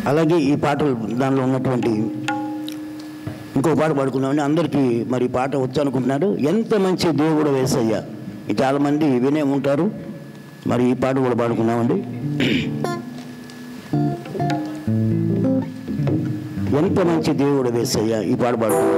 అలాగే ఈ పాటలు దానిలో ఉన్నటువంటి ఇంకో పాట పాడుకున్నామని అందరికీ మరి ఈ పాట వచ్చు అనుకుంటున్నారు ఎంత మంచి దేవుడు వేసయ్య ఇది చాలామంది వినే ఉంటారు మరి ఈ పాట కూడా పాడుకున్నామండి ఎంత మంచి దేవుడు వేసయ్య ఈ పాట పాడుకున్నాం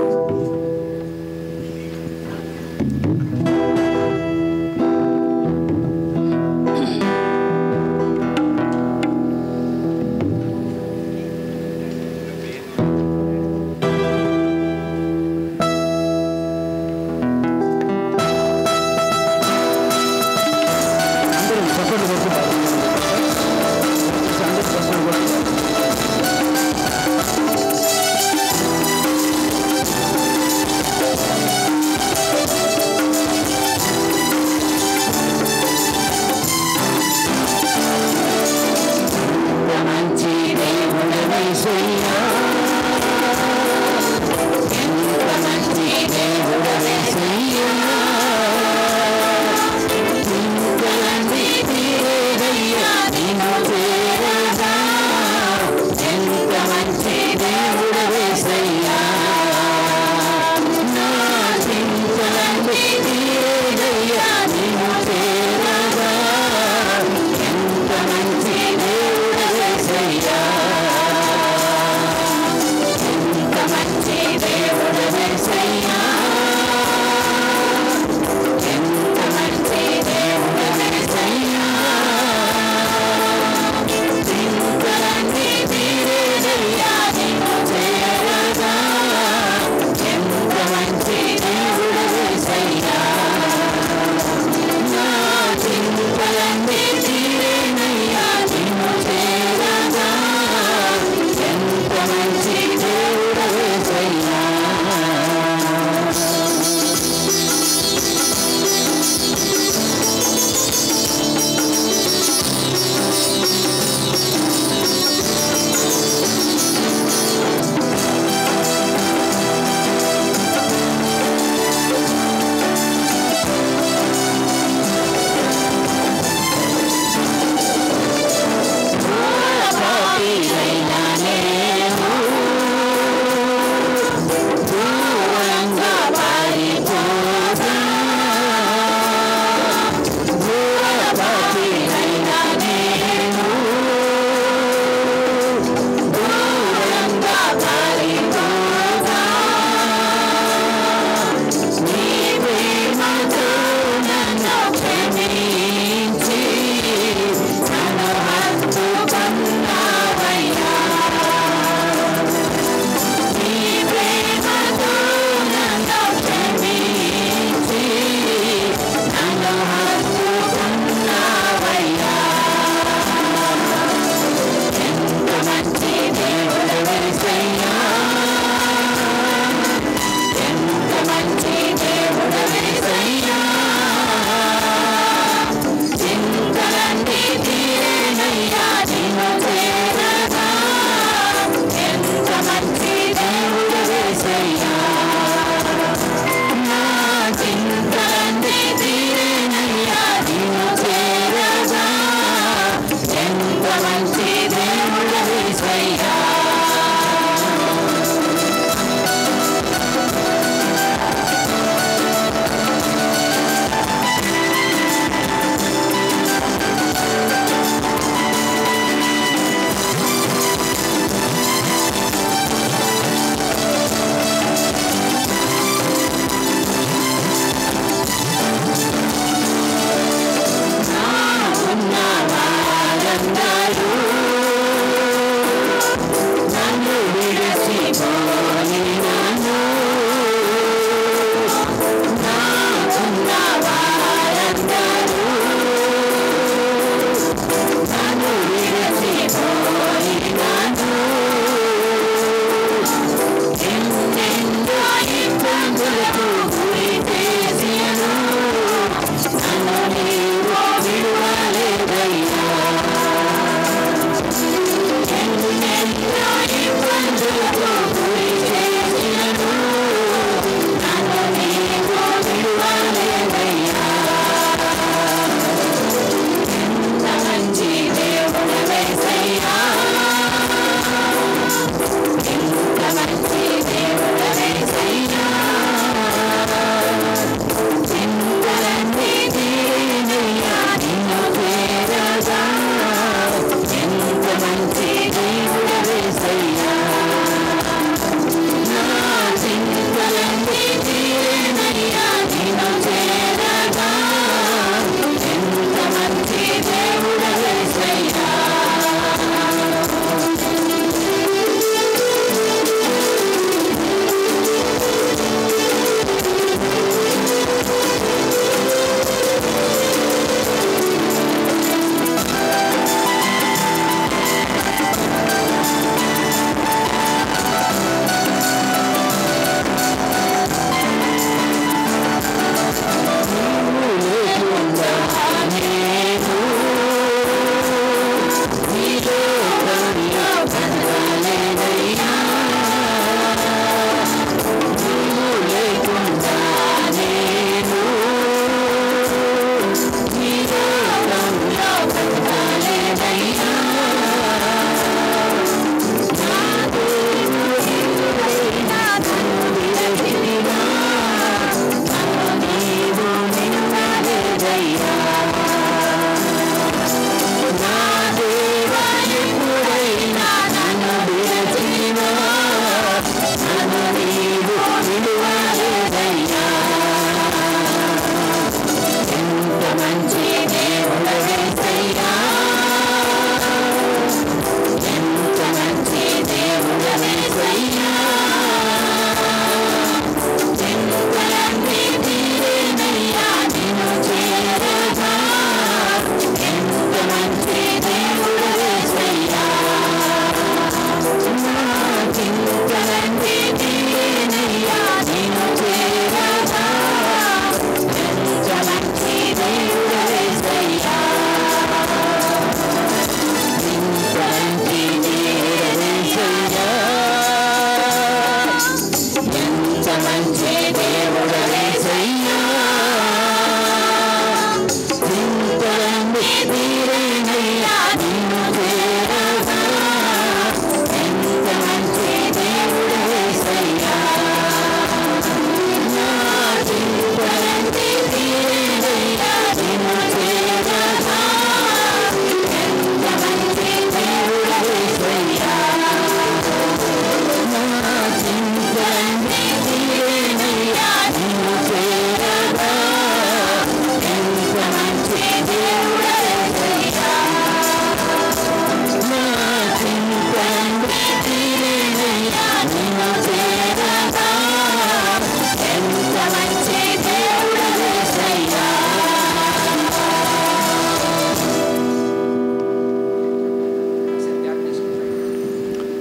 అందరూ చప్పట్లు కొట్టి పాడుకుందాం. అందరూ చప్పట్లు కొట్టి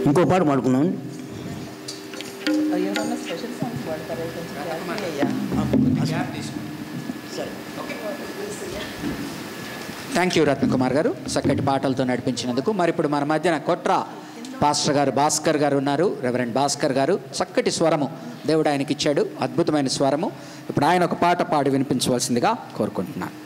ఇంకో పాట పాడుకుందాం ఎవరన్నా స్పెషల్ సాంగ్స్ పాడతారా కొంచెం జాగ్రత్తగా అయ్యా థ్యాంక్ యూ రత్నకుమార్ గారు చక్కటి పాటలతో నడిపించినందుకు మరి ఇప్పుడు మన మధ్యన కొట్ర పాస్టర్ గారు భాస్కర్ గారు ఉన్నారు రెవరెండ్ భాస్కర్ గారు చక్కటి స్వరము దేవుడు ఆయనకి ఇచ్చాడు అద్భుతమైన స్వరము ఇప్పుడు ఆయన ఒక పాట పాడి వినిపించవలసిందిగా కోరుకుంటున్నాను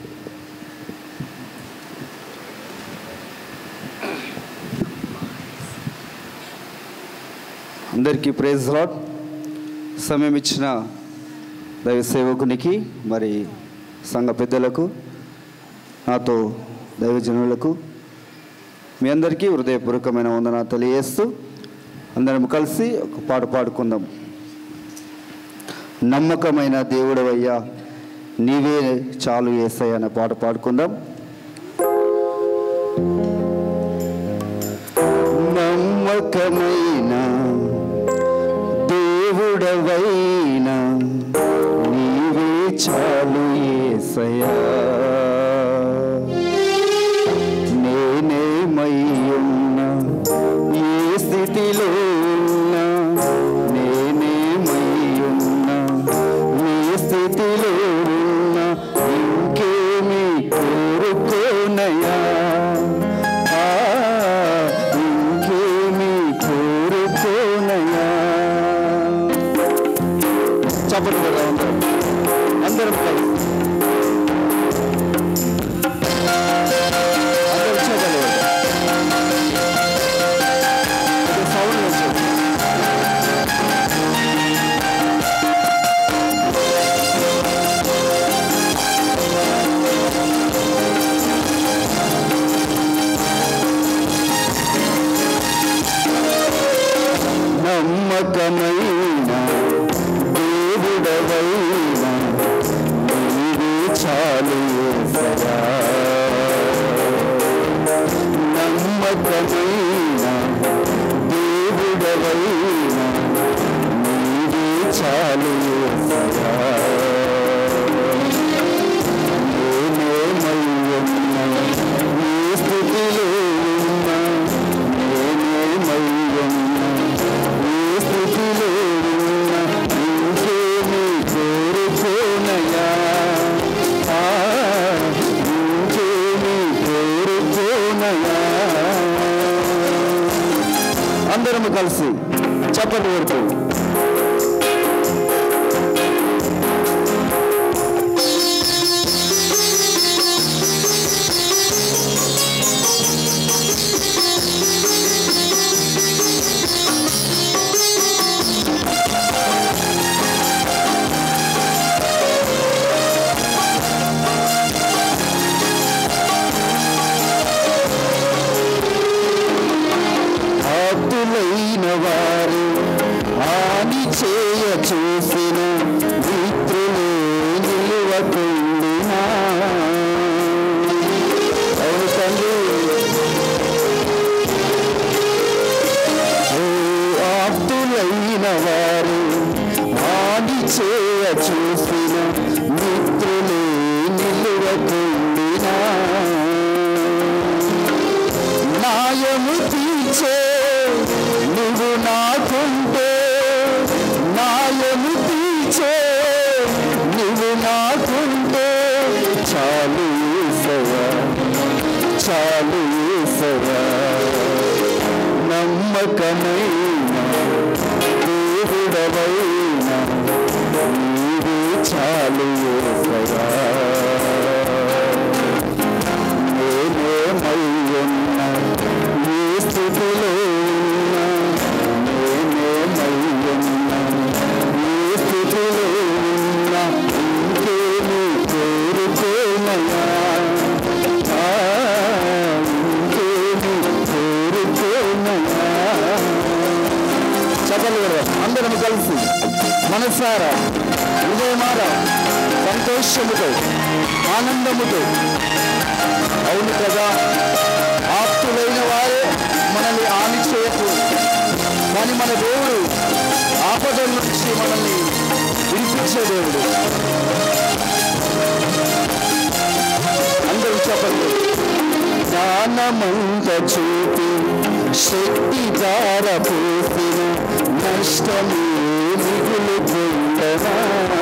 అందరికీ ప్రైజ్ లాడ్ సమయం ఇచ్చిన దైవ సేవకునికి మరి సంఘ పెద్దలకు నాతో దైవజనులకు మీ అందరికీ హృదయపూర్వకమైన వందన తెలియజేస్తూ అందరం కలిసి ఒక పాట పాడుకుందాం నమ్మకమైన దేవుడవయ్యా నీవే చాలు ఏసయ్య అనే పాట పాడుకుందాం నమ్మకమైన దేవుడవైనా నీవే చాలు ఏసయ్యా నేనేమై ఉన్నా ఏ స్థితిలో ఉన్నా నేనేమై ఉన్నా ఏ స్థితిలో ఉన్నా ఇంకేమి కోరుకోనయా ఆ, ఇంకేమి కోరుకోనయా చప్పట్లు కొడదాం అందరం అందరం కలిసి అందరం చప్పట్లు కొడదాం. కొద్దిగా సౌండ్ వచ్చేది. నమ్మకమైన దేవుడవైనా నీవే చాలు యేసయ్యా. నమ్మకమైన దేవుడవైనా నీవే చాలు యేసయ్యా. నేనేమై ఉన్నా, ఏ స్థితిలో ఉన్నా, నేనేమై ఉన్నా, ఏ స్థితిలో ఉన్నా, ఇంకేమీ కోరుకోనయా. ఆ, ఇంకేమీ కోరుకోనయా. అందరము కలిసి చప్పట్లు కొడుతూ ఆప్తులైన వారు హాని చేయ చూసిన మిత్రులు నిలువకుండినా అవును తండ్రి ఓ ఆప్తులైన వారు హాని చేయ చూసిన మిత్రులు నిలువకుండినా న్యాయము తీర్చే నువ్వు నాకుంటే న్యాయము తీర్చే నువ్వు నాకుంటే చాలు యేసయ్యా, చాలు యేసయ్యా. నమ్మకమైన దేవుడవైనా నీవే చాలు యేసయ్యా. నేనేమై ఉన్నా, ఏ స్థితిలో ఉన్నా, నేనేమై ఉన్నా, ఏ స్థితిలో ఉన్నా, ఇంకేమీ కోరుకోనయా. ఆ, ఇంకేమీ కోరుకోనయా. చప్పట్లు కొడదాం. అందరం కలిసి మనసారా హృదయమారా సంతోషముతో ఆనందముతో అవును కదా ఆప్తులైన వారే మనల్ని హాని చేయకు కానీ మన దేవుడు ఆపదల నుంచి మనల్ని విడిపించే దేవుడు అందరూ చెప్పండి జ్ఞానమంత చూపి శక్తి దార పోసిన నష్టమే మిగులుకుండనా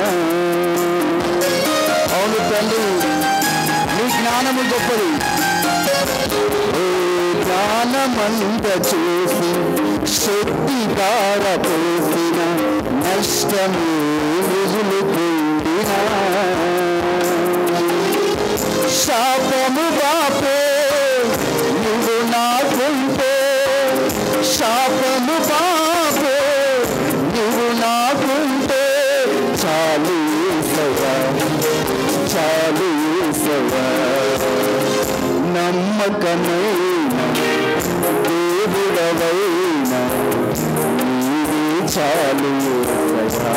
అవును తండ్రి నీ జ్ఞానము గొప్పది ఓ జ్ఞానమంత చూసి శక్తి దార పోసిన నష్టమే మిగులుకుండినా శాపము బాపే నువ్వు నాకుంటే శాపము బాపే నువ్వు నాకుంటే చాలు సగా చాలు సగా నమ్మకమైన దేవుడవైన నీవే చాలు సగా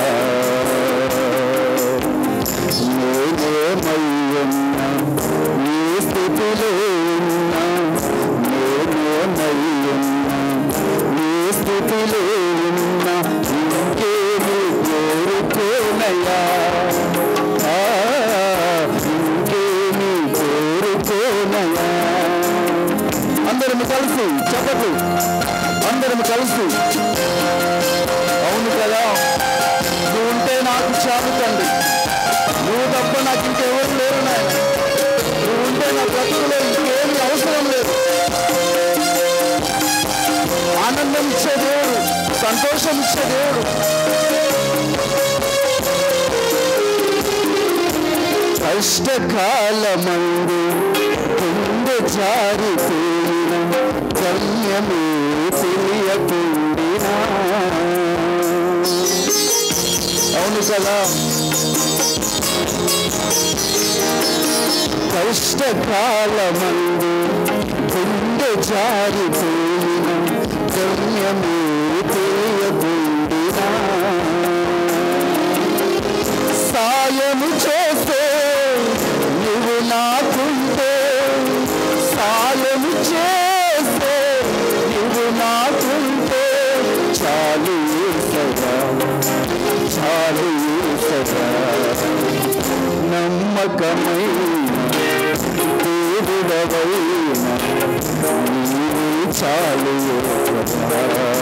నేనేమయ్యున్నా నీ స్థితిలో ఉన్నా నేనేమయ్యున్నా నీ స్థితిలో ఉన్నా ఇంకేమి కోరుకోనయా ఆ, ఇంకేమి కోరుకోనయా అందరం కలిసి చెప్పదు అందరం కలిసి అవును కదా నువ్వు ఉంటే నాకు చాలు తండ్రి నువ్వు తప్ప నాకు ఇంకెవరు లేరు నాయన నువ్వు ఉంటే నా బ్రతుకులో ఇంకేమీ అవసరం లేదు ఆనందం ఇచ్చే దేవుడు సంతోషం ఇచ్చే దేవుడు కష్టకాలమందు గుండె జారిపోయిన గమ్యమే తెలియకుండినా అవును కదా కష్టకాలమందు గుండె జారిపోయిన గమ్యమే తెలియకుండినా సాయము చేస్తే నువ్వు నాకుంటే సాయము చేస్తే నువ్వు నాకుంటే చాలు సదా చాలు సదా నమ్మకమైన దేవుడవైన నీవు చాలు సదా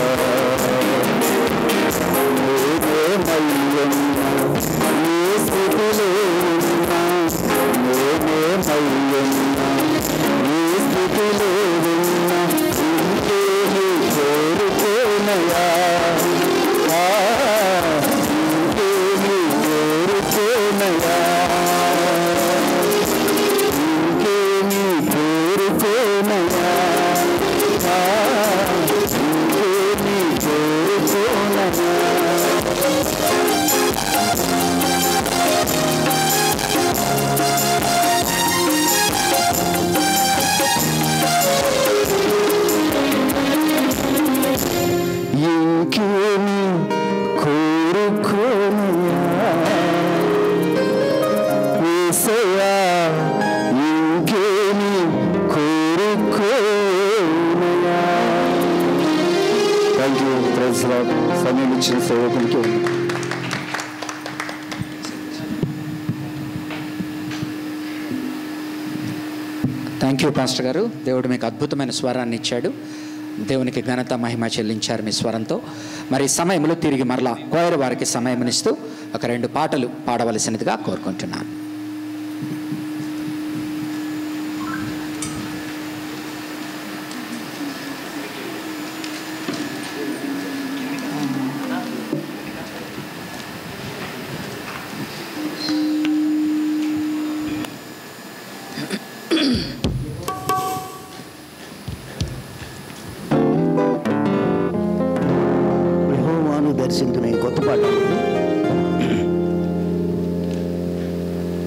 నేనేమయ్యున్నా నీ స్థితిలో ఉన్నా నేనేమయ్యున్నా నీ స్థితిలో ఉన్నా ఇంకేమి కోరుకోనయా ఆ, ఇంకేమి కోరుకోనయా ఇంకేమి కోరుకోనయా ఆ, ఇంకేమి కోరుకోనయా ఇంకేమి కోరుకోనయా ఏసయ్యా ఇంకేమి కోరుకోనయా థ్యాంక్ యూ ప్రైజ్ లాడ్ సమయం ఇచ్చిన సేవకునికి థ్యాంక్ యూ పాస్టర్ గారు దేవుడు మీకు అద్భుతమైన స్వరాన్ని ఇచ్చాడు దేవునికి ఘనత మహిమ చెల్లించారు మీ స్వరంతో మరి ఈ సమయంలో తిరిగి మరలా కోయర్ వారికి సమయమునిస్తూ ఒక రెండు పాటలు పాడవలసినదిగా కోరుకుంటున్నాను యెహోవాను దర్శించిన ఈ కొత్త పాట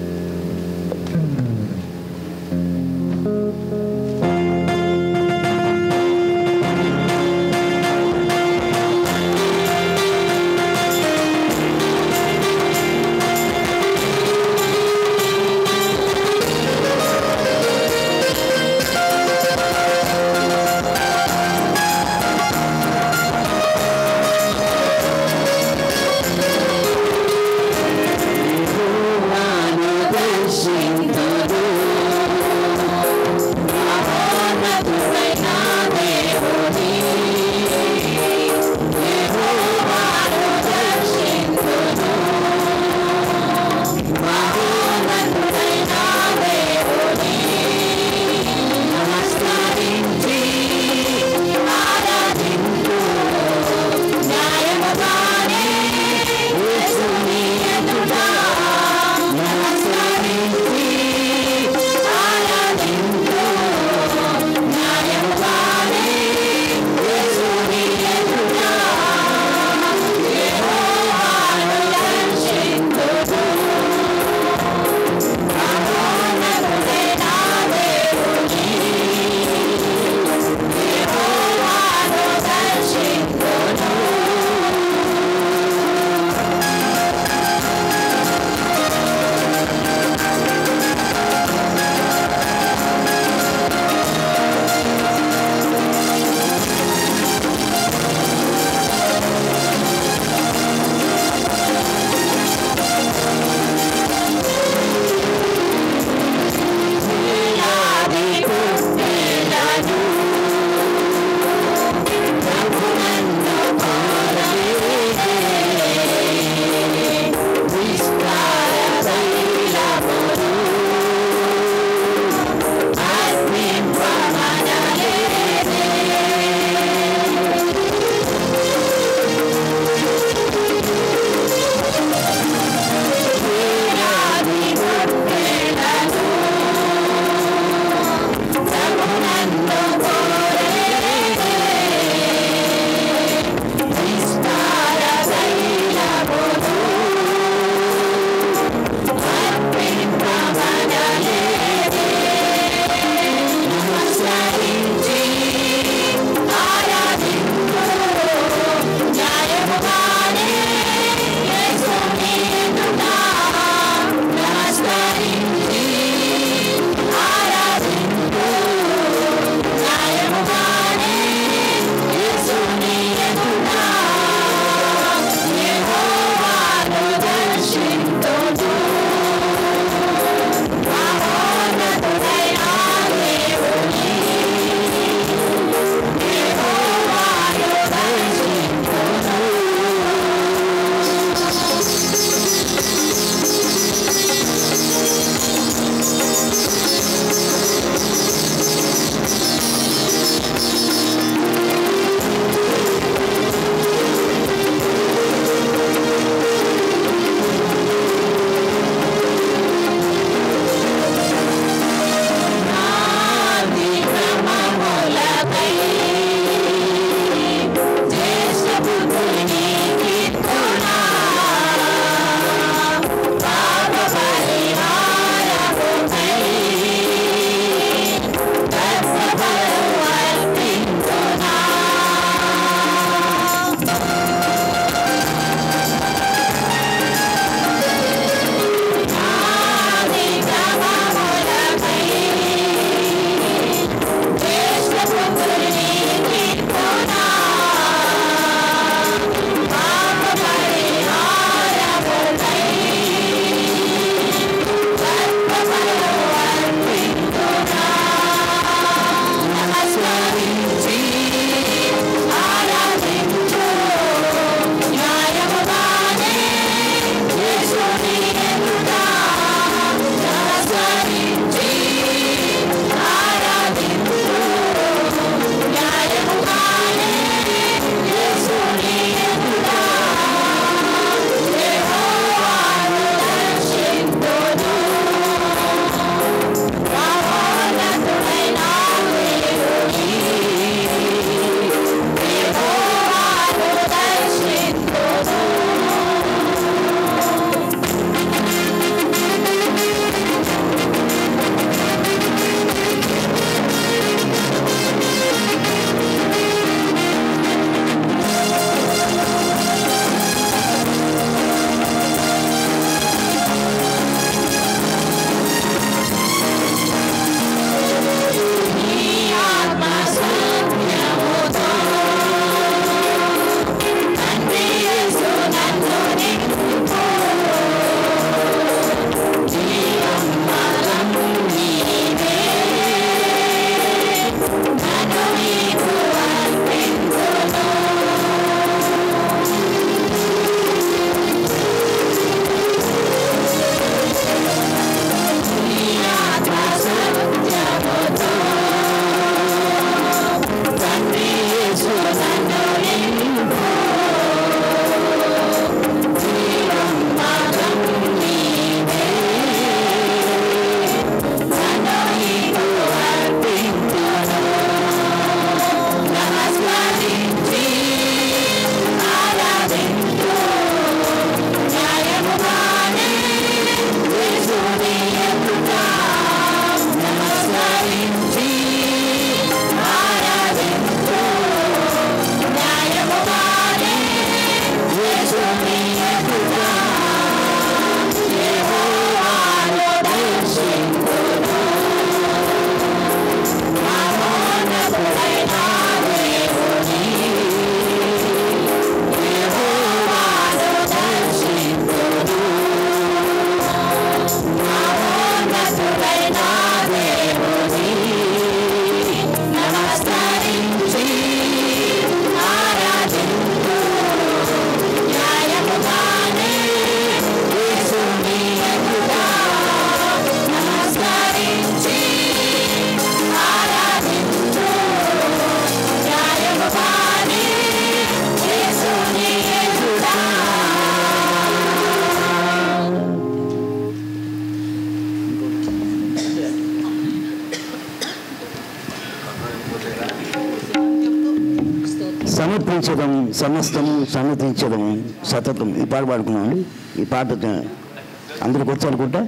సమర్పించడం సమస్తము సన్నతించడం సతతం ఈ పాట పాడుకున్నామండి ఈ పాట అందరికి వచ్చు అనుకుంటా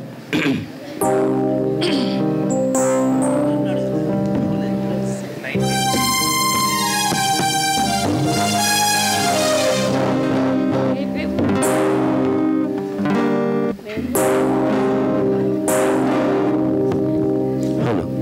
హలో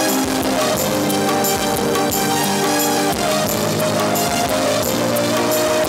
Thank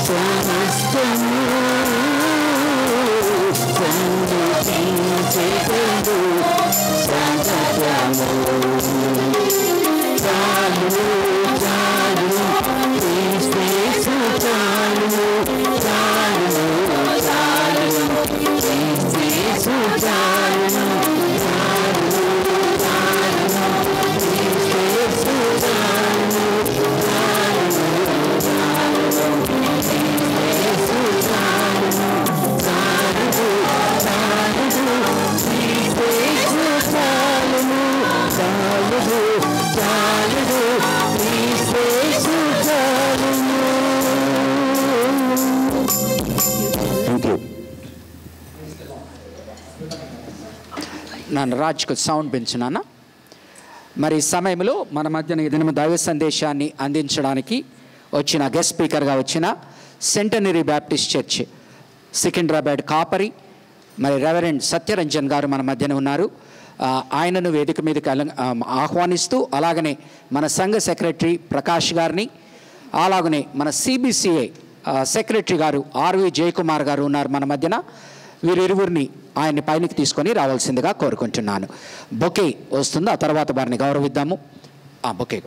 సమస్తము సమృద్ధించెదను సతతము. చాలు చాలు క్రీస్తు చాలు చాలు చాలు క్రీస్తు చాలు థ్యాంక్ యూ నన్ను రాజ్కు సౌండ్ పెంచున్నానా మరి ఈ సమయంలో మన మధ్యన ఏదైనా దైవ సందేశాన్ని అందించడానికి వచ్చిన గెస్ట్ స్పీకర్గా వచ్చిన సెంటనరీ బ్యాప్టిస్ట్ చర్చ్ సికింద్రాబాద్ కాపరి మరి రెవరెండ్ సత్యరంజన్ గారు మన మధ్యన ఉన్నారు ఆ, ఆయనను వేదిక మీదకి అల- ఆ, ఆహ్వానిస్తూ అలాగనే మన సంఘ సెక్రటరీ ప్రకాష్ గారిని అలాగనే మన సిబిసిఐ సెక్రటరీ గారు ఆర్వి జయకుమార్ గారు ఉన్నారు మన మధ్యన వీరిరువురిని ఆయన్ని పైనకి తీసుకొని రావాల్సిందిగా కోరుకుంటున్నాను బొకే వస్తుంది ఆ తర్వాత వారిని గౌరవిద్దాము ఆ బొకే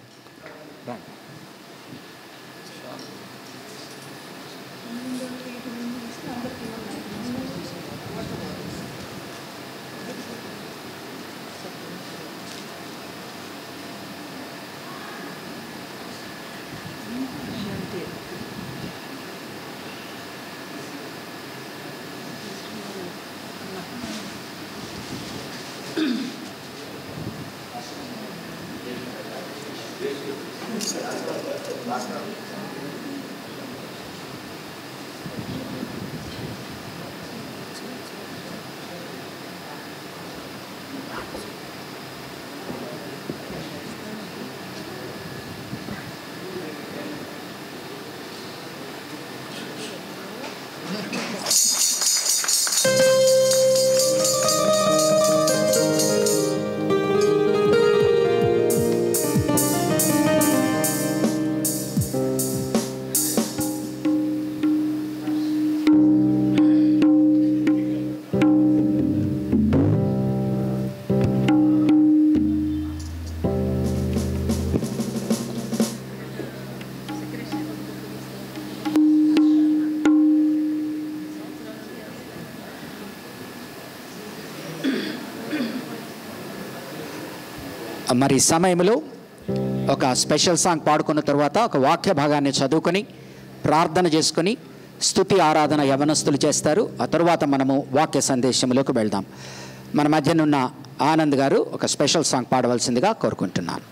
మరి ఈ సమయంలో ఒక స్పెషల్ సాంగ్ పాడుకున్న తర్వాత ఒక వాక్య భాగాన్ని చదువుకొని ప్రార్థన చేసుకొని స్తుతి ఆరాధన యవనస్తులు చేస్తారు ఆ తరువాత మనము వాక్య సందేశంలోకి వెళ్దాం మన మధ్యనున్న ఆనంద్ గారు ఒక స్పెషల్ సాంగ్ పాడవలసిందిగా కోరుకుంటున్నాను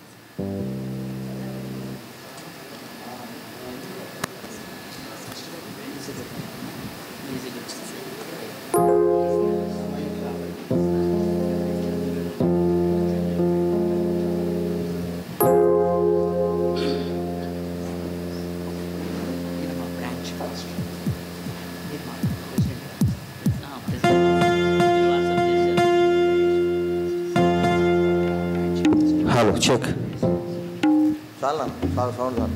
హలో చెక్ చాలా చాలా సౌండ్ చాలు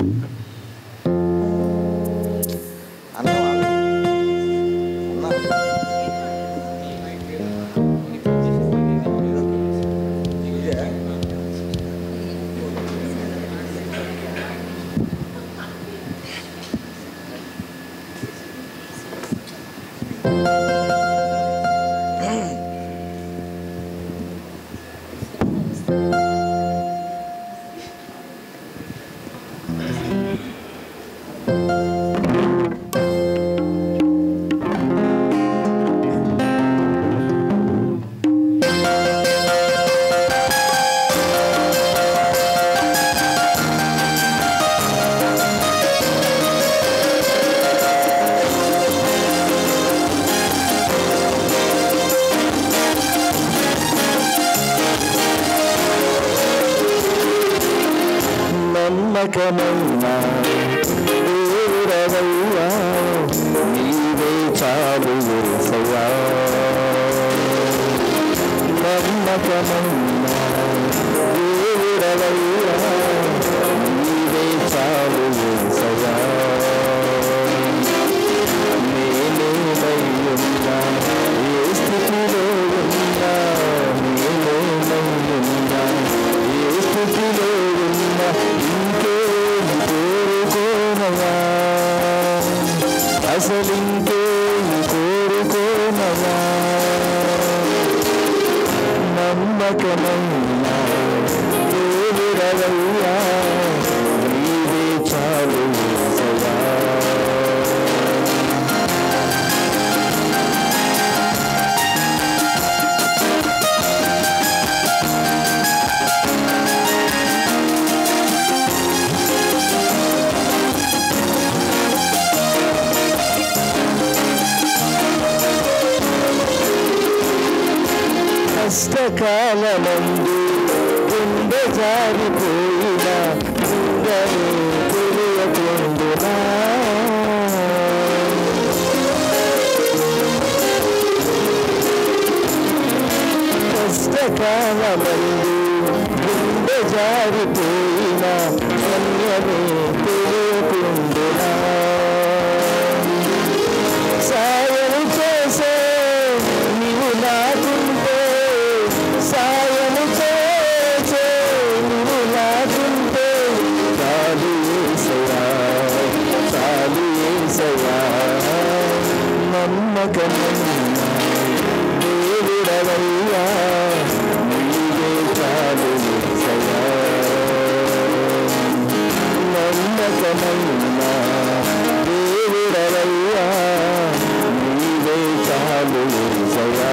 అన్న వాళ్ళు- అన్న. ఇదే? నమ్మకమన్నా దేవుడవయ్యా నీవే చాలు యేసయ్యా నమ్మకమన్నా దేవుడవయ్యా నీవే చాలు యేసయ్యా కోరుకోనవా అసలింకేమి కోరుకోనవా నమ్మకమైన దేవుడవయ్యా నీవే చాలు యేసయ్యా. కష్టకాలమందు గుండె జారిపోయిన గుండెని తెలియకుండునా కష్టకాలమందు గుండె జారిపోయిన కన్యని తెలియకుండునా సాయము చేసే నీవు నాకుంటే సాయము చేసే నీవు నాకుంటే చాలు ఏసయ్యా చాలు ఏసయ్యా నమ్మకమైన దేవుడవయ్యా నీవే చాలు ఏసయ్యా నమ్మకమైన దేవుడవయ్యా నీవే చాలు ఏసయ్యా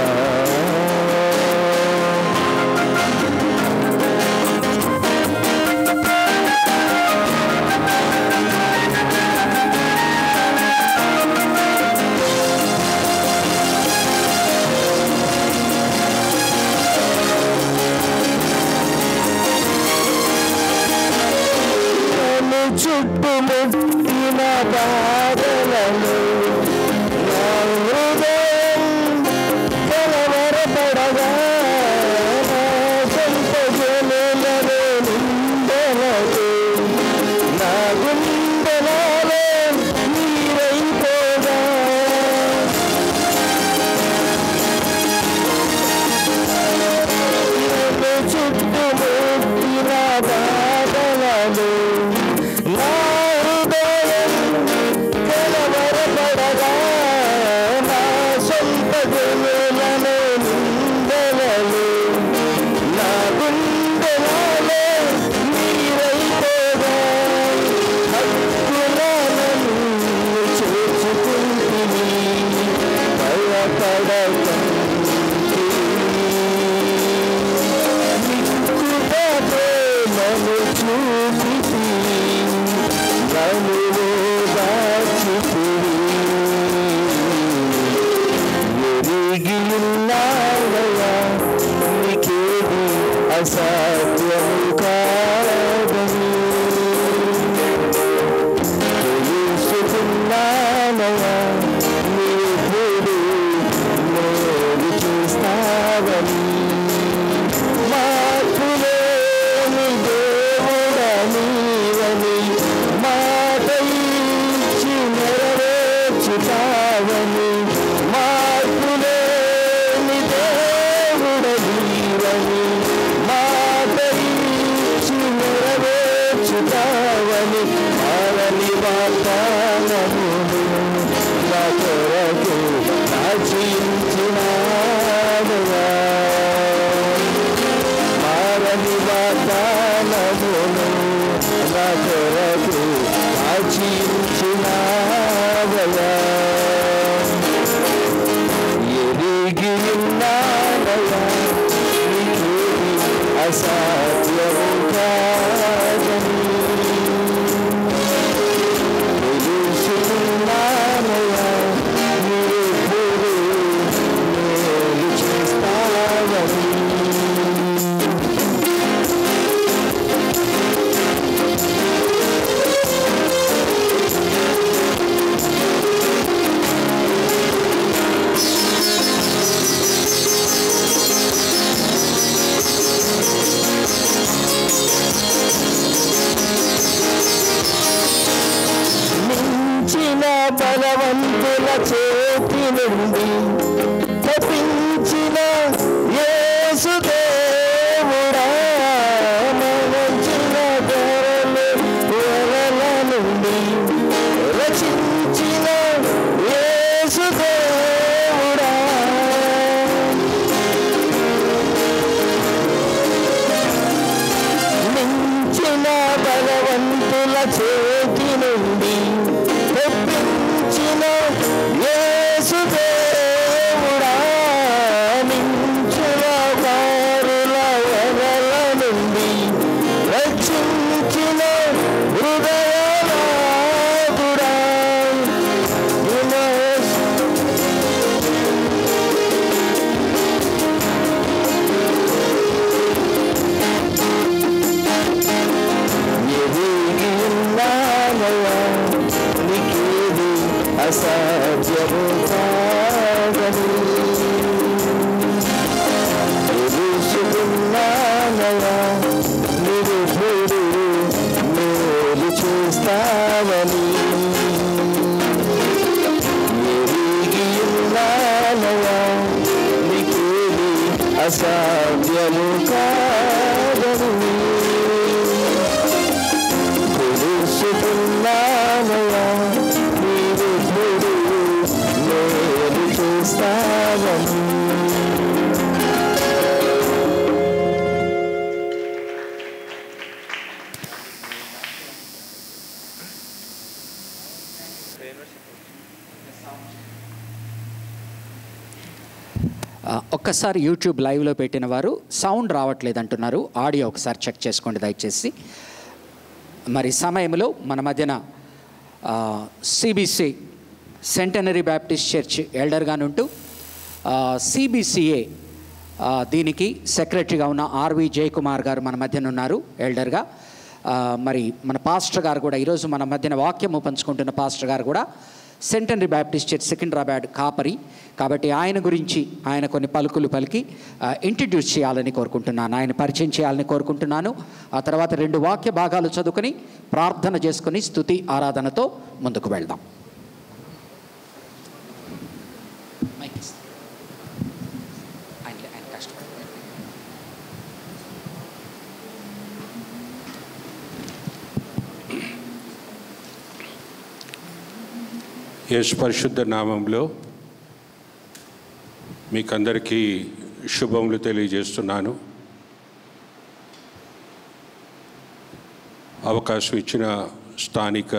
నన్ను చుట్టుముట్టిన బాధలను నా హృదయం కలవరపడగా నా సొంత జనులను నిందలతో నా గుండెలలో నీరైపోగా నన్ను చుట్టుముట్టిన బాధలను నా హృదయం కలవరపడగా నా సొంత జనులను నిందలలో నా గుండెలలో నీరైపోగా హక్కున నన్ను చేర్చుకుంటిని భయపడకండి నన్ను చూపితి నన్ను దాచితి ఎరిగి ఉన్నావయ్యా నీకేది అసాధ్యము కాదని తెలుసుకున్నానయ్యా నీవెప్పుడు మేలు చేస్తావని మార్పులేని దేవుడనీవని మాట ఇచ్చి నెరవేర్చుతావని మార్పులేని దేవుడనీవని మాట ఇచ్చి నెరవేర్చుతావని మారని వాగ్దానమును నా కొరకు దాచించినావా మారని వాగ్దానమును నా కొరకు ఆచించినావయా ఎరిగి ఉన్నావయా నీకేది అసాధ్యము కాదని తెలుసుకున్నానయా నీవెప్పుడు మేలు చేస్తావని మించిన బలవంతుల చేతి నుండి తప్పించిన యేసుదేవుడా మరచిన ధరలు వరల నుండి రచించిన యేసుదేవుడా మించిన బలవంతుల చేతి నుండి తెప్పించిన యేసుదేవుడా మించిన వారుల వరల నుండి రక్షించిన హృదయనాథుడా వినాశ ఎదిగిన్నానయా నీకేది అసాధ్యము కాదని ఎదుసుకున్నానయా నిరుభుడు మేలు చేస్తావని ఎదిగిన్నానయా నీకేది అసాధ్యము కాదని తెలుసుకున్నానయా నీవు ఇప్పుడు మేలు చేస్తావని ఆ, ఒక్కసారి యూట్యూబ్ లైవ్లో పెట్టిన వారు సౌండ్ రావట్లేదు అంటున్నారు ఆడియో ఒకసారి చెక్ చేసుకోండి దయచేసి మరి సమయంలో మన మధ్యన సిబిసి సెంటనరీ బ్యాప్టిస్ట్ చర్చ్ ఎల్డర్గానుంటూ సిబిసిఏ దీనికి సెక్రటరీగా ఉన్న ఆర్వి జయకుమార్ గారు మన మధ్యన ఉన్నారు ఎల్డర్గా ఆ, మరి మన పాస్టర్ గారు కూడా ఈరోజు మన మధ్యన వాక్యము పంచుకుంటున్న పాస్టర్ గారు కూడా సెంటనరీ బ్యాప్టిస్ట్ చర్చ్ సికింద్రాబాద్ కాపరి కాబట్టి ఆయన గురించి ఆయన కొన్ని పలుకులు పలికి ఇంట్రడ్యూస్ చేయాలని కోరుకుంటున్నాను ఆయన పరిచయం చేయాలని కోరుకుంటున్నాను ఆ తర్వాత రెండు వాక్య భాగాలు చదువుకొని ప్రార్థన చేసుకుని స్తుతి ఆరాధనతో ముందుకు వెళ్దాం మైక్ ఇస్తా. ఆయన- ఆయన కష్టపడతారు. యేసు పరిశుద్ధ నామంలో మీకందరికీ శుభములు తెలియజేస్తున్నాను అవకాశం ఇచ్చిన స్థానిక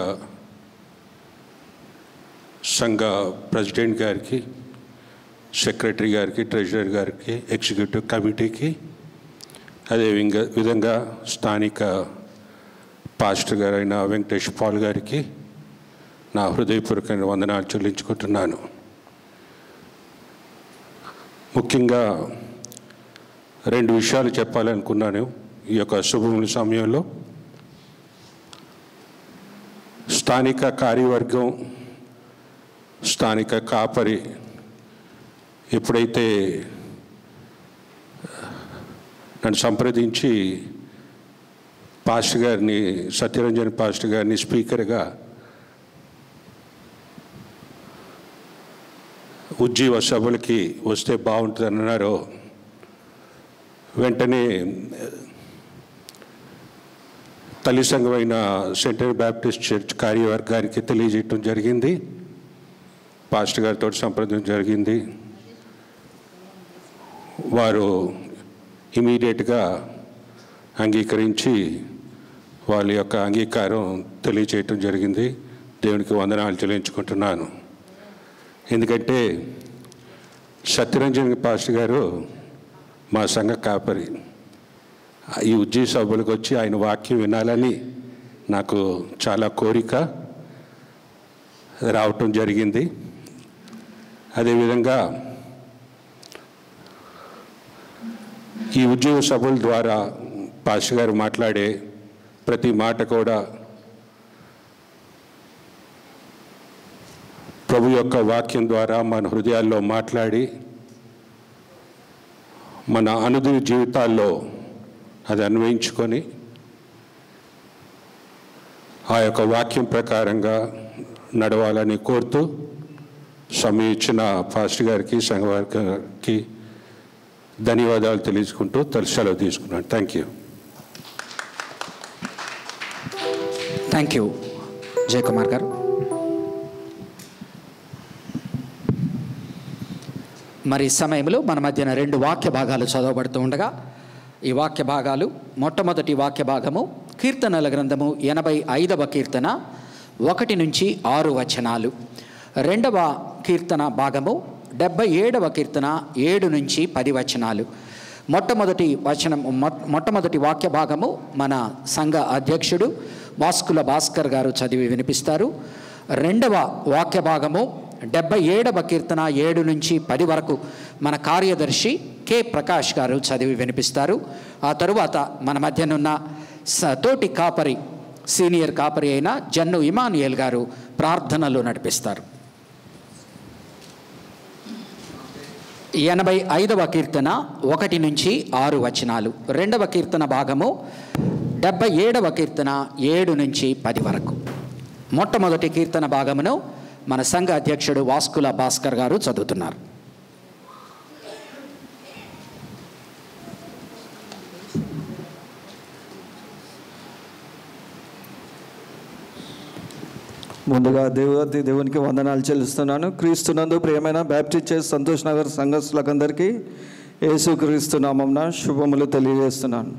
సంఘ ప్రెసిడెంట్ గారికి సెక్రటరీ గారికి ట్రెజరర్ గారికి ఎగ్జిక్యూటివ్ కమిటీకి అదే వింగ- విధంగా స్థానిక పాస్టర్ గారైన వెంకటేష్ పాల్ గారికి నా హృదయపూర్వకమైన వందనాలు చెల్లించుకుంటున్నాను ముఖ్యంగా రెండు విషయాలు చెప్పాలనుకున్నాను ఈ యొక్క శుభముల సమయంలో స్థానిక కార్యవర్గం స్థానిక కాపరి ఎప్పుడైతే నన్ను సంప్రదించి పాస్టర్ గారిని సత్యరంజన్ పాస్టర్ గారిని స్పీకర్గా ఉజ్జీవ సభలకి వస్తే బాగుంటుంది అన్నారు వెంటనే తల్లి సంఘమైన సెంట్రల్ బ్యాప్టిస్ట్ చర్చ్ కార్యవర్గానికి తెలియజేయటం జరిగింది పాస్టర్ గారితో సంప్రదించడం జరిగింది వారు ఇమీడియట్గా అంగీకరించి వాళ్ళ యొక్క అంగీకారం తెలియచేయటం జరిగింది దేవునికి వందనాలు చెల్లించుకుంటున్నాను ఎందుకంటే సత్యరంజన్ పాస్టర్ గారు మా సంఘ కాపరి ఈ ఉజ్జీ సభలకు వచ్చి ఆయన వాక్యం వినాలని నాకు చాలా కోరిక రావటం జరిగింది అదేవిధంగా ఈ ఉద్యోగ సభల ద్వారా పాస్టర్ గారు మాట్లాడే ప్రతి మాట కూడా ప్రభు యొక్క వాక్యం ద్వారా మన హృదయాల్లో మాట్లాడి మన అనుదిన జీవితాల్లో అది అన్వయించుకొని ఆ యొక్క వాక్యం ప్రకారంగా నడవాలని కోరుతూ సమయం ఇచ్చిన పాస్టర్ గారికి సంఘవారికి ధన్యవాదాలు తెలియజుకుంటూ తొలి సెలవు తీసుకున్నాను thank you thank you Jayakumar గారు మరి ఈ సమయంలో మన మధ్యన రెండు వాక్య భాగాలు చదవబడుతూ ఉండగా ఈ వాక్య భాగాలు మొట్టమొదటి వాక్య భాగము కీర్తనల గ్రంథము ఎనభై ఐదవ కీర్తన ఒకటి నుంచి ఆరు వచనాలు రెండవ కీర్తన భాగము డెబ్బై ఏడవ కీర్తన ఏడు నుంచి పది వచనాలు మొట్టమొదటి వచనం మొ- మొట్టమొదటి వాక్య భాగము మన సంఘ అధ్యక్షుడు వాస్కుల భాస్కర్ గారు చదివి వినిపిస్తారు రెండవ వాక్య భాగము డెబ్బై ఏడవ కీర్తన ఏడు నుంచి పది వరకు మన కార్యదర్శి కె ప్రకాష్ గారు చదివి వినిపిస్తారు ఆ తరువాత మన మధ్యనున్న స- తోటి కాపరి సీనియర్ కాపరి అయిన జన్ను ఇమానుయేల్ గారు ప్రార్థనలు నడిపిస్తారు ఎనభై ఐదవ కీర్తన ఒకటి నుంచి ఆరు వచనాలు రెండవ కీర్తన భాగము డెబ్బై ఏడవ కీర్తన ఏడు నుంచి పది వరకు మొట్టమొదటి కీర్తన భాగమును మన సంఘ అధ్యక్షుడు వాస్కుల భాస్కర్ గారు చదువుతున్నారు ముందుగా దేవతి దేవునికి వందనాలు చెల్లిస్తున్నాను క్రీస్తునందు ప్రియమైన బ్యాప్టిస్ట్ చర్చ్ సంతోష్ నగర్ సంఘస్థులకందరికీ యేసు క్రీస్తు నామంన శుభములు తెలియజేస్తున్నాను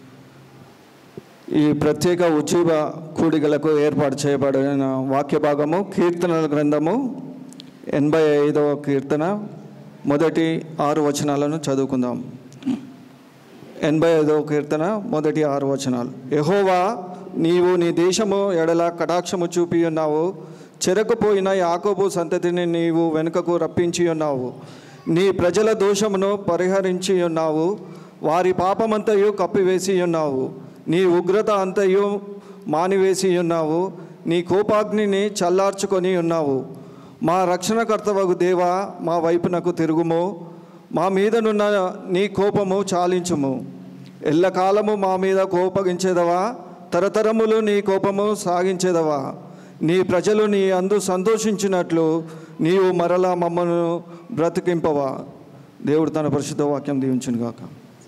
ఈ ప్రత్యేక ఉజ్జీవ కూడికలకు ఏర్పాటు చేయబడిన వాక్య భాగము కీర్తనల గ్రంథము ఎనభై ఐదవ కీర్తన మొదటి ఆరు వచనాలను చదువుకుందాం ఎనభై ఐదవ కీర్తన మొదటి ఆరు వచనాలు యహోవా నీవు నీ దేశము ఎడల కటాక్షము చూపి ఉన్నావు చెరకపోయిన యాకోబు సంతతిని నీవు వెనుకకు రప్పించి ఉన్నావు నీ ప్రజల దోషమును పరిహరించి ఉన్నావు వారి పాపమంతయు కప్పివేసి ఉన్నావు నీ ఉగ్రత అంతయు మానివేసి ఉన్నావు నీ కోపాగ్నిని చల్లార్చుకొని ఉన్నావు మా రక్షణకర్తవగు దేవా మా వైపునకు తిరుగుము మా మీదనున్న నీ కోపము చాలించుము ఎల్లకాలము మా మీద కోపగించేదవా తరతరములు నీ కోపము సాగించేదవా నీ ప్రజలు నీ అందు సంతోషించినట్లు నీవు మరలా మమ్మను బ్రతికింపవా దేవుడు తన పరిశుద్ధ వాక్యం దీవించును గాక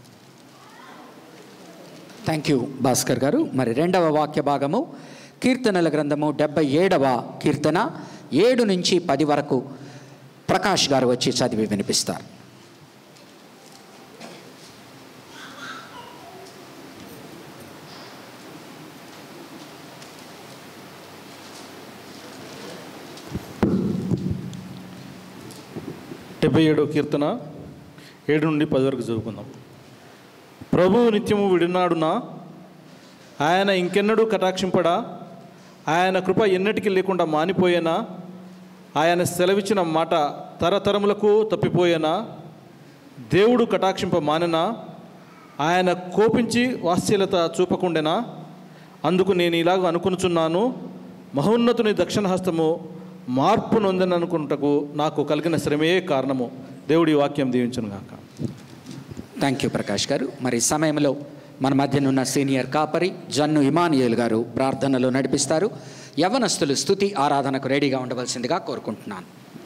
థ్యాంక్ యూ భాస్కర్ గారు మరి రెండవ వాక్య భాగము కీర్తనల గ్రంథము డెబ్బై ఏడవ కీర్తన ఏడు నుంచి పది వరకు ప్రకాష్ గారు వచ్చి చదివి వినిపిస్తారు డెబ్బై ఏడో కీర్తన ఏడు నుండి పది వరకు చదువుకుందాం ప్రభువు నిత్యము విడినాడున ఆయన ఇంకెన్నడూ కటాక్షింపడా ఆయన కృప ఎన్నటికీ లేకుండా మానిపోయేనా ఆయన సెలవిచ్చిన మాట తరతరములకు తప్పిపోయేనా దేవుడు కటాక్షింప మానెనా ఆయన కోపించి వాత్సల్యత చూపకుండెనా అందుకు నేను ఇలాగ అనుకునుచున్నాను మహోన్నతుని దక్షిణ హస్తము మార్పు నొందననుకుంటకు నాకు కలిగిన శ్రమే కారణము దేవుడి వాక్యం దీవించును గాక థ్యాంక్ యూ ప్రకాష్ గారు మరి ఈ సమయంలో మన మధ్యనున్న సీనియర్ కాపరి జన్ను ఇమానియేల్ గారు ప్రార్థనలు నడిపిస్తారు యవనస్తులు స్థుతి ఆరాధనకు రెడీగా ఉండవలసిందిగా కోరుకుంటున్నాను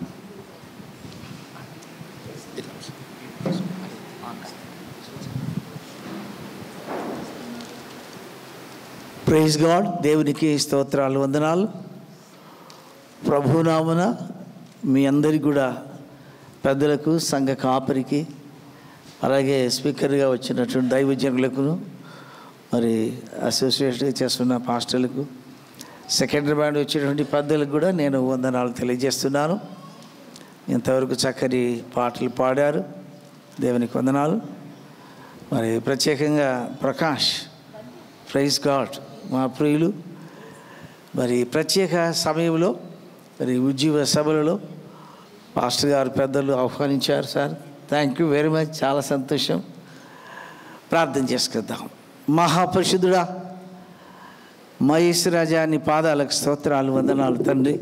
ప్రైజ్ గాడ్ దేవునికి స్తోత్రాలు వందనాలు ప్రభునామున మీ అందరికి కూడా పెద్దలకు సంఘ కాపరికి అలాగే స్పీకర్గా వచ్చినటువంటి దైవజనులకు మరి అసోసియేట్గా చేస్తున్న పాస్టర్లకు సెకండరీ బ్యాండ్ వచ్చేటువంటి పెద్దలకు కూడా నేను వందనాలు తెలియజేస్తున్నాను ఇంతవరకు చక్కని పాటలు పాడారు దేవునికి వందనాలు మరి ప్రత్యేకంగా ప్రకాష్ ప్రైజ్ గాడ్ మా ప్రియులు మరి ప్రత్యేక సమయంలో మరి ఉద్యోగ సభలలో పాస్టర్ గారు పెద్దలు ఆహ్వానించారు sir thank you very much చాలా సంతోషం ప్రార్థన చేసుకుందాం మహాపరిశుద్ధుడా మహేష్ రాజా నీ పాదాలకు స్తోత్రాలు వందనాలు తండ్రి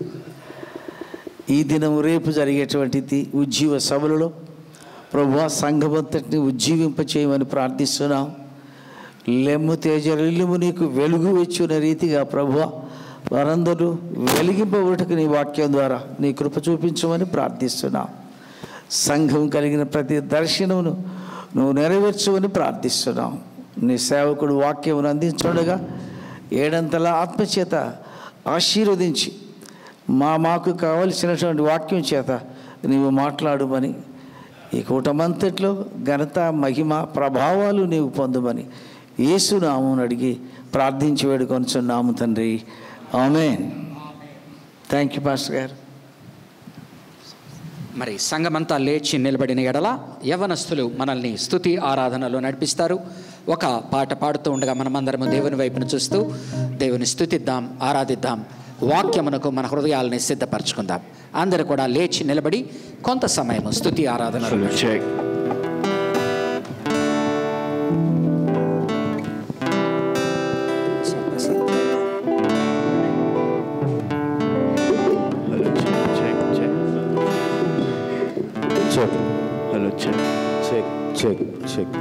ఈ దినం రేపు జరిగేటువంటిది ఉజ్జీవ సభలలో ప్రభు సంఘమంతటిని ఉజ్జీవింప చేయమని ప్రార్థిస్తున్నాం లెమ్ము తేజరిల్లుము నీకు వెలుగు వచ్చిన రీతిగా ప్రభు వారందరూ వెలిగింపబడుటకు నీ వాక్యం ద్వారా నీ కృప చూపించమని ప్రార్థిస్తున్నాం సంఘం కలిగిన ప్రతి దర్శనమును నువ్వు నెరవేర్చమని ప్రార్థిస్తున్నాం నీ సేవకుడు వాక్యమును అందించుండగా ఏడంతల ఆత్మచేత ఆశీర్వదించి మా మాకు కావలసినటువంటి వాక్యం చేత నీవు మాట్లాడుమని ఈ కూటమంతట్లో ఘనత మహిమ ప్రభావాలు నీవు పొందమని యేసు నామం అడిగి ప్రార్థించి వేడుకొనిచున్నాము తండ్రి ఆమెన్ థ్యాంక్ యూ పాస్టర్ గారు మరి సంఘమంతా లేచి నిలబడిన ఎడల యవనస్తులు మనల్ని స్తుతి ఆరాధనలో నడిపిస్తారు ఒక పాట పాడుతూ ఉండగా మనమందరము దేవుని వైపును చూస్తూ దేవుని స్తుతిద్దాం ఆరాధిద్దాం వాక్యమునకు మన హృదయాలని సిద్ధపరచుకుందాం అందరూ కూడా లేచి నిలబడి కొంత సమయం స్తుతి ఆరాధనలో check. Hello, check, check, check. Check Hello, check. Check check check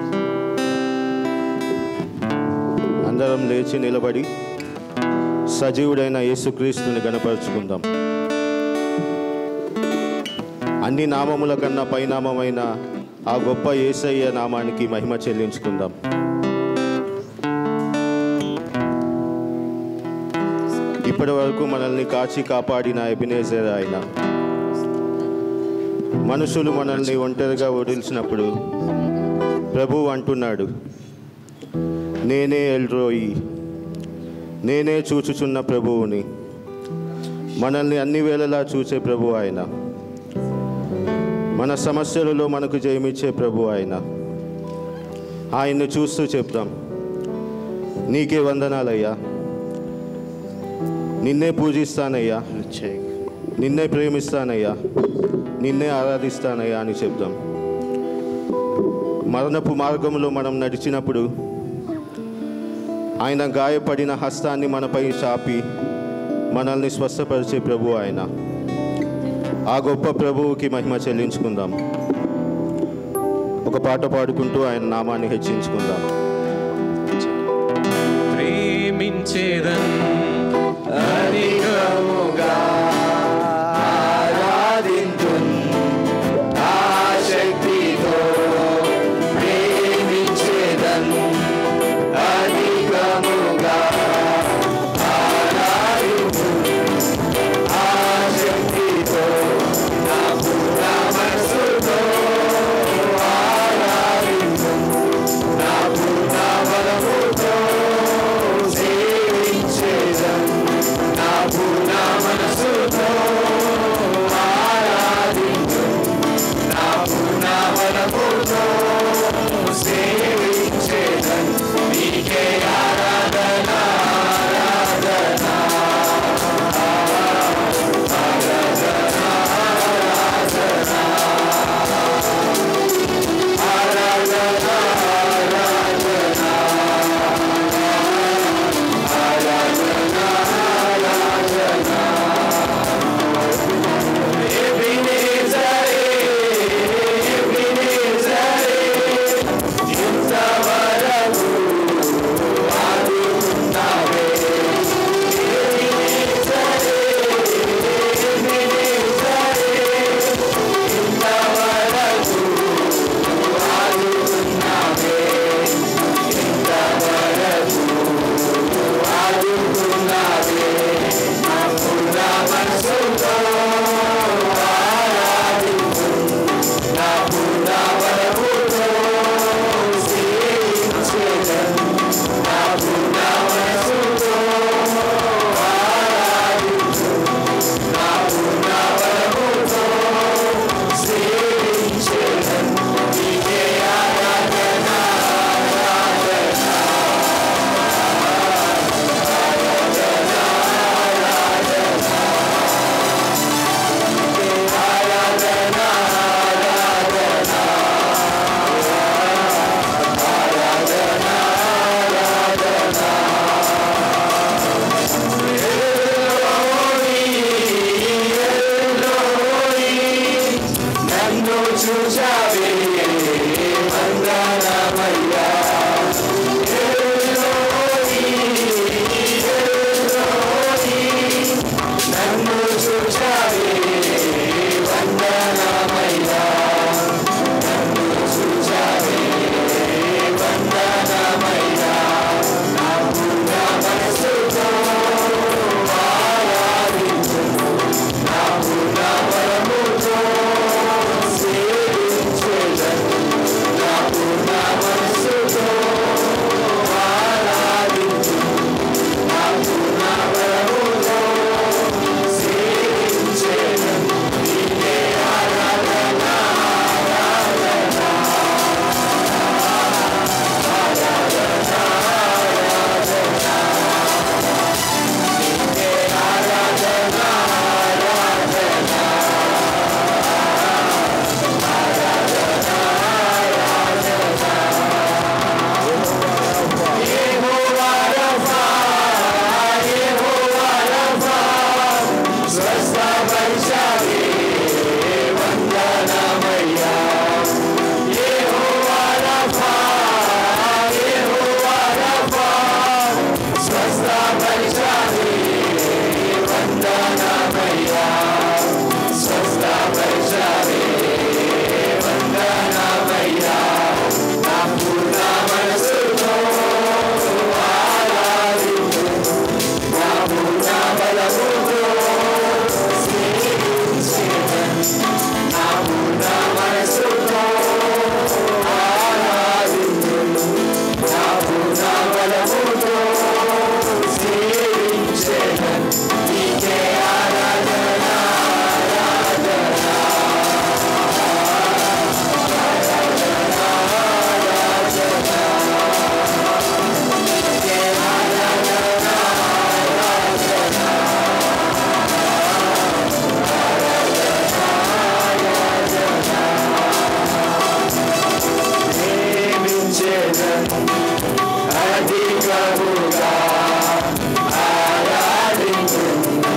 అందరం లేచి నిలబడి సజీవుడైన యేసుక్రీస్తుని గణపరుచుకుందాం అన్ని నామముల కన్నా పైనామమైన ఆ గొప్ప యేసయ్య నామానికి మహిమ చెల్లించుకుందాం ఇప్పటి వరకు మనల్ని కాచి కాపాడిన ఎబినేజర్ ఆయన మనుషులు మనల్ని ఒంటరిగా వదిలిచినప్పుడు ప్రభు అంటున్నాడు నేనే ఎల్రోయి నేనే చూచుచున్న ప్రభువుని మనల్ని అన్ని వేళలా చూసే ప్రభు ఆయన మన సమస్యలలో మనకు జయమిచ్చే ప్రభు ఆయన ఆయన్ని చూస్తూ చెప్దాం నీకే వందనాలయ్యా నిన్నే పూజిస్తానయ్యా Check. నిన్నే ప్రేమిస్తానయ్యా నిన్నే ఆరాధిస్తానయ్యా అని చెప్దాం మరణపు మార్గంలో మనం నడిచినప్పుడు ఆయన గాయపడిన హస్తాన్ని మనపై చాపి మనల్ని స్వస్థపరిచే ప్రభు ఆయన ఆ గొప్ప ప్రభువుకి మహిమ చెల్లించుకుందాం ఒక పాట పాడుకుంటూ ఆయన నామాన్ని హెచ్చించుకుందాం ప్రేమించేదన్ అధికముగా ఆరాధింతున్ ఆసక్తితో ప్రేమించేదన్ అధికముగా ఆరాధింతున్ ఆసక్తితో నా పూర్ణ మనసుతో ఆరాధింతున్ నా పూర్ణ బలముతో సేవించేదన్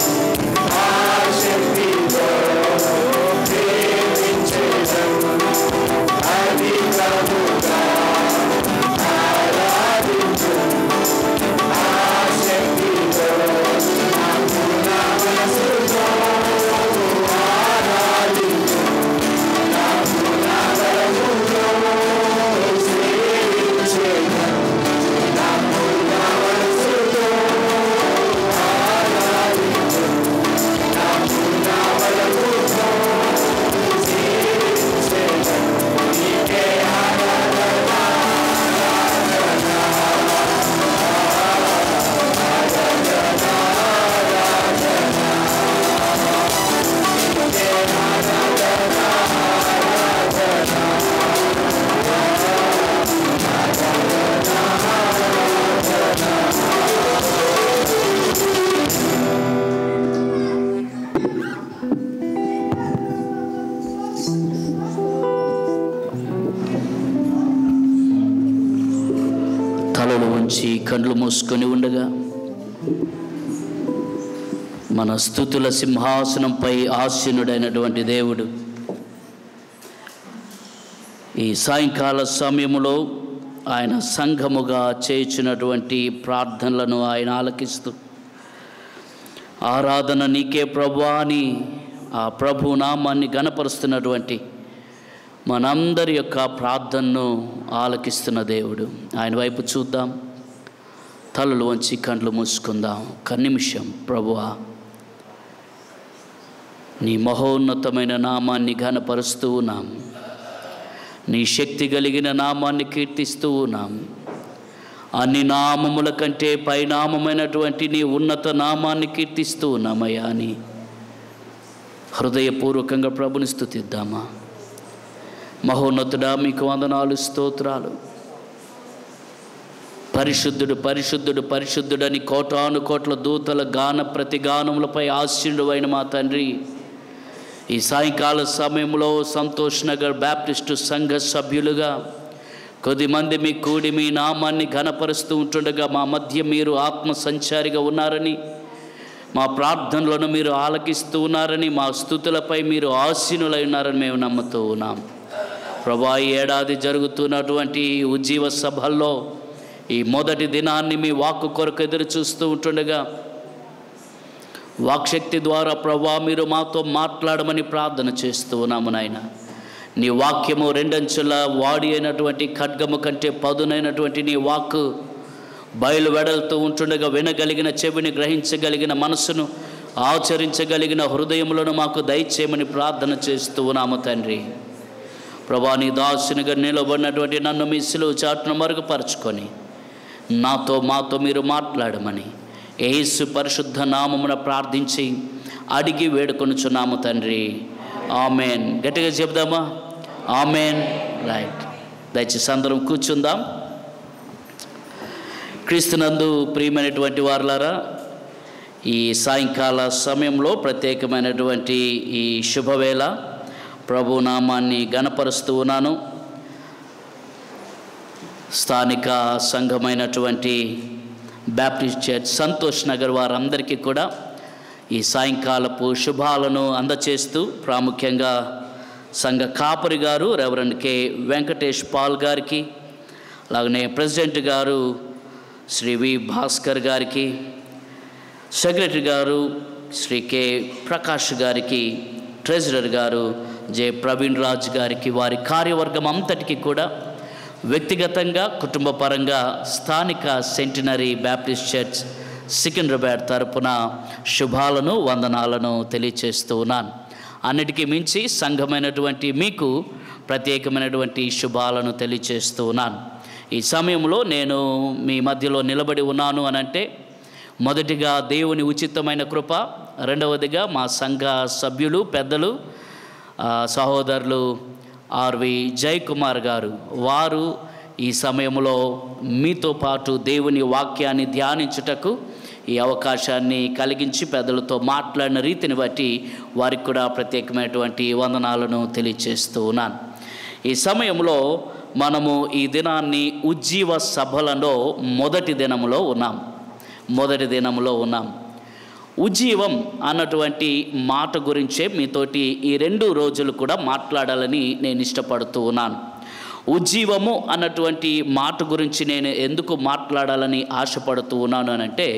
తలలు ఉంచి కండ్లు మూసుకొని ఉండగా మన స్థుతుల సింహాసనంపై ఆసీనుడైనటువంటి దేవుడు ఈ సాయంకాల సమయంలో ఆయన సంఘముగా చేయుచున్నటువంటి ప్రార్థనలను ఆయన ఆలకిస్తూ ఆరాధన నీకే ప్రభు అని ఆ ప్రభు నామాన్ని గనపరుస్తున్నటువంటి మనందరి యొక్క ప్రార్థనను ఆలకిస్తున్న దేవుడు ఆయన వైపు చూద్దాం తలలు వంచి కండ్లు మూసుకుందాం ఒక నిమిషం ప్రభువా నీ మహోన్నతమైన నామాన్ని ఘనపరుస్తూ ఉన్నాం నీ శక్తి కలిగిన నామాన్ని కీర్తిస్తూ ఉన్నాం అన్ని నామముల కంటే పైనామమైనటువంటి నీ ఉన్నత నామాన్ని కీర్తిస్తూ ఉన్నామయ్యా అని హృదయపూర్వకంగా ప్రభుని స్థుతిద్దామా మహోన్నతుడా మీకు వందనాలు స్తోత్రాలు పరిశుద్ధుడు పరిశుద్ధుడు పరిశుద్ధుడని కోటాను కోట్ల దూతల గాన ప్రతిగానములపై ఆశీనుడైన మా తండ్రి ఈ సాయంకాల సమయంలో సంతోష్ నగర్ బ్యాప్టిస్టు సంఘ సభ్యులుగా కొద్దిమంది మీ కూడి మీ నామాన్ని ఘనపరుస్తూ ఉంటుండగా మా మధ్య మీరు ఆత్మ సంచారిగా ఉన్నారని మా ప్రార్థనలను మీరు ఆలకిస్తూ ఉన్నారని మా స్థుతులపై మీరు ఆసీనులై ఉన్నారని మేము నమ్ముతూ ఉన్నాం ప్రభా ఈ ఏడాది జరుగుతున్నటువంటి ఈ ఉజ్జీవ సభల్లో ఈ మొదటి దినాన్ని మీ వాక్కు కొరకు ఎదురు చూస్తూ ఉంటుండగా వాక్శక్తి ద్వారా ప్రభా మీరు మాతో మాట్లాడమని ప్రార్థన చేస్తూ ఉన్నాము నాయన నీ వాక్యము రెండంచుల వాడి అయినటువంటి ఖడ్గము కంటే పదునైనటువంటి నీ వాక్కు బయలు వెడలుతూ ఉంటుండగా వినగలిగిన చెవిని గ్రహించగలిగిన మనసును ఆచరించగలిగిన హృదయములను మాకు దయచేయమని ప్రార్థన చేస్తూ ఉన్నాము తండ్రి ప్రభా నీ దాసునిగా నిలబడినటువంటి నన్ను మీ సిలువు చాటును మరుగుపరుచుకొని నాతో మాతో మీరు మాట్లాడమని ఏసు పరిశుద్ధ నామమున ప్రార్థించి అడిగి వేడుకొనుచున్నాము తండ్రి ఆమెన్ గట్టిగా చెప్దామా ఆమెన్ రైట్ దయచేసి అందరం కూర్చుందాం క్రీస్తునందు ప్రియమైనటువంటి వారులారా ఈ సాయంకాల సమయంలో ప్రత్యేకమైనటువంటి ఈ శుభవేళ ప్రభు నామాన్ని గణపరుస్తూ ఉన్నాను స్థానిక సంఘమైనటువంటి బ్యాప్టిస్ట్ చర్చ్ సంతోష్ నగర్ వారందరికీ కూడా ఈ సాయంకాలపు శుభాలను అందచేస్తూ ప్రాముఖ్యంగా సంఘ కాపరి గారు రెవరెండ్ కె వెంకటేష్ పాల్ గారికి అలాగనే ప్రెసిడెంట్ గారు శ్రీ వి భాస్కర్ గారికి సెక్రటరీ గారు శ్రీ కె ప్రకాష్ గారికి ట్రెజరర్ గారు జె ప్రవీణ్ రాజ్ గారికి వారి కార్యవర్గం అంతటికి కూడా వ్యక్తిగతంగా కుటుంబ పరంగా స్థానిక సెంటినరీ బ్యాప్టిస్ట్ చర్చ్ సికింద్రాబాద్ తరపున శుభాలను వందనాలను తెలియచేస్తూ ఉన్నాను అన్నిటికీ మించి సంఘమైనటువంటి మీకు ప్రత్యేకమైనటువంటి శుభాలను తెలియచేస్తూ ఉన్నాను ఈ సమయంలో నేను మీ మధ్యలో నిలబడి ఉన్నాను అనంటే మొదటిగా దేవుని ఉచితమైన కృప రెండవదిగా మా సంఘ సభ్యులు పెద్దలు ఆ, సహోదరులు ఆర్వి జయకుమార్ గారు వారు ఈ సమయంలో మీతో పాటు దేవుని వాక్యాన్ని ధ్యానించుటకు ఈ అవకాశాన్ని కలిగించి పెద్దలతో మాట్లాడిన రీతిని బట్టి వారికి కూడా ప్రత్యేకమైనటువంటి వందనాలను తెలియచేస్తూ ఉన్నాను ఈ సమయంలో మనము ఈ దినాన్ని ఉజ్జీవ సభలలో మొదటి దినములో ఉన్నాం మొదటి దినములో ఉన్నాం ఉజ్జీవం అన్నటువంటి మాట గురించే మీతోటి ఈ రెండు రోజులు కూడా మాట్లాడాలని నేను ఇష్టపడుతూ ఉన్నాను ఉజ్జీవము అన్నటువంటి మాట గురించి నేను ఎందుకు మాట్లాడాలని ఆశపడుతూ ఉన్నాను అని అంటే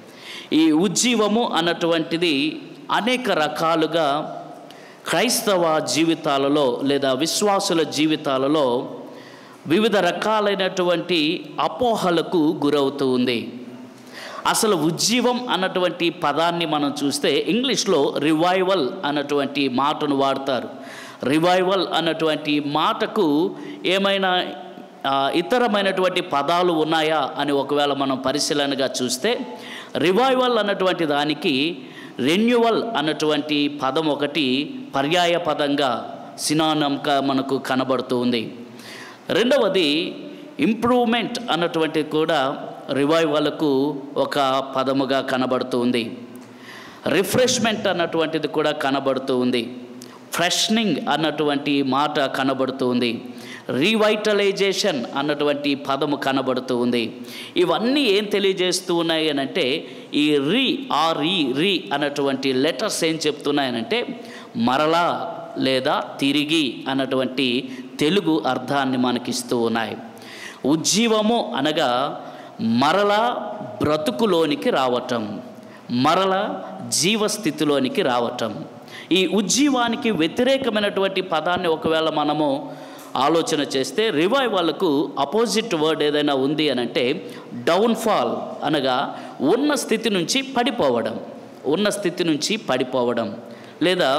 ఈ ఉజ్జీవము అన్నటువంటిది అనేక రకాలుగా క్రైస్తవ జీవితాలలో లేదా విశ్వాసుల జీవితాలలో వివిధ రకాలైనటువంటి అపోహలకు గురవుతూ ఉంది అసలు ఉజ్జీవం అన్నటువంటి పదాన్ని మనం చూస్తే ఇంగ్లీష్లో రివైవల్ అన్నటువంటి మాటను వాడతారు రివైవల్ అన్నటువంటి మాటకు ఏమైనా ఆ, ఇతరమైనటువంటి పదాలు ఉన్నాయా అని ఒకవేళ మనం పరిశీలనగా చూస్తే రివైవల్ అన్నటువంటి దానికి రెన్యువల్ అన్నటువంటి పదం ఒకటి పర్యాయ పదంగా సినానంగా మనకు కనబడుతూ ఉంది రెండవది ఇంప్రూవ్మెంట్ అన్నటువంటి కూడా రివైవల్కు ఒక పదముగా కనబడుతుంది రిఫ్రెష్మెంట్ అన్నటువంటిది కూడా కనబడుతూ ఉంది ఫ్రెషనింగ్ అన్నటువంటి మాట కనబడుతూ ఉంది రీవైటలైజేషన్ అన్నటువంటి పదము కనబడుతూ ఉంది ఇవన్నీ ఏం తెలియజేస్తూ ఉన్నాయి అని అంటే ఈ రీ ఆ రీ రీ అన్నటువంటి లెటర్స్ ఏం చెప్తున్నాయనంటే మరలా లేదా తిరిగి అన్నటువంటి తెలుగు అర్థాన్ని మనకిస్తూ ఉన్నాయి ఉజ్జీవము అనగా మరలా బ్రతుకులోనికి రావటం మరల జీవస్థితిలోనికి రావటం ఈ ఉజ్జీవానికి వ్యతిరేకమైనటువంటి పదాన్ని ఒకవేళ మనము ఆలోచన చేస్తే రివైవల్కు అపోజిట్ వర్డ్ ఏదైనా ఉంది అని అంటే డౌన్ఫాల్ అనగా ఉన్న స్థితి నుంచి పడిపోవడం ఉన్న స్థితి నుంచి పడిపోవడం లేదా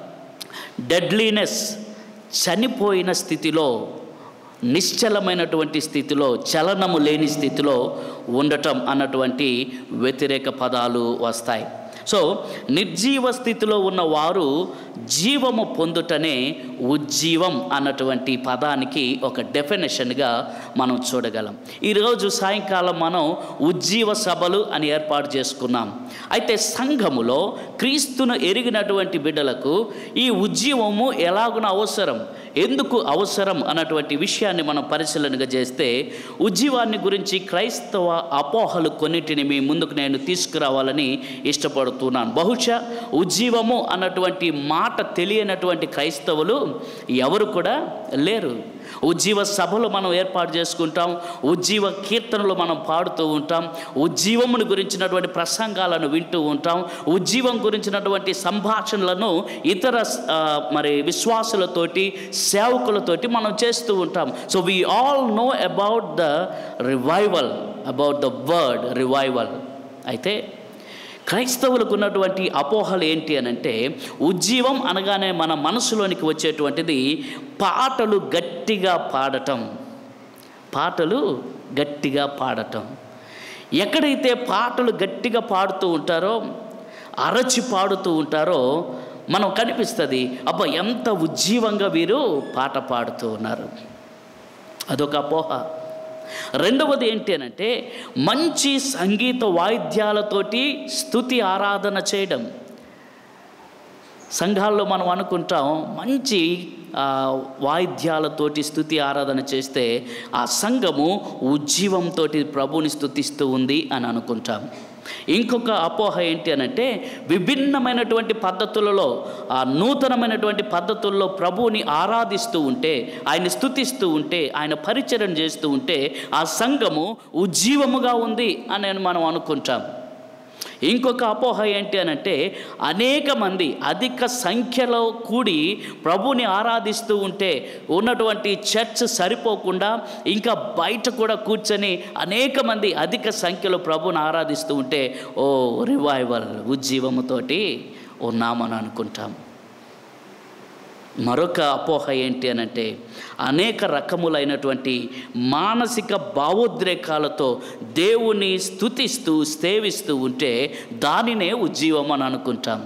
డెడ్లీనెస్ చనిపోయిన స్థితిలో నిశ్చలమైనటువంటి స్థితిలో చలనము లేని స్థితిలో ఉండటం అన్నటువంటి వ్యతిరేక పదాలు వస్తాయి సో నిర్జీవ స్థితిలో ఉన్న వారు జీవము పొందుటనే ఉజ్జీవం అన్నటువంటి పదానికి ఒక డెఫినేషన్గా మనం చూడగలం ఈరోజు సాయంకాలం మనం ఉజ్జీవ సభలు అని ఏర్పాటు చేసుకున్నాం అయితే సంఘములో క్రీస్తును ఎరిగినటువంటి బిడ్డలకు ఈ ఉజ్జీవము ఎలాగున అవసరం ఎందుకు అవసరం అన్నటువంటి విషయాన్ని మనం పరిశీలనగా చేస్తే ఉజ్జీవాన్ని గురించి క్రైస్తవ అపోహలు కొన్నిటిని మీ ముందుకు నేను తీసుకురావాలని ఇష్టపడుతున్నాను బహుశా ఉజ్జీవము అన్నటువంటి మాట తెలియనటువంటి క్రైస్తవులు ఎవరు కూడా లేరు ఉజ్జీవ సభలు మనం ఏర్పాటు చేసుకుంటాం ఉజ్జీవ కీర్తనలు మనం పాడుతూ ఉంటాం ఉజ్జీవమును గురించినటువంటి ప్రసంగాలను వింటూ ఉంటాం ఉజ్జీవం గురించినటువంటి సంభాషణలను ఇతర ఆ, మరి విశ్వాసులతోటి సేవకులతోటి మనం చేస్తూ ఉంటాం so we all know about the revival about the word revival అయితే క్రైస్తవులకు ఉన్నటువంటి అపోహలు ఏంటి అని అంటే ఉజ్జీవం అనగానే మన మనసులోనికి వచ్చేటువంటిది పాటలు గట్టిగా పాడటం పాటలు గట్టిగా పాడటం ఎక్కడైతే పాటలు గట్టిగా పాడుతూ ఉంటారో అరచి పాడుతూ ఉంటారో మనం కనిపిస్తుంది అబ్బా ఎంత ఉజ్జీవంగా వీరు పాట పాడుతూ ఉన్నారు అదొక అపోహ రెండవది ఏంటి అనంటే మంచి సంగీత వాయిద్యాలతోటి స్థుతి ఆరాధన చేయడం సంఘాల్లో మనం అనుకుంటాం మంచి ఆ, వాయిద్యాలతోటి స్థుతి ఆరాధన చేస్తే ఆ సంఘము ఉజ్జీవంతో ప్రభుని స్థుతిస్తూ ఉంది అని అనుకుంటాం ఇంకొక అపోహ ఏంటి అనంటే విభిన్నమైనటువంటి పద్ధతులలో ఆ నూతనమైనటువంటి పద్ధతుల్లో ప్రభువుని ఆరాధిస్తూ ఉంటే ఆయన స్థుతిస్తూ ఉంటే ఆయన పరిచయం చేస్తూ ఉంటే ఆ సంఘము ఉజ్జీవముగా ఉంది అని మనం అనుకుంటాం ఇంకొక అపోహ ఏంటి అని అంటే అనేక మంది అధిక సంఖ్యలో కూడి ప్రభుని ఆరాధిస్తూ ఉంటే ఉన్నటువంటి చర్చ్ సరిపోకుండా ఇంకా బయట కూడా కూర్చొని అనేక మంది అధిక సంఖ్యలో ప్రభుని ఆరాధిస్తూ ఉంటే ఓ రివైవల్ ఉజ్జీవముతోటి ఉన్నామని అనుకుంటాం మరొక అపోహ ఏంటి అనంటే అనేక రకములైనటువంటి మానసిక భావోద్రేకాలతో దేవుని స్థుతిస్తూ సేవిస్తూ ఉంటే దానినే ఉజ్జీవం అని అనుకుంటాం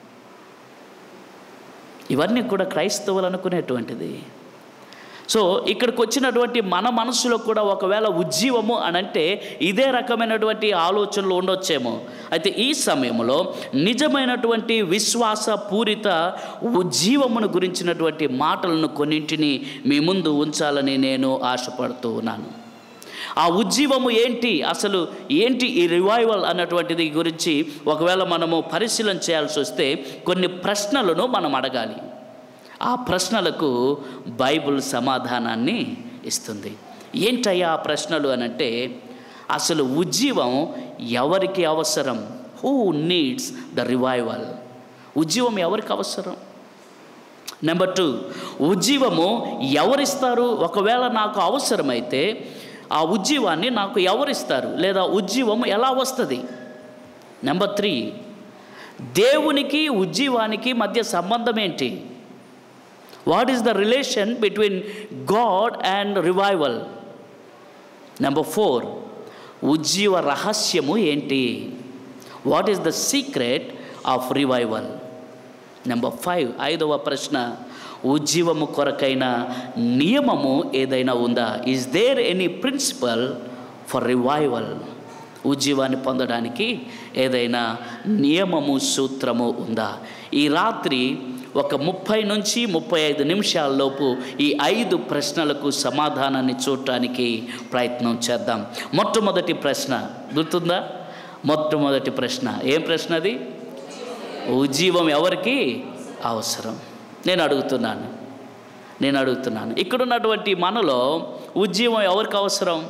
ఇవన్నీ కూడా క్రైస్తవులు అనుకునేటువంటిది సో ఇక్కడికి వచ్చినటువంటి మన మనసులో కూడా ఒకవేళ ఉజ్జీవము అని అంటే ఇదే రకమైనటువంటి ఆలోచనలు ఉండొచ్చేమో అయితే ఈ సమయంలో నిజమైనటువంటి విశ్వాస పూరిత ఉజ్జీవమును గురించినటువంటి మాటలను కొన్నింటిని మీ ముందు ఉంచాలని నేను ఆశపడుతూ ఉన్నాను ఆ ఉజ్జీవము ఏంటి అసలు ఏంటి ఈ రివైవల్ అన్నటువంటిది గురించి ఒకవేళ మనము పరిశీలన చేయాల్సి వస్తే కొన్ని ప్రశ్నలను మనం అడగాలి ఆ ప్రశ్నలకు బైబిల్ సమాధానాన్ని ఇస్తుంది ఏంటయ్యా ఆ ప్రశ్నలు అనంటే అసలు ఉజ్జీవం ఎవరికి అవసరం హూ నీడ్స్ ద రివైవల్ ఉజ్జీవం ఎవరికి అవసరం నెంబర్ టూ ఉజ్జీవము ఎవరిస్తారు ఒకవేళ నాకు అవసరమైతే ఆ ఉజ్జీవాన్ని నాకు ఎవరిస్తారు లేదా ఉజ్జీవం ఎలా వస్తుంది నెంబర్ త్రీ దేవునికి ఉజ్జీవానికి మధ్య సంబంధం ఏంటి what is the relation between God and revival number four ఉజ్జీవ రహస్యము ఏంటి what is the secret of revival number five ఐదవ ప్రశ్న ఉజ్జీవము కొరకైన నియమము ఏదైనా ఉందా is there any principle for revival ఉజ్జీవాన్ని పొందడానికి ఏదైనా నియమము సూత్రము ఉందా ఈ రాత్రి ఒక ముప్పై నుంచి ముప్పై ఐదు నిమిషాల్లోపు ఈ ఐదు ప్రశ్నలకు సమాధానాన్ని చూడటానికి ప్రయత్నం చేద్దాం మొట్టమొదటి ప్రశ్న గుర్తుందా మొట్టమొదటి ప్రశ్న ఏం ప్రశ్న అది ఉజ్జీవం ఎవరికి అవసరం నేను అడుగుతున్నాను నేను అడుగుతున్నాను ఇక్కడున్నటువంటి మనలో ఉజ్జీవం ఎవరికి అవసరం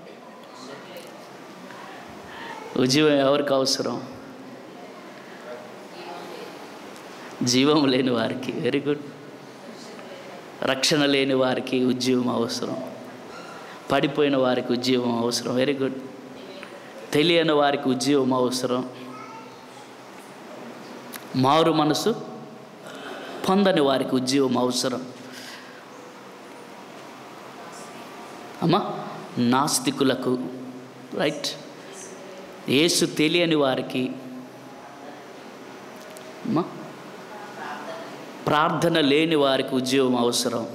ఉజ్జీవం ఎవరికి అవసరం జీవం లేని వారికి వెరీ గుడ్ రక్షణ లేని వారికి ఉద్యోగం అవసరం పడిపోయిన వారికి ఉద్యోగం అవసరం వెరీ గుడ్ తెలియని వారికి ఉద్యోగం అవసరం మారు మనసు పొందని వారికి ఉద్యోగం అవసరం అమ్మా నాస్తికులకు రైట్ యేసు తెలియని వారికి అమ్మా ప్రార్థన లేని వారికి ఉద్యోగం అవసరం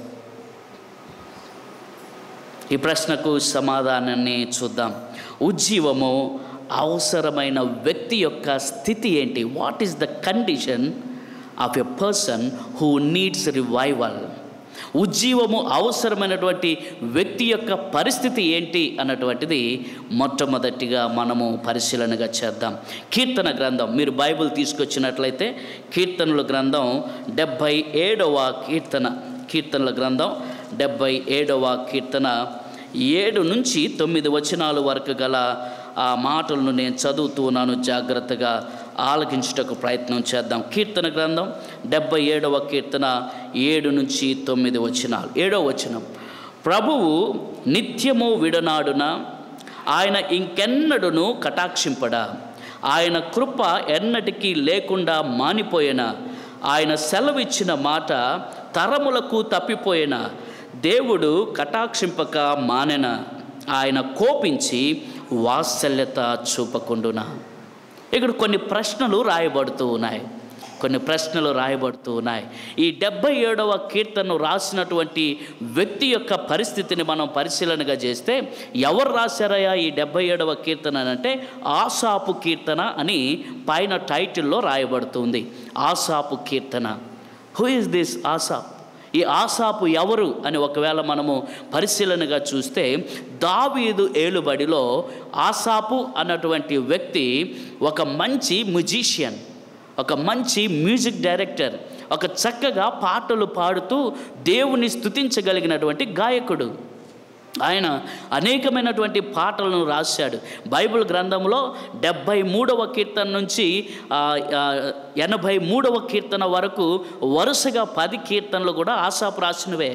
ఈ ప్రశ్నకు సమాధానాన్ని చూద్దాం ఉజ్జీవము అవసరమైన వ్యక్తి యొక్క స్థితి ఏంటి what is the condition of a person who needs revival ఉజ్జీవము అవసరమైనటువంటి వ్యక్తి యొక్క పరిస్థితి ఏంటి అన్నటువంటిది మొట్టమొదటిగా మనము పరిశీలనగా చేద్దాం కీర్తన గ్రంథం మీరు బైబిల్ తీసుకొచ్చినట్లయితే కీర్తనల గ్రంథం డెబ్భై ఏడవ కీర్తన కీర్తనల గ్రంథం డెబ్భై ఏడవ కీర్తన ఏడు నుంచి తొమ్మిది వచనాల వరకు గల ఆ మాటలను నేను చదువుతూ ఉన్నాను జాగ్రత్తగా ఆలకించుటకు ప్రయత్నం చేద్దాం కీర్తన గ్రంథం డెబ్బై ఏడవ కీర్తన ఏడు నుంచి తొమ్మిది వచనాలు ఏడవ వచనం ప్రభువు నిత్యము విడనాడున ఆయన ఇంకెన్నడును కటాక్షింపడా ఆయన కృప ఎన్నటికీ లేకుండా మానిపోయిన ఆయన సెలవిచ్చిన మాట తరములకు తప్పిపోయిన దేవుడు కటాక్షింపక మానెన ఆయన కోపించి వాత్సల్యత చూపకుండునా ఇక్కడ కొన్ని ప్రశ్నలు రాయబడుతూ ఉన్నాయి కొన్ని ప్రశ్నలు రాయబడుతూ ఉన్నాయి ఈ డెబ్బై ఏడవ కీర్తనను రాసినటువంటి వ్యక్తి యొక్క పరిస్థితిని మనం పరిశీలనగా చేస్తే ఎవరు రాశారయ్యా ఈ డెబ్బై ఏడవ కీర్తన అని అంటే ఆసాపు కీర్తన అని పైన టైటిల్లో రాయబడుతుంది ఆసాపు కీర్తన హూ ఇస్ దిస్ ఆసాప్ ఈ ఆసాపు ఎవరు అని ఒకవేళ మనము పరిశీలనగా చూస్తే దావీదు ఏలుబడిలో ఆసాపు అన్నటువంటి వ్యక్తి ఒక మంచి మ్యూజిషియన్ ఒక మంచి మ్యూజిక్ డైరెక్టర్ ఒక చక్కగా పాటలు పాడుతూ దేవుని స్తుతించగలిగినటువంటి గాయకుడు ఆయన అనేకమైనటువంటి పాటలను రాశాడు బైబిల్ గ్రంథంలో డెబ్భై మూడవ కీర్తన నుంచి ఆ, ఆ, ఎనభై మూడవ కీర్తన వరకు వరుసగా పది కీర్తనలు కూడా ఆశాపు రాసినవే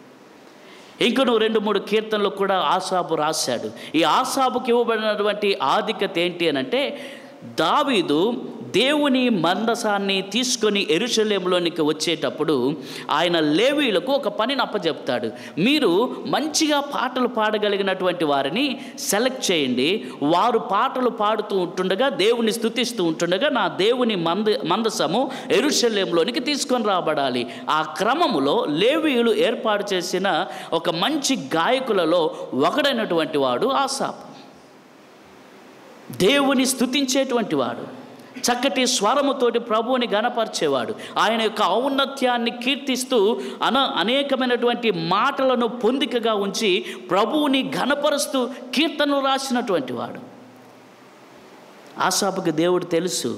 ఇంకను రెండు మూడు కీర్తనలు కూడా ఆసాపు రాశాడు ఈ ఆసాపుకి ఇవ్వబడినటువంటి ఆధిక్యత ఏంటి అని అంటే దావీదు దేవుని మందసాన్ని తీసుకొని ఎరుషలేంలోనికి వచ్చేటప్పుడు ఆయన లేవీలకు ఒక పనిని అప్పచెప్తాడు మీరు మంచిగా పాటలు పాడగలిగినటువంటి వారిని సెలెక్ట్ చేయండి వారు పాటలు పాడుతూ ఉంటుండగా దేవుని స్థుతిస్తూ ఉంటుండగా నా దేవుని మంద మందసము ఎరుషలేంలోనికి తీసుకొని రాబడాలి ఆ క్రమములో లేవీయులు ఏర్పాటు చేసిన ఒక మంచి గాయకులలో ఒకడైనటువంటి వాడు ఆసాపు దేవుని స్థుతించేటువంటి వాడు చక్కటి స్వరముతోటి ప్రభువుని గణపరిచేవాడు ఆయన యొక్క ఔన్నత్యాన్ని కీర్తిస్తూ అన అనేకమైనటువంటి మాటలను పొందికగా ఉంచి ప్రభువుని ఘనపరుస్తూ కీర్తనలు రాసినటువంటి వాడు ఆసాపుకి దేవుడు తెలుసు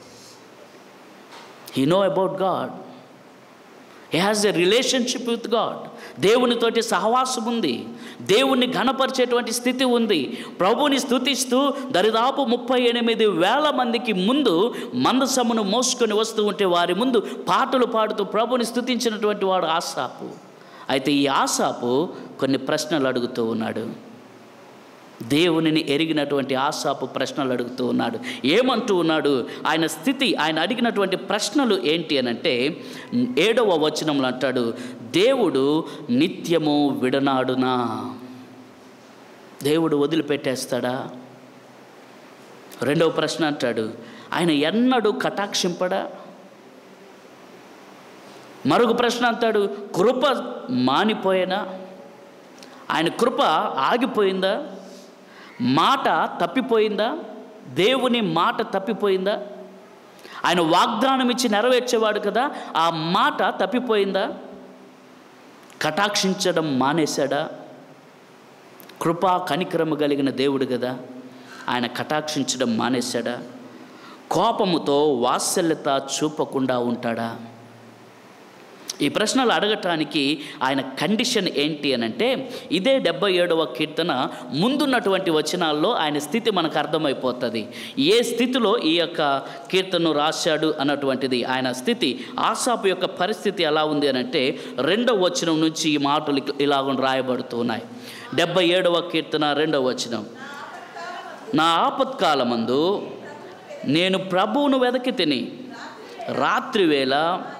he know about God he has a relationship with God దేవునితోటి సహవాసం ఉంది దేవుణ్ణి ఘనపరిచేటువంటి స్థితి ఉంది ప్రభుని స్థుతిస్తూ దరిదాపు ముప్పై ఎనిమిది వేల మందికి ముందు మందసమును మోసుకొని వస్తూ ఉంటే వారి ముందు పాటలు పాడుతూ ప్రభుని స్థుతించినటువంటి వాడు ఆసాపు అయితే ఈ ఆసాపు కొన్ని ప్రశ్నలు అడుగుతూ ఉన్నాడు దేవునిని ఎరిగినటువంటి ఆశాపు ప్రశ్నలు అడుగుతూ ఉన్నాడు ఏమంటూ ఉన్నాడు ఆయన స్థితి ఆయన అడిగినటువంటి ప్రశ్నలు ఏంటి అని అంటే ఏడవ వచనంలో అంటాడు దేవుడు నిత్యము విడనాడునా దేవుడు వదిలిపెట్టేస్తాడా రెండవ ప్రశ్న అంటాడు ఆయన ఎన్నడూ కటాక్షింపడా మరొక ప్రశ్న అంటాడు కృప మానిపోయేనా ఆయన కృప ఆగిపోయిందా మాట తప్పిపోయిందా దేవుని మాట తప్పిపోయిందా ఆయన వాగ్దానం ఇచ్చి నెరవేర్చేవాడు కదా ఆ మాట తప్పిపోయిందా కటాక్షించడం మానేశాడా కృపా కనికరము కలిగిన దేవుడు కదా ఆయన కటాక్షించడం మానేశాడా కోపముతో వాత్సల్యత చూపకుండా ఉంటాడా ఈ ప్రశ్నలు అడగటానికి ఆయన కండిషన్ ఏంటి అని అంటే ఇదే డెబ్బై ఏడవ కీర్తన ముందున్నటువంటి వచనాల్లో ఆయన స్థితి మనకు అర్థమైపోతుంది ఏ స్థితిలో ఈ యొక్క కీర్తనను రాశాడు అన్నటువంటిది ఆయన స్థితి ఆసాపు యొక్క పరిస్థితి ఎలా ఉంది అని అంటే రెండవ వచనం నుంచి ఈ మాటలు ఇలాగ రాయబడుతున్నాయి డెబ్బై ఏడవ కీర్తన రెండవ వచనం నా ఆపత్కాలమందు నేను ప్రభువును వెదకి తిని రాత్రివేళ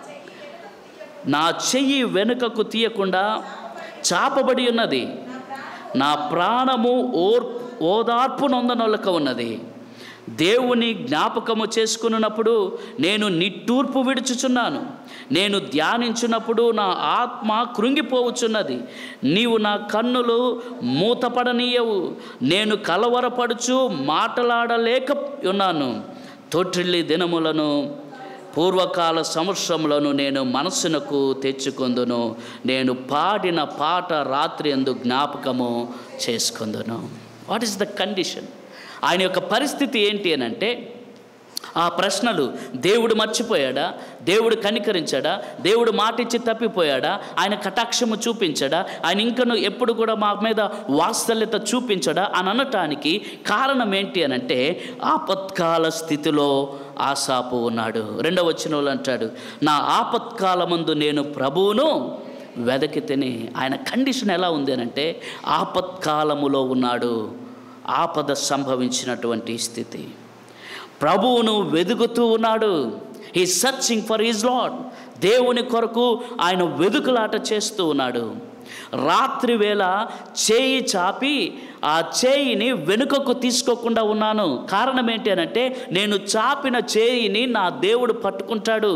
నా చెయ్యి వెనుకకు తీయకుండా చాపబడి ఉన్నది నా ప్రాణము ఓర్ ఓదార్పు నొందనొలక ఉన్నది దేవుని జ్ఞాపకము చేసుకున్నప్పుడు నేను నిట్టూర్పు విడుచుచున్నాను నేను ధ్యానించినప్పుడు నా ఆత్మ కృంగిపోవచ్చున్నది నీవు నా కన్నులు మూతపడనీయవు నేను కలవరపడుచు మాటలాడలేక ఉన్నాను తొట్టిల్లి దినములను పూర్వకాల సంవత్సరములను నేను మనస్సునకు తెచ్చుకుందును నేను పాడిన పాట రాత్రి ఎందు జ్ఞాపకము చేసుకుందును వాట్ ఈస్ ద కండిషన్ ఆయన యొక్క పరిస్థితి ఏంటి అని అంటే ఆ ప్రశ్నలు దేవుడు మర్చిపోయాడా దేవుడు కనికరించాడా దేవుడు మాటిచ్చి తప్పిపోయాడా ఆయన కటాక్షము చూపించాడా ఆయన ఇంకను ఎప్పుడు కూడా మా మీద వాత్సల్యత చూపించడా అని అనటానికి కారణం ఏంటి అని అంటే ఆపత్కాల స్థితిలో ఆశాపు ఉన్నాడు రెండవ వచ్చిన వాళ్ళు అంటాడు నా ఆపత్కాలమందు నేను ప్రభువును వెదకి తిని ఆయన కండిషన్ ఎలా ఉంది అని అంటే ఆపత్కాలములో ఉన్నాడు ఆపద సంభవించినటువంటి స్థితి ప్రభువును వెదుగుతూ ఉన్నాడు he searching for his Lord దేవుని కొరకు ఆయన వెదుకులాట చేస్తూ ఉన్నాడు రాత్రి వేళ చేయి చాపి ఆ చేయిని వెనుకకు తీసుకోకుండా ఉన్నాను కారణం ఏంటి అనంటే నేను చాపిన చేయిని నా దేవుడు పట్టుకుంటాడు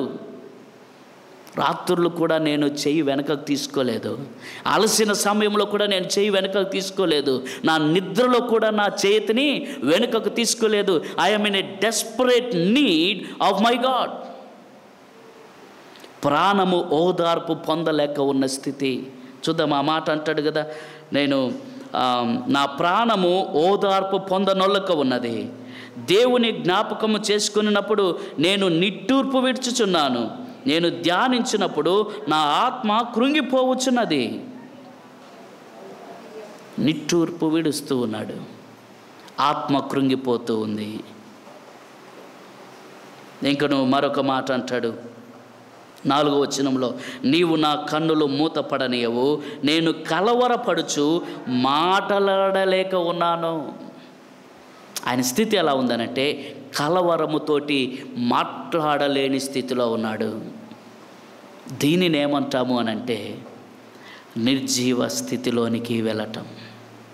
రాత్రులు కూడా నేను చెయ్యి వెనకకు తీసుకోలేదు అలసిన సమయంలో కూడా నేను చెయ్యి వెనకకు తీసుకోలేదు నా నిద్రలో కూడా నా చేతిని వెనుకకు తీసుకోలేదు I'm in a desperate need of my God ప్రాణము ఓదార్పు పొందలేక ఉన్న స్థితి చూద్దాం ఆ మాట అంటాడు కదా నేను ఆ, నా ప్రాణము ఓదార్పు పొందనొల్లక ఉన్నది దేవుని జ్ఞాపకము చేసుకున్నప్పుడు నేను నిట్టూర్పు విడుచుచున్నాను నేను ధ్యానించినప్పుడు నా ఆత్మ కృంగిపోవచ్చున్నది నిట్టూర్పు విడుస్తూ ఉన్నాడు ఆత్మ కృంగిపోతూ ఉంది ఇంకను మరొక మాట అంటాడు నాలుగో వచనంలో నీవు నా కన్నులు మూతపడనియవు నేను కలవరపడుచు మాటలాడలేక ఉన్నాను ఆయన స్థితి ఎలా ఉందనంటే కలవరముతోటి మాట్లాడలేని స్థితిలో ఉన్నాడు దీనిని ఏమంటాము అనంటే నిర్జీవ స్థితిలోనికి వెళ్ళటం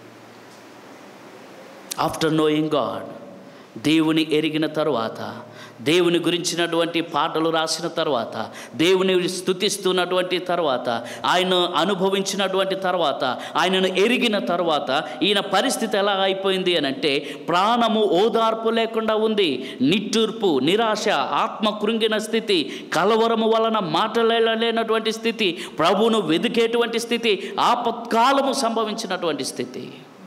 ఆఫ్టర్ నోయింగ్ గాడ్ దేవుని ఎరిగిన తరువాత దేవుని గురించినటువంటి పాటలు రాసిన తర్వాత దేవుని స్థుతిస్తున్నటువంటి తర్వాత ఆయన అనుభవించినటువంటి తర్వాత ఆయనను ఎరిగిన తర్వాత ఈయన పరిస్థితి ఎలా అయిపోయింది అని అంటే ప్రాణము ఓదార్పు లేకుండా ఉంది నిట్టూర్పు నిరాశ ఆత్మ కృంగిన స్థితి కలవరము వలన మాటలేనటువంటి స్థితి ప్రభువును వెదికేటువంటి స్థితి ఆపత్కాలము సంభవించినటువంటి స్థితి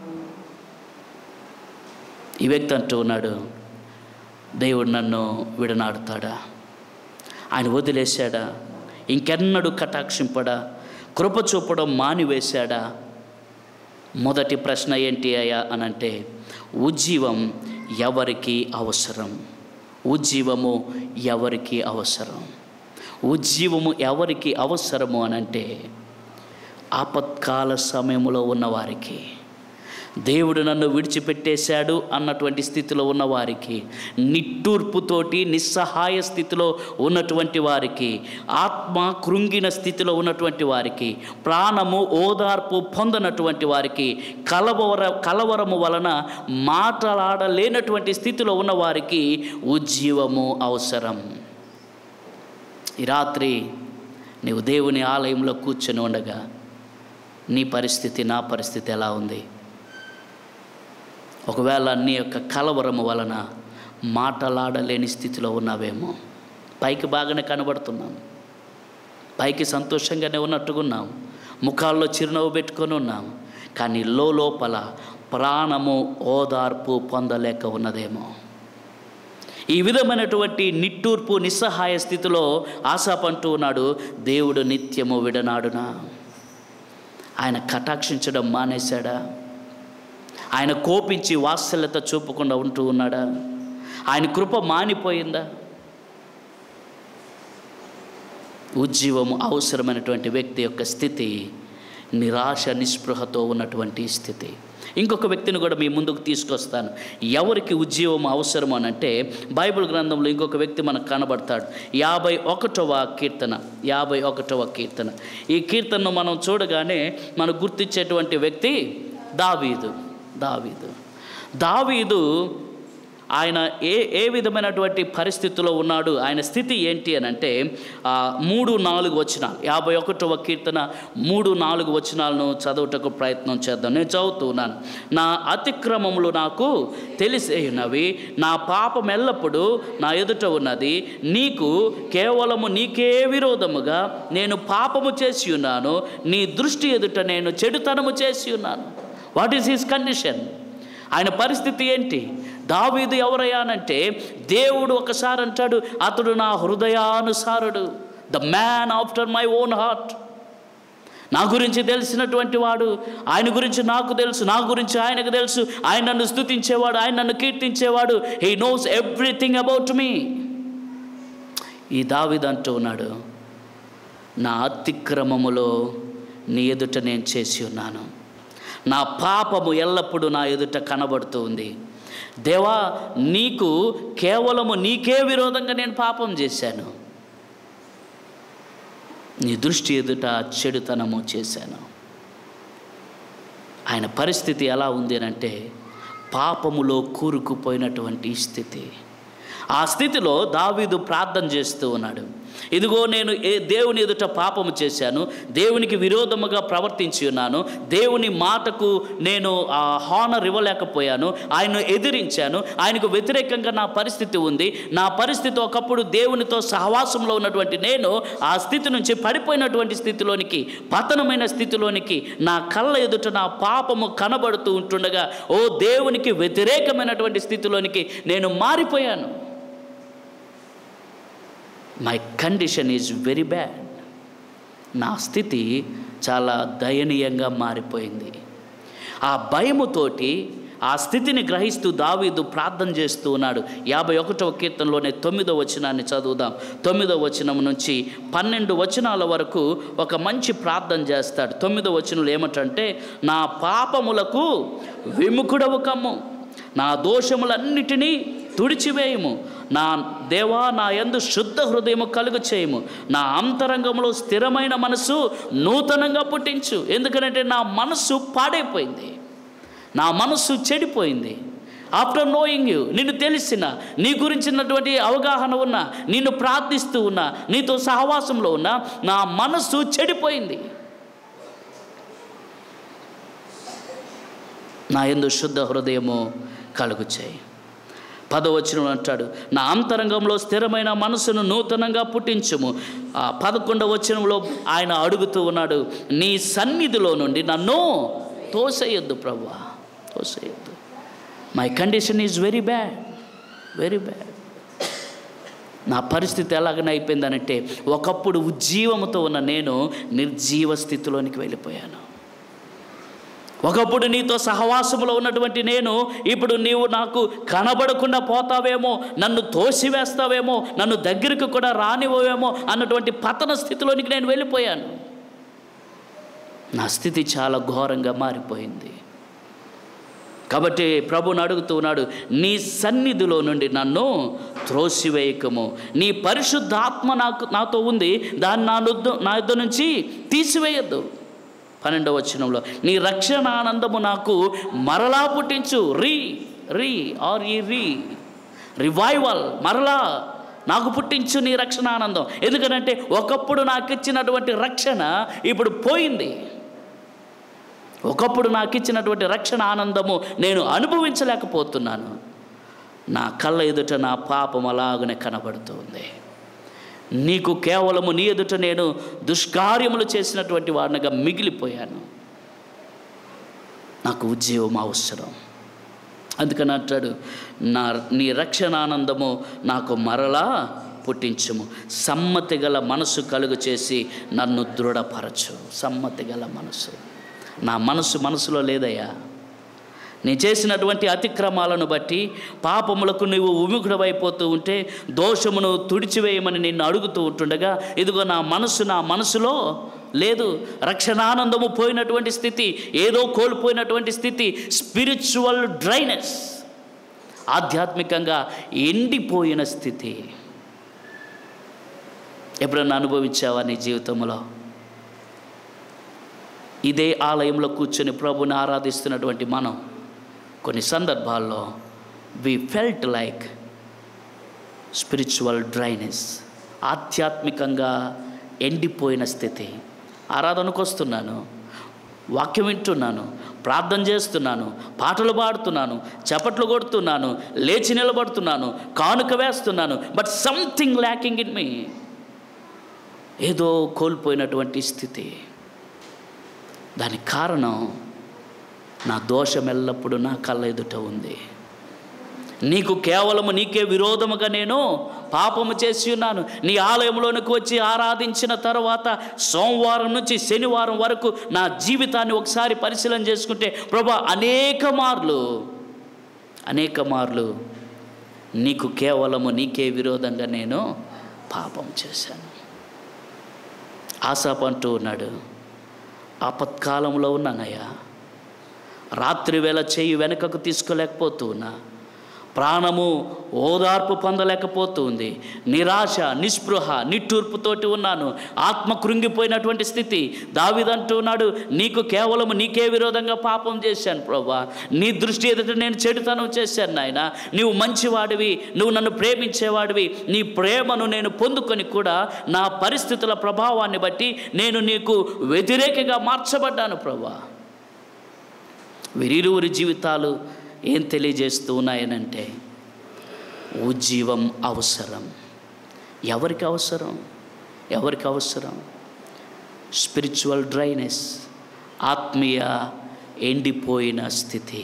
ఈ వ్యక్తి అంటూ ఉన్నాడు దేవుడు నన్ను విడనాడుతాడా ఆయన వదిలేశాడా ఇంకెన్నడూ కటాక్షింపడా కృప చూపడం మానివేశాడా మొదటి ప్రశ్న ఏంటి అయ్యా అనంటే ఉజ్జీవం ఎవరికి అవసరం ఉజ్జీవము ఎవరికి అవసరం ఉజ్జీవము ఎవరికి అవసరము అనంటే ఆపత్కాల సమయంలో ఉన్నవారికి దేవుడు నన్ను విడిచిపెట్టేశాడు అన్నటువంటి స్థితిలో ఉన్నవారికి నిట్టూర్పుతోటి నిస్సహాయ స్థితిలో ఉన్నటువంటి వారికి ఆత్మ కృంగిన స్థితిలో ఉన్నటువంటి వారికి ప్రాణము ఓదార్పు పొందనటువంటి వారికి కలవర కలవరము వలన మాట్లాడలేనటువంటి స్థితిలో ఉన్నవారికి ఉజ్జీవము అవసరం ఈ రాత్రి నీవు దేవుని ఆలయంలో కూర్చొని ఉండగా నీ పరిస్థితి నా పరిస్థితి ఎలా ఉంది ఒకవేళ నీ యొక్క కలవరము వలన మాటలాడలేని స్థితిలో ఉన్నావేమో పైకి బాగానే కనబడుతున్నాం పైకి సంతోషంగానే ఉన్నట్టుగా ఉన్నాం ముఖాల్లో చిరునవ్వు పెట్టుకొని ఉన్నాం కానీ లోపల ప్రాణము ఓదార్పు పొందలేక ఉన్నదేమో ఈ విధమైనటువంటి నిట్టూర్పు నిస్సహాయ స్థితిలో ఆశాపంటూ ఉన్నాడు దేవుడు నిత్యము విడనాడునా ఆయన కటాక్షించడం మానేశాడా ఆయన కోపించి వాత్సల్యత చూపకుండా ఉంటూ ఉన్నాడా ఆయన కృప మానిపోయిందా ఉజ్జీవము అవసరమైనటువంటి వ్యక్తి యొక్క స్థితి నిరాశ నిస్పృహతో ఉన్నటువంటి స్థితి ఇంకొక వ్యక్తిని కూడా మీ ముందుకు తీసుకొస్తాను ఎవరికి ఉద్యోగం అవసరం అని అంటే బైబిల్ గ్రంథంలో ఇంకొక వ్యక్తి మనకు కనబడతాడు యాభై ఒకటవ కీర్తన యాభై ఒకటవ కీర్తన ఈ కీర్తనను మనం చూడగానే మనకు గుర్తించేటువంటి వ్యక్తి దావీదు దావీదు దావీదు ఆయన ఏ ఏ విధమైనటువంటి పరిస్థితిలో ఉన్నాడు ఆయన స్థితి ఏంటి అని అంటే ఆ, మూడు నాలుగు వచనాలు యాభై ఒకటవ కీర్తన మూడు నాలుగు వచనాలను చదువుటకు ప్రయత్నం చేద్దాం నేను చదువుతున్నాను నా అతిక్రమములు నాకు తెలిసేయున్నవి నా పాపం ఎల్లప్పుడూ నా ఎదుట ఉన్నది నీకు కేవలము నీకే విరోధముగా నేను పాపము చేసి ఉన్నాను నీ దృష్టి ఎదుట నేను చెడుతనము చేసి ఉన్నాను వాట్ ఈస్ హిస్ కండిషన్ ఆయన పరిస్థితి ఏంటి దావీదు ఎవరయ్యానంటే దేవుడు ఒకసారి అంటాడు అతడు నా హృదయానుసారుడు the man after my own heart నా గురించి తెలిసినటువంటి వాడు ఆయన గురించి నాకు తెలుసు నా గురించి ఆయనకు తెలుసు ఆయన నన్ను స్థుతించేవాడు ఆయన నన్ను కీర్తించేవాడు he knows everything about me ఈ దావిద అంటూ ఉన్నాడు నా అతిక్రమములో నీ ఎదుట నేను చేసి ఉన్నాను నా పాపము ఎల్లప్పుడూ నా ఎదుట కనబడుతూ ఉంది దేవా నీకు కేవలము నీకే విరోధంగా నేను పాపం చేశాను నీ దృష్టి ఎదుట చెడుతనము చేశాను ఆయన పరిస్థితి ఎలా ఉంది అని అంటే పాపములో కూరుకుపోయినటువంటి స్థితి ఆ స్థితిలో దావీదు ప్రార్థన చేస్తూ ఉన్నాడు ఇదిగో నేను ఏ దేవుని ఎదుట పాపము చేశాను దేవునికి విరోధముగా ప్రవర్తించి ఉన్నాను దేవుని మాటకు నేను ఆ హానర్ ఇవ్వలేకపోయాను ఆయన్ను ఎదిరించాను ఆయనకు వ్యతిరేకంగా నా పరిస్థితి ఉంది నా పరిస్థితి ఒకప్పుడు దేవునితో సహవాసంలో ఉన్నటువంటి నేను ఆ స్థితి నుంచి పడిపోయినటువంటి స్థితిలోనికి పతనమైన స్థితిలోనికి నా కళ్ళ ఎదుట నా పాపము కనబడుతూ ఉంటుండగా ఓ దేవునికి వ్యతిరేకమైనటువంటి స్థితిలోనికి నేను మారిపోయాను my condition is very bad నా స్థితి చాలా దయనీయంగా మారిపోయింది ఆ భయముతోటి ఆ స్థితిని గ్రహిస్తూ దావీదు ప్రార్థన చేస్తూ ఉన్నాడు యాభై ఒకటవ కీర్తనలోనే తొమ్మిదో వచనాన్ని చదువుదాం తొమ్మిదో వచనం నుంచి పన్నెండు వచనాల వరకు ఒక మంచి ప్రార్థన చేస్తాడు తొమ్మిదో వచనంలో ఏమిటంటే నా పాపములకు విముఖుడవు కమ్ము నా దోషములన్నిటినీ తుడిచివేయము నా దేవా నా యందు శుద్ధ హృదయము కలుగు చేయము నా అంతరంగంలో స్థిరమైన మనసు నూతనంగా పుట్టించు ఎందుకంటే నా మనస్సు పాడైపోయింది నా మనస్సు చెడిపోయింది ఆఫ్టర్ నోయింగ్ యూ నిన్ను తెలిసిన నీ గురించినటువంటి అవగాహన ఉన్న నిన్ను ప్రార్థిస్తూ ఉన్నా నీతో సహవాసంలో ఉన్న నా మనస్సు చెడిపోయింది నా ఎందు శుద్ధ హృదయము కలుగు చేయి పదవచనం అంటాడు నా అంతరంగంలో స్థిరమైన మనసును నూతనంగా పుట్టించుము ఆ పదకొండవ వచనంలో ఆయన అడుగుతూ ఉన్నాడు నీ సన్నిధిలో నుండి నన్ను తోసేయొద్దు ప్రభా తోసేయొద్దు my condition is very bad very bad నా పరిస్థితి ఎలాగనైపోయిందనంటే ఒకప్పుడు ఉజ్జీవముతో ఉన్న నేను నిర్జీవ స్థితిలోనికి వెళ్ళిపోయాను ఒకప్పుడు నీతో సహవాసములో ఉన్నటువంటి నేను ఇప్పుడు నీవు నాకు కనబడకుండా పోతావేమో నన్ను తోసివేస్తావేమో నన్ను దగ్గరికి కూడా రానివ్వవేమో అన్నటువంటి పతన స్థితిలోనికి నేను వెళ్ళిపోయాను నా స్థితి చాలా ఘోరంగా మారిపోయింది కాబట్టి ప్రభుని అడుగుతూ ఉన్నాడు నీ సన్నిధిలో నుండి నన్ను త్రోసివేయకము నీ పరిశుద్ధాత్మ నాకు నాతో ఉంది దాన్ని నా యొద్ద నా యుద్ధ నుంచి తీసివేయద్దు పన్నెండవ వచనంలో నీ రక్షణ ఆనందము నాకు మరలా పుట్టించు రీ రీ ఆర్ ఈ రీ రివైవల్ మరలా నాకు పుట్టించు నీ రక్షణ ఆనందం ఎందుకంటే ఒకప్పుడు నాకు ఇచ్చినటువంటి రక్షణ ఇప్పుడు పోయింది ఒకప్పుడు నాకు ఇచ్చినటువంటి రక్షణ ఆనందము నేను అనుభవించలేకపోతున్నాను నా కళ్ళ ఎదుట నా పాపం అలాగనే కనబడుతుంది నీకు కేవలము నీ ఎదుట నేను దుష్కార్యములు చేసినటువంటి వాడినిగా మిగిలిపోయాను నాకు ఉద్యోగం అవసరం అందుకని అంటాడు నా నీ రక్షణ ఆనందము నాకు మరలా పుట్టించుము సమ్మతి గల మనసు కలుగు చేసి నన్ను దృఢపరచు సమ్మతి గల మనసు నా మనసు మనసులో లేదయ్యా నీ చేసినటువంటి అతిక్రమాలను బట్టి పాపములకు నీవు విముఖుడవైపోతూ ఉంటే దోషమును తుడిచివేయమని నిన్ను అడుగుతూ ఉంటుండగా ఇదిగో నా మనసు నా మనసులో లేదు రక్షణానందము పోయినటువంటి స్థితి ఏదో కోల్పోయినటువంటి స్థితి స్పిరిచువల్ డ్రైనెస్ ఆధ్యాత్మికంగా ఎండిపోయిన స్థితి ఎప్పుడన్నా అనుభవించావా నీ జీవితంలో ఇదే ఆలయంలో కూర్చొని ప్రభుని ఆరాధిస్తున్నటువంటి మనం కొన్ని సందర్భాల్లో we felt like spiritual dryness ఆధ్యాత్మికంగా ఎండిపోయిన స్థితి ఆరాధనకు వస్తున్నాను వాక్యం వింటున్నాను ప్రార్థన చేస్తున్నాను పాటలు పాడుతున్నాను చప్పట్లు కొడుతున్నాను లేచి నిలబడుతున్నాను కానుక వేస్తున్నాను but something lacking in me ఏదో కోల్పోయినటువంటి స్థితి దానికి కారణం నా దోషం ఎల్లప్పుడూ నా కళ్ళ ఎదుట ఉంది నీకు కేవలము నీకే విరోధముగా నేను పాపము చేసి ఉన్నాను నీ ఆలయంలోనికి వచ్చి ఆరాధించిన తర్వాత సోమవారం నుంచి శనివారం వరకు నా జీవితాన్ని ఒకసారి పరిశీలన చేసుకుంటే ప్రభా అనేక మార్లు అనేక మార్లు నీకు కేవలము నీకే విరోధంగా నేను పాపం చేశాను ఆశాపు అంటూ ఉన్నాడు ఆపత్కాలంలో ఉన్నానయ్యా రాత్రి వేళ చేయి వెనుకకు తీసుకోలేకపోతూ ఉన్నా ప్రాణము ఓదార్పు పొందలేకపోతుంది నిరాశ నిస్పృహ నిట్టూర్పుతోటి ఉన్నాను ఆత్మ కృంగిపోయినటువంటి స్థితి దావిదంటున్నాడు నీకు కేవలం నీకే విరోధంగా పాపం చేశాను ప్రభా నీ దృష్టి ఎదుట నేను చెడుతనం చేశాను నాయన నీవు మంచివాడివి నువ్వు నన్ను ప్రేమించేవాడివి నీ ప్రేమను నేను పొందుకొని కూడా నా పరిస్థితుల ప్రభావాన్ని బట్టి నేను నీకు వ్యతిరేకంగా మార్చబడ్డాను ప్రభా వీరిరువురి జీవితాలు ఏం తెలియజేస్తూ ఉన్నాయనంటే ఉజ్జీవం అవసరం ఎవరికి అవసరం ఎవరికి అవసరం స్పిరిచువల్ డ్రైనెస్ ఆత్మీయ ఎండిపోయిన స్థితి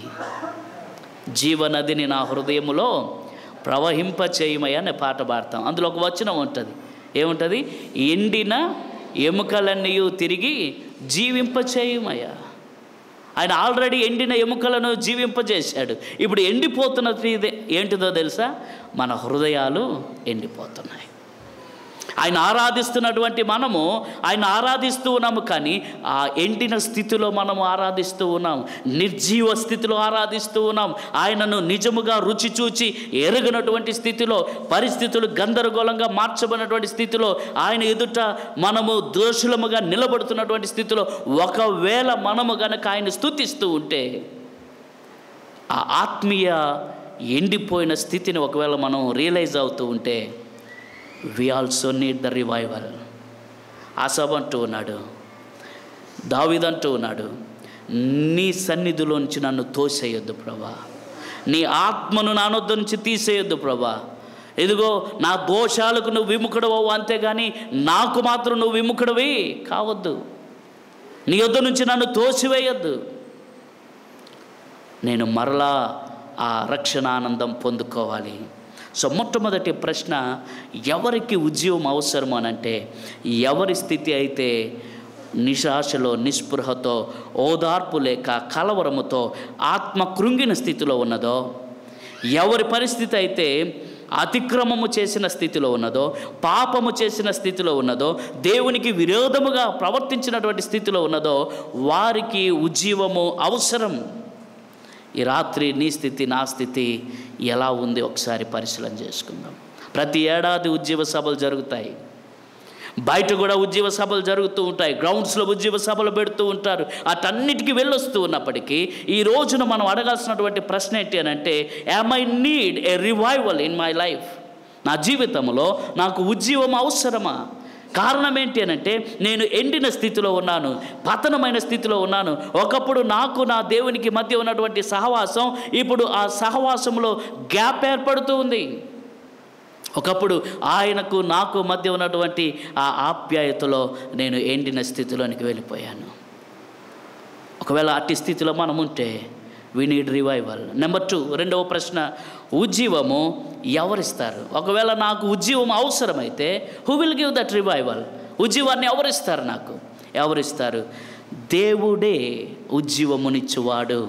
జీవనదిని నా హృదయములో ప్రవహింప చేయమయ్య అనే పాట పాడతాం అందులో ఒక వచనం ఉంటుంది ఏముంటుంది ఎండిన ఎముకలన్నీ తిరిగి జీవింప చేయమయ్యా ఆయన ఆల్రెడీ ఎండిన ఎముకలను జీవింపజేశాడు ఇప్పుడు ఎండిపోతున్నది ఇదే ఏంటిదో తెలుసా మన హృదయాలు ఎండిపోతున్నాయి ఆయన ఆరాధిస్తున్నటువంటి మనము ఆయన ఆరాధిస్తూ ఉన్నాము కానీ ఆ ఎండిన స్థితిలో మనము ఆరాధిస్తూ ఉన్నాం నిర్జీవ స్థితిలో ఆరాధిస్తూ ఉన్నాం ఆయనను నిజముగా రుచి చూచి ఎరగనటువంటి స్థితిలో పరిస్థితులు గందరగోళంగా మార్చబడినటువంటి స్థితిలో ఆయన ఎదుట మనము దోషులముగా నిలబడుతున్నటువంటి స్థితిలో ఒకవేళ మనము గనక ఆయన స్థుతిస్తూ ఉంటే ఆ ఆత్మీయ ఎండిపోయిన స్థితిని ఒకవేళ మనం రియలైజ్ అవుతూ ఉంటే we also need the revival ఆసాబ్ అంటూ ఉన్నాడు దావిదంటూ ఉన్నాడు నీ సన్నిధిలోంచి నన్ను తోసేయొద్దు ప్రభా నీ ఆత్మను నానొద్దు నుంచి తీసేయొద్దు ప్రభా ఇదిగో నా దోషాలకు నువ్వు విముఖుడవు అంతేగాని నాకు మాత్రం నువ్వు విముఖుడవి కావద్దు నీ యొద్ద నుంచి నన్ను తోసివేయొద్దు నేను మరలా ఆ రక్షణ ఆనందం పొందుకోవాలి సో మొట్టమొదటి ప్రశ్న ఎవరికి ఉద్యోగం అవసరం అనంటే ఎవరి స్థితి అయితే నిశాశలో నిస్పృహతో ఓదార్పు లేక కలవరముతో ఆత్మ కృంగిన స్థితిలో ఉన్నదో ఎవరి పరిస్థితి అయితే అతిక్రమము చేసిన స్థితిలో ఉన్నదో పాపము చేసిన స్థితిలో ఉన్నదో దేవునికి విరోధముగా ప్రవర్తించినటువంటి స్థితిలో ఉన్నదో వారికి ఉజ్జీవము అవసరం ఈ రాత్రి నీ స్థితి నా స్థితి ఎలా ఉంది ఒకసారి పరిశీలన చేసుకుందాం ప్రతి ఏడాది ఉద్యోగ సభలు జరుగుతాయి బయట కూడా ఉద్యోగ సభలు జరుగుతూ ఉంటాయి గ్రౌండ్స్లో ఉద్యోగ సభలు పెడుతూ ఉంటారు అటన్నిటికీ వెళ్ళొస్తూ ఉన్నప్పటికీ ఈ రోజున మనం అడగాల్సినటువంటి ప్రశ్న ఏంటి అని అంటే am I need a revival in my life నా జీవితంలో నాకు ఉద్యోగం అవసరమా కారణం ఏంటి అని అంటే నేను ఎండిన స్థితిలో ఉన్నాను పతనమైన స్థితిలో ఉన్నాను ఒకప్పుడు నాకు నా దేవునికి మధ్య ఉన్నటువంటి సహవాసం ఇప్పుడు ఆ సహవాసంలో గ్యాప్ ఏర్పడుతూ ఉంది ఒకప్పుడు ఆయనకు నాకు మధ్య ఉన్నటువంటి ఆ ఆప్యాయతలో నేను ఎండిన స్థితిలోనికి వెళ్ళిపోయాను ఒకవేళ అట్టి స్థితిలో మనం ఉంటే we need revival number two రెండవ ప్రశ్న ఉజ్జీవము ఎవరిస్తారు ఒకవేళ నాకు ఉజ్జీవం అవసరమైతే who will give that revival ఉజ్జీవాన్ని ఎవరిస్తారు నాకు ఎవరిస్తారు దేవుడే ఉజ్జీవమునిచ్చువాడు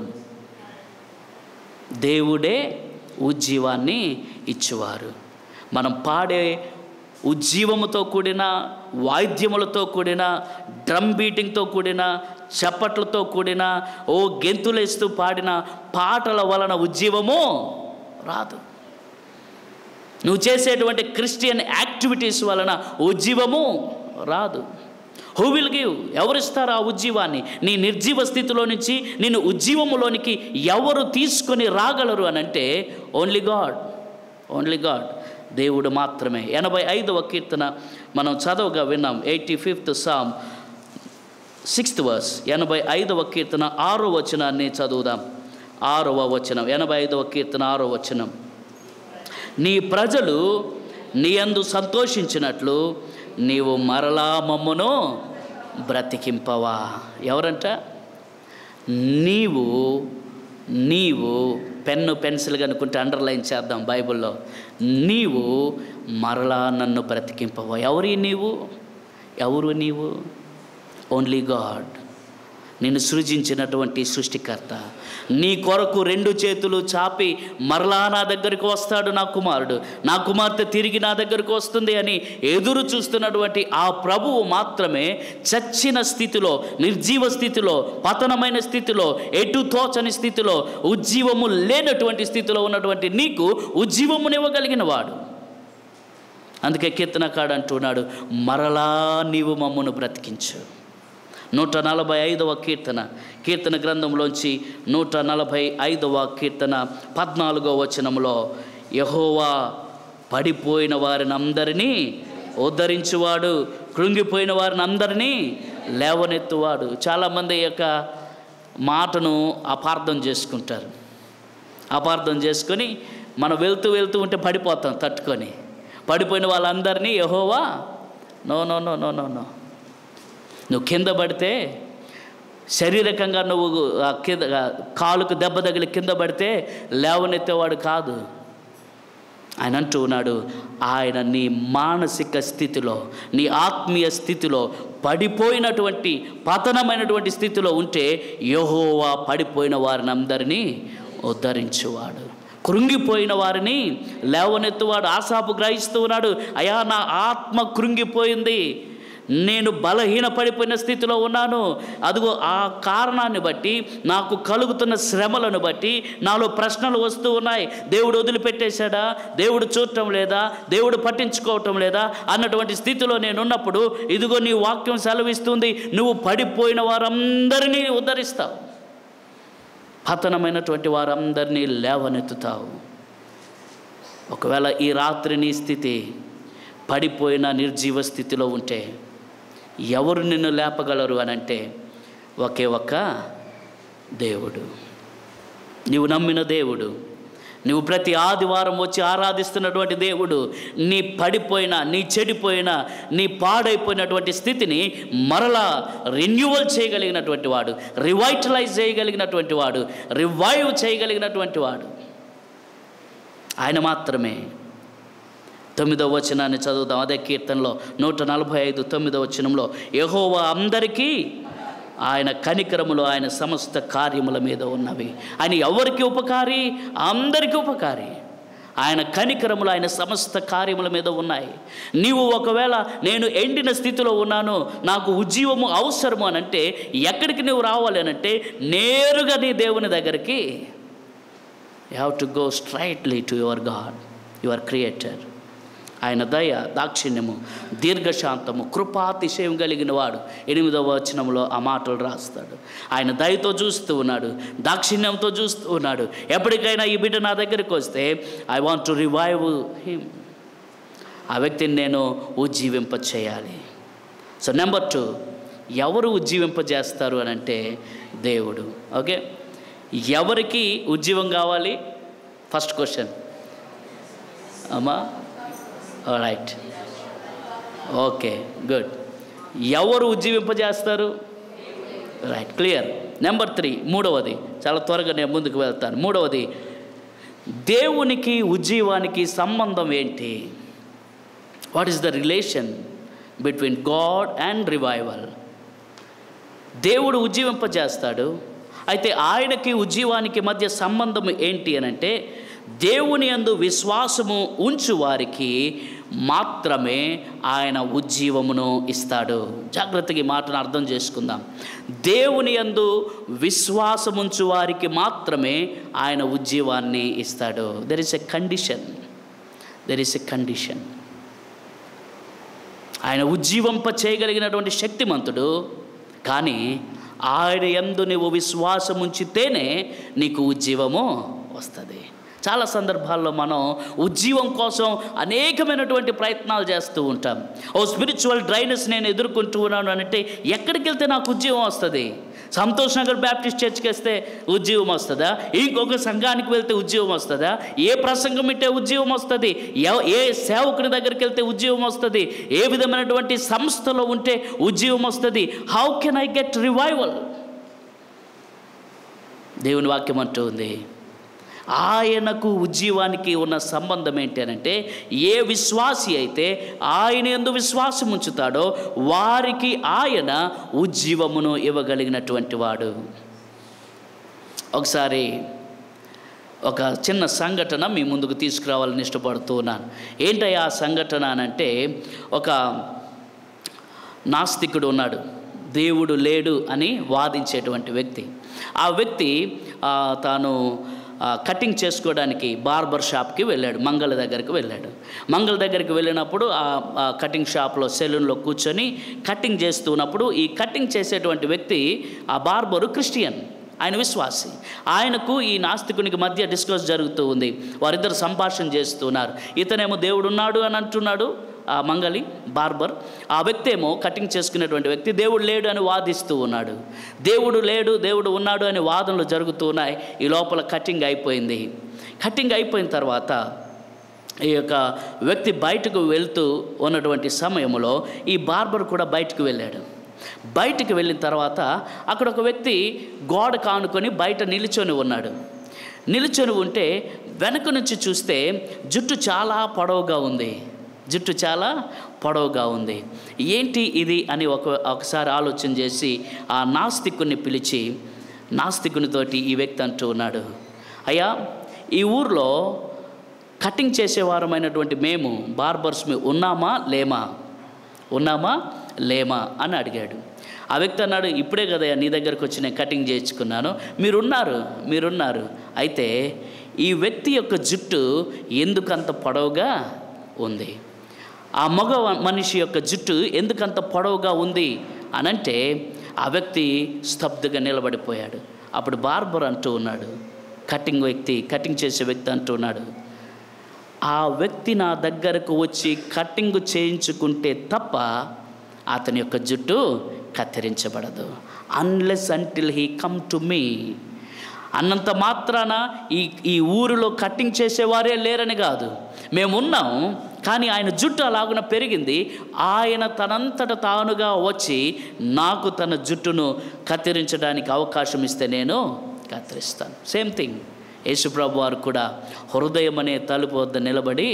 దేవుడే ఉజ్జీవాన్ని ఇచ్చువారు మనం పాడే ఉజ్జీవముతో కూడిన వాయిద్యములతో కూడిన డ్రమ్ బీటింగ్తో కూడిన చప్పట్లతో కూడిన ఓ గెంతులేస్తూ పాడిన పాటల వలన ఉజ్జీవము రాదు నువ్వు చేసేటువంటి క్రిస్టియన్ యాక్టివిటీస్ వలన ఉజ్జీవము రాదు హూ విల్ గివ్ ఎవరిస్తారు ఆ ఉజ్జీవాన్ని నీ నిర్జీవ స్థితిలో నుంచి నేను ఉజ్జీవములోనికి ఎవరు తీసుకొని రాగలరు అని అంటే ఓన్లీ గాడ్ ఓన్లీ గాడ్ దేవుడు మాత్రమే ఎనభై ఐదవ కీర్తన మనం చదవగా విన్నాం eighty fifth psalm sixth verse ఎనభై ఐదవ కీర్తన ఆరో వచనాన్ని చదువుదాం ఆరవ వచనం ఎనభై ఐదవ కీర్తన ఆరో వచనం నీ ప్రజలు నీ అందు సంతోషించినట్లు నీవు మరలా మమ్మును బ్రతికింపవా ఎవరంట నీవు నీవు పెన్ను పెన్సిల్ కనుకుంటే అండర్లైన్ చేద్దాం బైబిల్లో నీవు మరలా నన్ను బ్రతికింపవా ఎవరి నీవు ఎవరు నీవు ఓన్లీ గాడ్ నిన్ను సృజించినటువంటి సృష్టికర్త నీ కొరకు రెండు చేతులు చాపి మరలా నా దగ్గరికి వస్తాడు నా కుమారుడు నా కుమార్తె తిరిగి నా దగ్గరికి వస్తుంది అని ఎదురు చూస్తున్నటువంటి ఆ ప్రభువు మాత్రమే చచ్చిన స్థితిలో నిర్జీవ స్థితిలో పతనమైన స్థితిలో ఎటు తోచని స్థితిలో ఉజ్జీవము లేనటువంటి స్థితిలో ఉన్నటువంటి నీకు ఉజ్జీవమునివ్వగలిగిన వాడు అందుకే కీర్తనకాడు అంటున్నాడు మరలా నీవు మమ్మను బ్రతికించు నూట నలభై ఐదవ కీర్తన కీర్తన గ్రంథంలోంచి నూట నలభై ఐదవ కీర్తన పద్నాలుగో వచనంలో యహోవా పడిపోయిన వారిని అందరినీ ఉద్ధరించువాడు కృంగిపోయిన వారిని అందరినీ లేవనెత్తువాడు చాలామంది ఈ యొక్క మాటను అపార్థం చేసుకుంటారు అపార్థం చేసుకొని మనం వెళ్తూ వెళ్తూ ఉంటే పడిపోతాం తట్టుకొని పడిపోయిన వాళ్ళందరినీ యహోవా no no no no no no నువ్వు కింద పడితే శారీరకంగా నువ్వు ఆ కింద ఆ కాలుకు దెబ్బ తగిలి కింద పడితే లేవనెత్తేవాడు కాదు ఆయన అంటూ ఉన్నాడు ఆయన నీ మానసిక స్థితిలో నీ ఆత్మీయ స్థితిలో పడిపోయినటువంటి పతనమైనటువంటి స్థితిలో ఉంటే యహోవా పడిపోయిన వారిని అందరినీ ఉద్ధరించువాడు కృంగిపోయిన వారిని లేవనెత్తువాడు ఆశాపు గ్రహిస్తూ ఉన్నాడు అయా నా ఆత్మ కృంగిపోయింది నేను బలహీన పడిపోయిన స్థితిలో ఉన్నాను అదిగో ఆ కారణాన్ని బట్టి నాకు కలుగుతున్న శ్రమలను బట్టి నాలో ప్రశ్నలు వస్తూ ఉన్నాయి దేవుడు వదిలిపెట్టేశాడా దేవుడు చూడటం లేదా దేవుడు పట్టించుకోవటం లేదా అన్నటువంటి స్థితిలో నేను ఉన్నప్పుడు ఇదిగో నీ వాక్యం సెలవిస్తుంది నువ్వు పడిపోయిన వారందరినీ ఉద్ధరిస్తావు పతనమైనటువంటి వారందరినీ లేవనెత్తుతావు ఒకవేళ ఈ రాత్రి నీ స్థితి పడిపోయిన నిర్జీవ స్థితిలో ఉంటే ఎవరు నిన్ను లేపగలరు అని అంటే ఒకే ఒక్క దేవుడు నీవు నమ్మిన దేవుడు నువ్వు ప్రతి ఆదివారం వచ్చి ఆరాధిస్తున్నటువంటి దేవుడు నీ పడిపోయిన నీ చెడిపోయిన నీ పాడైపోయినటువంటి స్థితిని మరలా రెన్యువల్ చేయగలిగినటువంటి వాడు రివైటలైజ్ చేయగలిగినటువంటి వాడు రివైవ్ చేయగలిగినటువంటి వాడు ఆయన మాత్రమే తొమ్మిదవ వచనాన్ని చదువుదాం అదే కీర్తనలో నూట నలభై ఐదు తొమ్మిదవ వచనంలో యెహోవా అందరికీ ఆయన కనికరములు ఆయన సమస్త కార్యముల మీద ఉన్నవి ఆయన ఎవరికి ఉపకారి అందరికీ ఉపకారి ఆయన కనికరములు ఆయన సమస్త కార్యముల మీద ఉన్నాయి నీవు ఒకవేళ నేను ఎండిన స్థితిలో ఉన్నాను నాకు ఉజ్జీవము అవసరము అని అంటే ఎక్కడికి నువ్వు రావాలి అని అంటే నేరుగా నీ దేవుని దగ్గరికి you have to go straightly to your God your creator ఆయన దయ దాక్షిణ్యము దీర్ఘశాంతము కృపాతిశయం కలిగిన వాడు ఎనిమిదవ వచనంలో ఆ మాటలు రాస్తాడు ఆయన దయతో చూస్తూ ఉన్నాడు దాక్షిణ్యంతో చూస్తూ ఉన్నాడు ఎప్పటికైనా ఈ బిడ్డ నా దగ్గరికి వస్తే I want to revive him ఆ వ్యక్తిని నేను ఉజ్జీవింప చేయాలి సో నెంబర్ టూ ఎవరు ఉజ్జీవింపజేస్తారు అని అంటే దేవుడు ఓకే ఎవరికి ఉజ్జీవం కావాలి ఫస్ట్ క్వశ్చన్ అమ్మా రైట్ ఓకే గుడ్ ఎవరు ఉజ్జీవింపజేస్తారు రైట్ క్లియర్ నెంబర్ త్రీ మూడవది చాలా త్వరగా నేను ముందుకు వెళ్తాను మూడవది దేవునికి ఉజ్జీవానికి సంబంధం ఏంటి what is the relation between God and revival దేవుడు ఉజ్జీవింపజేస్తాడు అయితే ఆయనకి ఉజ్జీవానికి మధ్య సంబంధం ఏంటి అని అంటే దేవుని యందు విశ్వాసము ఉంచు వారికి మాత్రమే ఆయన ఉజ్జీవమును ఇస్తాడు జాగ్రత్తగా ఈ మాటను అర్థం చేసుకుందాం దేవుని యందు విశ్వాసముంచు వారికి మాత్రమే ఆయన ఉజ్జీవాన్ని ఇస్తాడు there is a condition there is a condition ఆయన ఉజ్జీవంప చేయగలిగినటువంటి శక్తిమంతుడు కానీ ఆయన ఎందు నువ్వు విశ్వాసం ఉంచితేనే నీకు ఉజ్జీవము వస్తుంది చాలా సందర్భాల్లో మనం ఉజ్జీవం కోసం అనేకమైనటువంటి ప్రయత్నాలు చేస్తూ ఉంటాం ఓ స్పిరిచువల్ డ్రైనెస్ నేను ఎదుర్కొంటూ ఉన్నాను అంటే ఎక్కడికి వెళ్తే నాకు ఉద్యోగం వస్తుంది సంతోష్ నగర్ బ్యాప్టిస్ట్ చర్చ్కి వస్తే ఉద్యోగం వస్తుందా ఇంకొక సంఘానికి వెళ్తే ఉద్యోగం వస్తుందా ఏ ప్రసంగం ఇట్టే ఉద్యోగం వస్తుంది ఎవ- ఏ సేవకుడి దగ్గరికి వెళ్తే ఉద్యోగం వస్తుంది ఏ విధమైనటువంటి సంస్థలో ఉంటే ఉద్యోగం వస్తుంది how can I get revival దేవుని వాక్యం అంటూ ఉంది ఆయనకు ఉజ్జీవానికి ఉన్న సంబంధం ఏంటి అని అంటే ఏ విశ్వాసి అయితే ఆయన ఎందు విశ్వాసం ఉంచుతాడో వారికి ఆయన ఉజ్జీవమును ఇవ్వగలిగినటువంటి వాడు ఒకసారి ఒక చిన్న సంఘటన మీ ముందుకు తీసుకురావాలని ఇష్టపడుతూ ఉన్నాను ఏంటయ్యా ఆ సంఘటన అని అంటే ఒక నాస్తికుడు ఉన్నాడు దేవుడు లేడు అని వాదించేటువంటి వ్యక్తి ఆ వ్యక్తి ఆ, తాను ఆ, కటింగ్ చేసుకోవడానికి బార్బర్ షాప్కి వెళ్ళాడు మంగళ దగ్గరికి వెళ్ళాడు మంగళ దగ్గరికి వెళ్ళినప్పుడు ఆ ఆ కటింగ్ షాప్లో సెలూన్లో కూర్చొని కటింగ్ చేస్తున్నప్పుడు ఈ కటింగ్ చేసేటువంటి వ్యక్తి ఆ బార్బరు క్రిస్టియన్ ఆయన విశ్వాసి ఆయనకు ఈ నాస్తికునికి మధ్య డిస్కస్ జరుగుతూ ఉంది వారిద్దరు సంభాషణ చేస్తున్నారు ఇతనేమో దేవుడు ఉన్నాడు అని అంటున్నాడు ఆ మంగళి బార్బర్ ఆ వ్యక్తి ఏమో కటింగ్ చేసుకునేటువంటి వ్యక్తి దేవుడు లేడు అని వాదిస్తూ ఉన్నాడు దేవుడు లేడు దేవుడు ఉన్నాడు అని వాదనలు జరుగుతూ ఉన్నాయి ఈ లోపల కటింగ్ అయిపోయింది కటింగ్ అయిపోయిన తర్వాత ఈ యొక్క వ్యక్తి బయటకు వెళ్తూ ఉన్నటువంటి సమయంలో ఈ బార్బర్ కూడా బయటకు వెళ్ళాడు బయటికి వెళ్ళిన తర్వాత అక్కడ ఒక వ్యక్తి గోడ కానుకొని బయట నిలుచొని ఉన్నాడు నిలుచొని ఉంటే వెనక నుంచి చూస్తే జుట్టు చాలా పొడవుగా ఉంది జుట్టు చాలా పొడవుగా ఉంది ఏంటి ఇది అని ఒక ఒకసారి ఆలోచన చేసి ఆ నాస్తికుని పిలిచి నాస్తికునితోటి ఈ వ్యక్తి అంటూ ఉన్నాడు అయ్యా ఈ ఊర్లో కటింగ్ చేసేవారమైనటువంటి మేము బార్బర్స్ మీ ఉన్నామా లేమా ఉన్నామా లేమా అని అడిగాడు ఆ వ్యక్తి అన్నాడు ఇప్పుడే కదా నీ దగ్గరకు వచ్చి నేను కటింగ్ చేయించుకున్నాను మీరున్నారు మీరున్నారు అయితే ఈ వ్యక్తి యొక్క జుట్టు ఎందుకంత పొడవుగా ఉంది ఆ మగ మనిషి యొక్క జుట్టు ఎందుకంత పొడవుగా ఉంది అనంటే ఆ వ్యక్తి స్తబ్దుగా నిలబడిపోయాడు అప్పుడు బార్బర్ అంటూ ఉన్నాడు కటింగ్ వ్యక్తి కటింగ్ చేసే వ్యక్తి అంటూ ఉన్నాడు ఆ వ్యక్తి నా దగ్గరకు వచ్చి కట్టింగ్ చేయించుకుంటే తప్ప అతని యొక్క జుట్టు కత్తిరించబడదు unless until he come to me అన్నంత మాత్రాన ఈ ఈ ఊరిలో కట్టింగ్ చేసేవారే లేరని కాదు మేమున్నాం కానీ ఆయన జుట్టు అలాగున పెరిగింది ఆయన తనంతట తానుగా వచ్చి నాకు తన జుట్టును కత్తిరించడానికి అవకాశం ఇస్తే నేను కత్తిరిస్తాను సేమ్ థింగ్ యేసుప్రభు వారు కూడా హృదయం అనే తలుపు వద్ద నిలబడి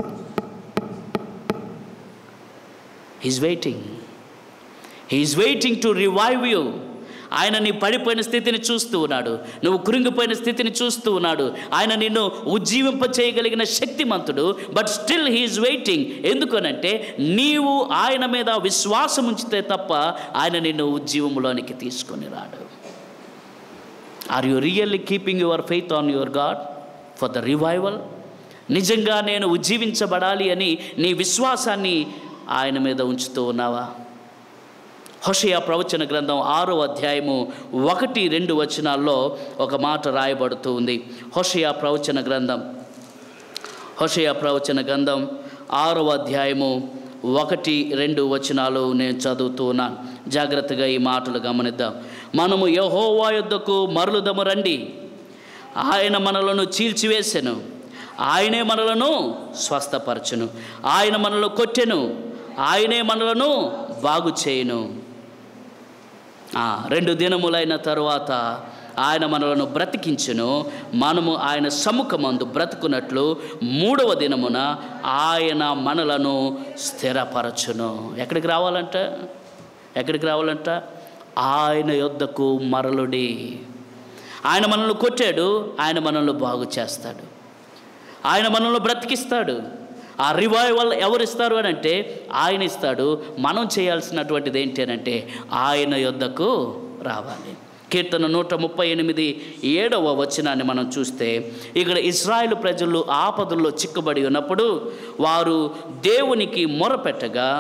he's waiting he is waiting to revive you ఆయన నీ పడిపోయిన స్థితిని చూస్తూ ఉన్నాడు నువ్వు కృంగిపోయిన స్థితిని చూస్తూ ఉన్నాడు ఆయన నిన్ను ఉజ్జీవింప చేయగలిగిన శక్తిమంతుడు బట్ స్టిల్ హీఈస్ వెయిటింగ్ ఎందుకనంటే నీవు ఆయన మీద విశ్వాసం ఉంచితే తప్ప ఆయన నిన్ను ఉజ్జీవంలోనికి తీసుకొని రాడు are you really keeping your faith on your God for the revival నిజంగా నేను ఉజ్జీవించబడాలి అని నీ విశ్వాసాన్ని ఆయన మీద ఉంచుతూ ఉన్నావా హోషయ ప్రవచన గ్రంథం ఆరో అధ్యాయము ఒకటి రెండు వచనాల్లో ఒక మాట రాయబడుతూ ఉంది హోషయ ప్రవచన గ్రంథం హోషయ ప్రవచన గ్రంథం ఆరో అధ్యాయము ఒకటి రెండు వచనాలు నేను చదువుతూ ఉన్నాను జాగ్రత్తగా ఈ మాటలు గమనిద్దాం మనము యహోవా యుద్ధకు మరలుదము రండి ఆయన మనలను చీల్చివేసెను ఆయనే మనలను స్వస్థపరచును ఆయన మనలో కొట్టెను ఆయనే మనలను బాగు చేయును ఆ, రెండు దినములైన తరువాత ఆయన మనలను బ్రతికించును మనము ఆయన సముఖమందు బ్రతుకున్నట్లు మూడవ దినమున ఆయన మనలను స్థిరపరచును ఎక్కడికి రావాలంట ఎక్కడికి రావాలంట ఆయన యొద్దకు మరలుడి ఆయన మనల్ని కొట్టాడు ఆయన మనల్ని బాగు చేస్తాడు ఆయన మనల్ని బ్రతికిస్తాడు ఆ రివైవల్ ఎవరు ఇస్తారు అని అంటే ఆయన ఇస్తాడు మనం చేయాల్సినటువంటిది ఏంటి అని అంటే ఆయన యొద్దకు రావాలి కీర్తన నూట ముప్పై ఎనిమిది ఏడవ వచనాన్ని మనం చూస్తే ఇక్కడ ఇస్రాయేల్ ప్రజలు ఆపదల్లో చిక్కుబడి ఉన్నప్పుడు వారు దేవునికి మొరపెట్టగా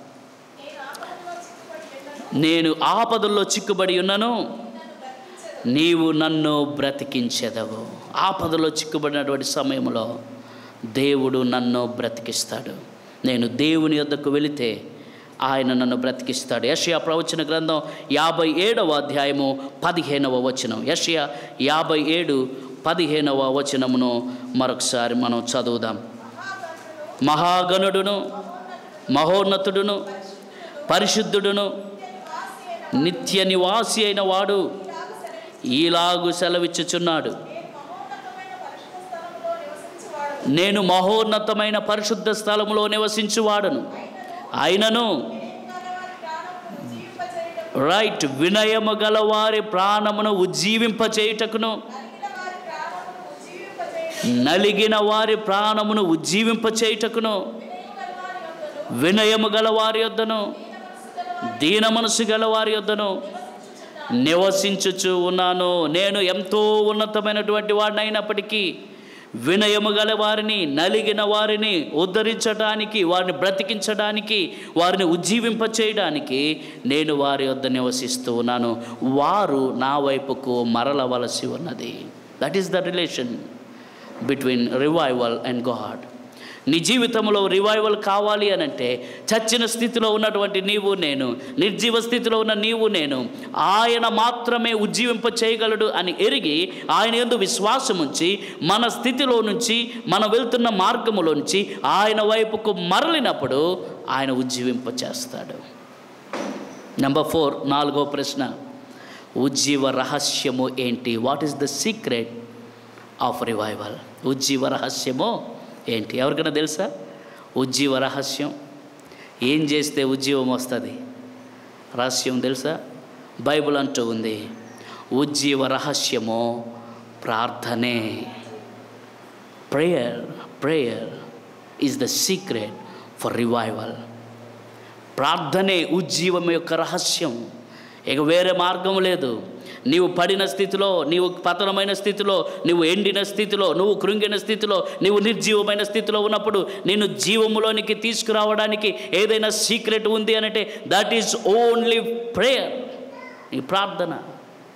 నేను ఆపదల్లో చిక్కుబడి ఉన్నాను నీవు నన్ను బ్రతికించెదవు ఆపదలో చిక్కుబడినటువంటి సమయంలో దేవుడు నన్ను బ్రతికిస్తాడు నేను దేవుని యొద్దకు వెళితే ఆయన నన్ను బ్రతికిస్తాడు యషయా ప్రవచన గ్రంథం యాభై ఏడవ అధ్యాయము పదిహేనవ వచనం యషయా యాభై ఏడు పదిహేనవ వచనమును మరొకసారి మనం చదువుదాం మహాగణుడును మహోన్నతుడును పరిశుద్ధుడును నిత్య నివాసి అయిన వాడు ఈలాగు సెలవిచ్చుచున్నాడు నేను మహోన్నతమైన పరిశుద్ధ స్థలములో నివసించువాడను అయినను రైట్ వినయము గల వారి ప్రాణమును ఉజ్జీవింపచేయుటకును నలిగిన వారి ప్రాణమును ఉజ్జీవింపచేయుటకును వినయము గల వారి యొద్దను దీన మనసు గల వారి యొద్దను నివసించుచు ఉన్నాను నేను ఎంతో ఉన్నతమైనటువంటి వాడిని అయినప్పటికీ వినయము గల వారిని నలిగిన వారిని ఉద్ధరించడానికి వారిని బ్రతికించడానికి వారిని ఉజ్జీవింప చేయడానికి నేను వారి వద్ద నివసిస్తూ ఉన్నాను వారు నా వైపుకు మరలవలసి ఉన్నది that is the relation between revival and God నీ జీవితంలో రివైవల్ కావాలి అని అంటే చచ్చిన స్థితిలో ఉన్నటువంటి నీవు నేను నిర్జీవ స్థితిలో ఉన్న నీవు నేను ఆయన మాత్రమే ఉజ్జీవింప చేయగలడు అని ఎరిగి ఆయన ఎందు విశ్వాసం ఉంచి మన స్థితిలో నుంచి మనం వెళ్తున్న మార్గములో నుంచి ఆయన వైపుకు మరలినప్పుడు ఆయన ఉజ్జీవింప చేస్తాడు నెంబర్ ఫోర్ నాలుగో ప్రశ్న ఉజ్జీవ రహస్యము ఏంటి what is the secret of revival ఉజ్జీవ రహస్యము ఏంటి ఎవరికైనా తెలుసా ఉజ్జీవ రహస్యం ఏం చేస్తే ఉజ్జీవం వస్తుంది రహస్యం తెలుసా బైబిల్ అంటూ ఉంది ఉజ్జీవ రహస్యము ప్రార్థనే prayer prayer is the secret for revival ప్రార్థనే ఉజ్జీవం యొక్క రహస్యం ఇక వేరే మార్గం లేదు నీవు పడిన స్థితిలో నీవు పతనమైన స్థితిలో నువ్వు ఎండిన స్థితిలో నువ్వు కృంగిన స్థితిలో నువ్వు నిర్జీవమైన స్థితిలో ఉన్నప్పుడు నిన్ను జీవములోనికి తీసుకురావడానికి ఏదైనా సీక్రెట్ ఉంది అనంటే దట్ ఈస్ ఓన్లీ ప్రేయర్ నీ ప్రార్థన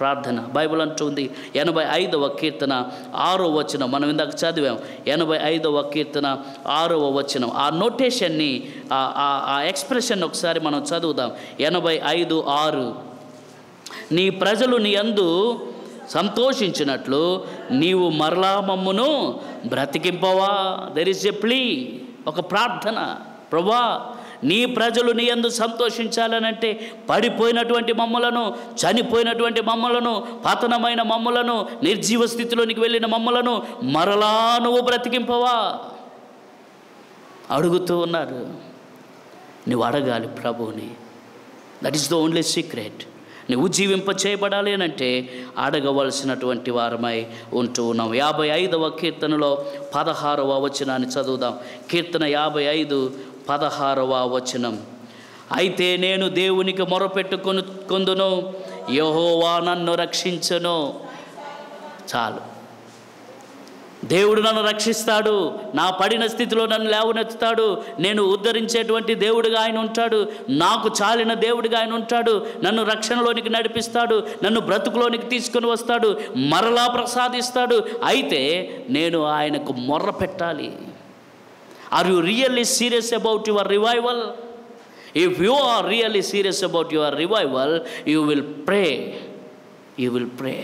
ప్రార్థన బైబిల్ అంటుంది ఎనభై ఐదవ కీర్తన ఆరో వచనం మనం ఇందాక చదివాం ఎనభై ఐదవ కీర్తన ఆరవ వచనం ఆ నోటేషన్ని ఆ- ఆ ఆ ఎక్స్ప్రెషన్ ఒకసారి మనం చదువుదాం ఎనభై ఐదు ఆరు నీ ప్రజలు నీ అందు సంతోషించినట్లు నీవు మరలా మమ్మును బ్రతికింపవా దెర్ ఇస్ ఎ ప్లీ ఒక ప్రార్థన ప్రభా నీ ప్రజలు నీ అందు సంతోషించాలనంటే పడిపోయినటువంటి మమ్మలను చనిపోయినటువంటి మమ్మలను పతనమైన మమ్మలను నిర్జీవ స్థితిలోనికి వెళ్ళిన మమ్మలను మరలా నువ్వు బ్రతికింపవా అడుగుతూ ఉన్నారు నువ్వు అడగాలి ప్రభువుని that is the only secret నువ్వు జీవింప చేయబడాలి అని అంటే అడగవలసినటువంటి వారమై ఉంటూ ఉన్నాం యాభై ఐదవ కీర్తనలో పదహారవ వచనాన్ని చదువుదాం కీర్తన యాభై ఐదు పదహారవ వచనం అయితే నేను దేవునికి మొరపెట్టుకొని కొందును యహోవా నన్ను రక్షించను చాలు దేవుడు నన్ను రక్షిస్తాడు నా పడిన స్థితిలో నన్ను లేవనెత్తుతాడు నేను ఉద్ధరించేటువంటి దేవుడిగా ఆయన ఉంటాడు నాకు చాలిన దేవుడిగా ఆయన ఉంటాడు నన్ను రక్షణలోనికి నడిపిస్తాడు నన్ను బ్రతుకులోనికి తీసుకొని వస్తాడు మరలా ప్రసాదిస్తాడు అయితే నేను ఆయనకు మొర్ర పెట్టాలి are you really serious about your revival if you are really serious about your revival you will pray you will pray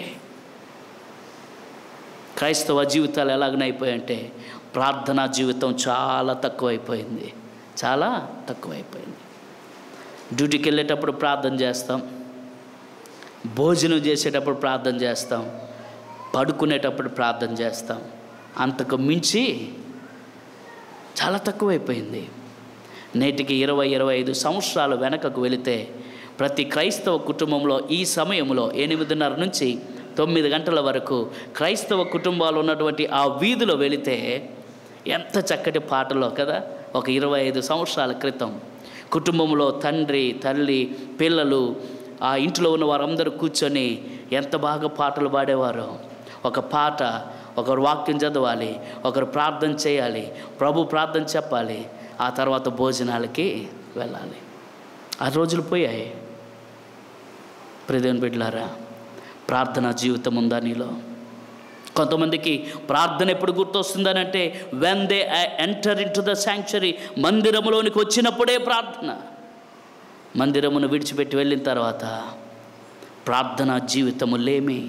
క్రైస్తవ జీవితాలు ఎలాగనైపోయాయంటే ప్రార్థనా జీవితం చాలా తక్కువైపోయింది చాలా తక్కువైపోయింది డ్యూటీకి వెళ్ళేటప్పుడు ప్రార్థన చేస్తాం భోజనం చేసేటప్పుడు ప్రార్థన చేస్తాం పడుకునేటప్పుడు ప్రార్థన చేస్తాం అంతకు మించి చాలా తక్కువైపోయింది నేటికి ఇరవై ఇరవై ఐదు సంవత్సరాలు వెనకకు వెళితే ప్రతి క్రైస్తవ కుటుంబంలో ఈ సమయంలో ఎనిమిదిన్నర నుంచి తొమ్మిది గంటల వరకు క్రైస్తవ కుటుంబాలు ఉన్నటువంటి ఆ వీధిలో వెళితే ఎంత చక్కటి పాటలో కదా ఒక ఇరవై ఐదు సంవత్సరాల క్రితం కుటుంబంలో తండ్రి తల్లి పిల్లలు ఆ ఇంట్లో ఉన్న వారందరూ కూర్చొని ఎంత బాగా పాటలు పాడేవారో ఒక పాట ఒకరు వాక్యం చదవాలి ఒకరు ప్రార్థన చేయాలి ప్రభు ప్రార్థన చెప్పాలి ఆ తర్వాత భోజనాలకి వెళ్ళాలి ఆ రోజులు పోయాయి ప్రదేవన్ బిడ్లారా ప్రార్థనా జీవితం ఉందా నీలో కొంతమందికి ప్రార్థన ఎప్పుడు గుర్తొస్తుందని అంటే when they enter into the sanctuary మందిరములోనికి వచ్చినప్పుడే ప్రార్థన మందిరమును విడిచిపెట్టి వెళ్ళిన తర్వాత ప్రార్థనా జీవితము లేమి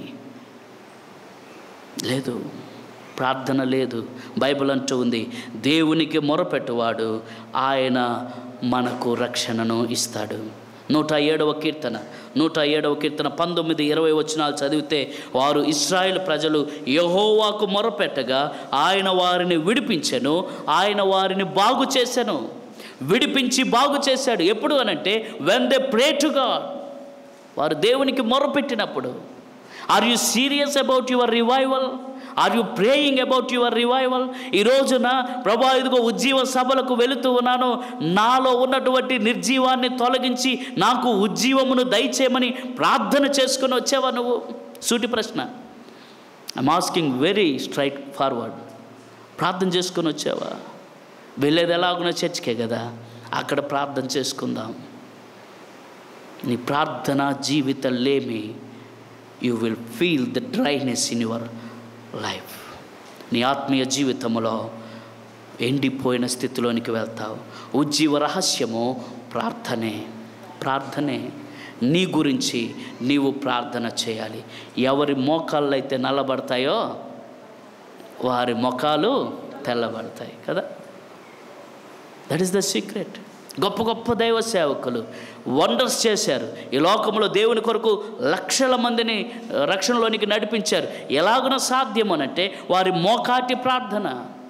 లేదు ప్రార్థన లేదు బైబిల్ అంటూ ఉంది దేవునికి మొరపెట్టువాడు ఆయన మనకు రక్షణను ఇస్తాడు నూట ఏడవ కీర్తన నూట ఏడవ కీర్తన పంతొమ్మిది ఇరవై వచనాలు చదివితే వారు ఇస్రాయేల్ ప్రజలు యహోవాకు మొరపెట్టగా ఆయన వారిని విడిపించెను ఆయన వారిని బాగు చేశాను విడిపించి బాగు చేశాడు ఎప్పుడు అనంటే when they pray to God వారు దేవునికి మొరపెట్టినప్పుడు are you serious about your revival are you praying about your revival ఈ రోజున ప్రభా ఇదిగో ఉజ్జీవ సభలకు వెళుతూ ఉన్నాను నాలో ఉన్నటువంటి నిర్జీవాన్ని తొలగించి నాకు ఉజ్జీవమును దయచేయమని ప్రార్థన చేసుకుని వచ్చావా నువ్వు సూటి ప్రశ్న I'm asking very straightforward ప్రార్థన చేసుకొని వచ్చావా వెళ్ళేది ఎలాగున్నా చర్చికే కదా అక్కడ ప్రార్థన చేసుకుందాం నీ ప్రార్థన జీవిత లేమి you will feel the dryness in your life నీ ఆత్మీయ జీవితంలో ఎండిపోయిన స్థితిలోనికి వెళ్తావు ఉజ్జీవ రహస్యము ప్రార్థనే ప్రార్థనే నీ గురించి నీవు ప్రార్థన చేయాలి ఎవరి మోకాళ్ళు అయితే నల్లబడతాయో వారి ముఖాలు తెల్లబడతాయి కదా దట్ ఈస్ ద సీక్రెట్ గొప్ప గొప్ప దైవ సేవకులు వండర్స్ చేశారు ఈ లోకంలో దేవుని కొరకు లక్షల మందిని రక్షణలోనికి నడిపించారు ఎలాగున సాధ్యం అనంటే వారి మోకాటి ప్రార్థన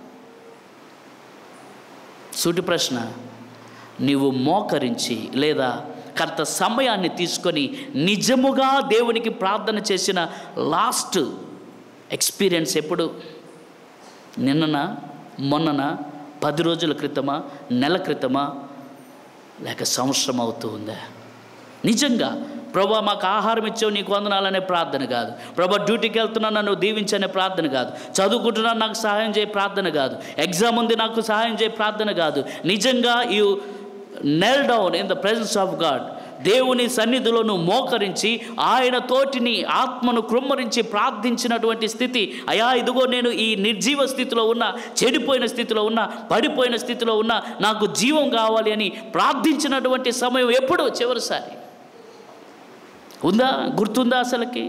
సూటి ప్రశ్న నీవు మోకరించి లేదా కొంత సమయాన్ని తీసుకొని నిజముగా దేవునికి ప్రార్థన చేసిన లాస్ట్ ఎక్స్పీరియన్స్ ఎప్పుడు నిన్నన మొన్నన పది రోజుల క్రితమా నెల క్రితమా లేక సంవత్సరం అవుతూ ఉందా నిజంగా ప్రభా మాకు ఆహారం ఇచ్చావు నీకు వందనాలనే ప్రార్థన కాదు ప్రభా డ్యూటీకి వెళ్తున్నా నన్ను దీవించనే ప్రార్థన కాదు చదువుకుంటున్నాను నాకు సహాయం చేయ ప్రార్థన కాదు ఎగ్జామ్ ఉంది నాకు సహాయం చేయ ప్రార్థన కాదు నిజంగా you kneel down in the presence of God దేవుని సన్నిధిలో నువ్వు మోకరించి ఆయన తోటిని ఆత్మను కృమ్మరించి ప్రార్థించినటువంటి స్థితి అయా ఇదిగో నేను ఈ నిర్జీవ స్థితిలో ఉన్న చెడిపోయిన స్థితిలో ఉన్న పడిపోయిన స్థితిలో ఉన్న నాకు జీవం కావాలి అని ప్రార్థించినటువంటి సమయం ఎప్పుడు చివరిసారి ఉందా గుర్తుందా అసలుకి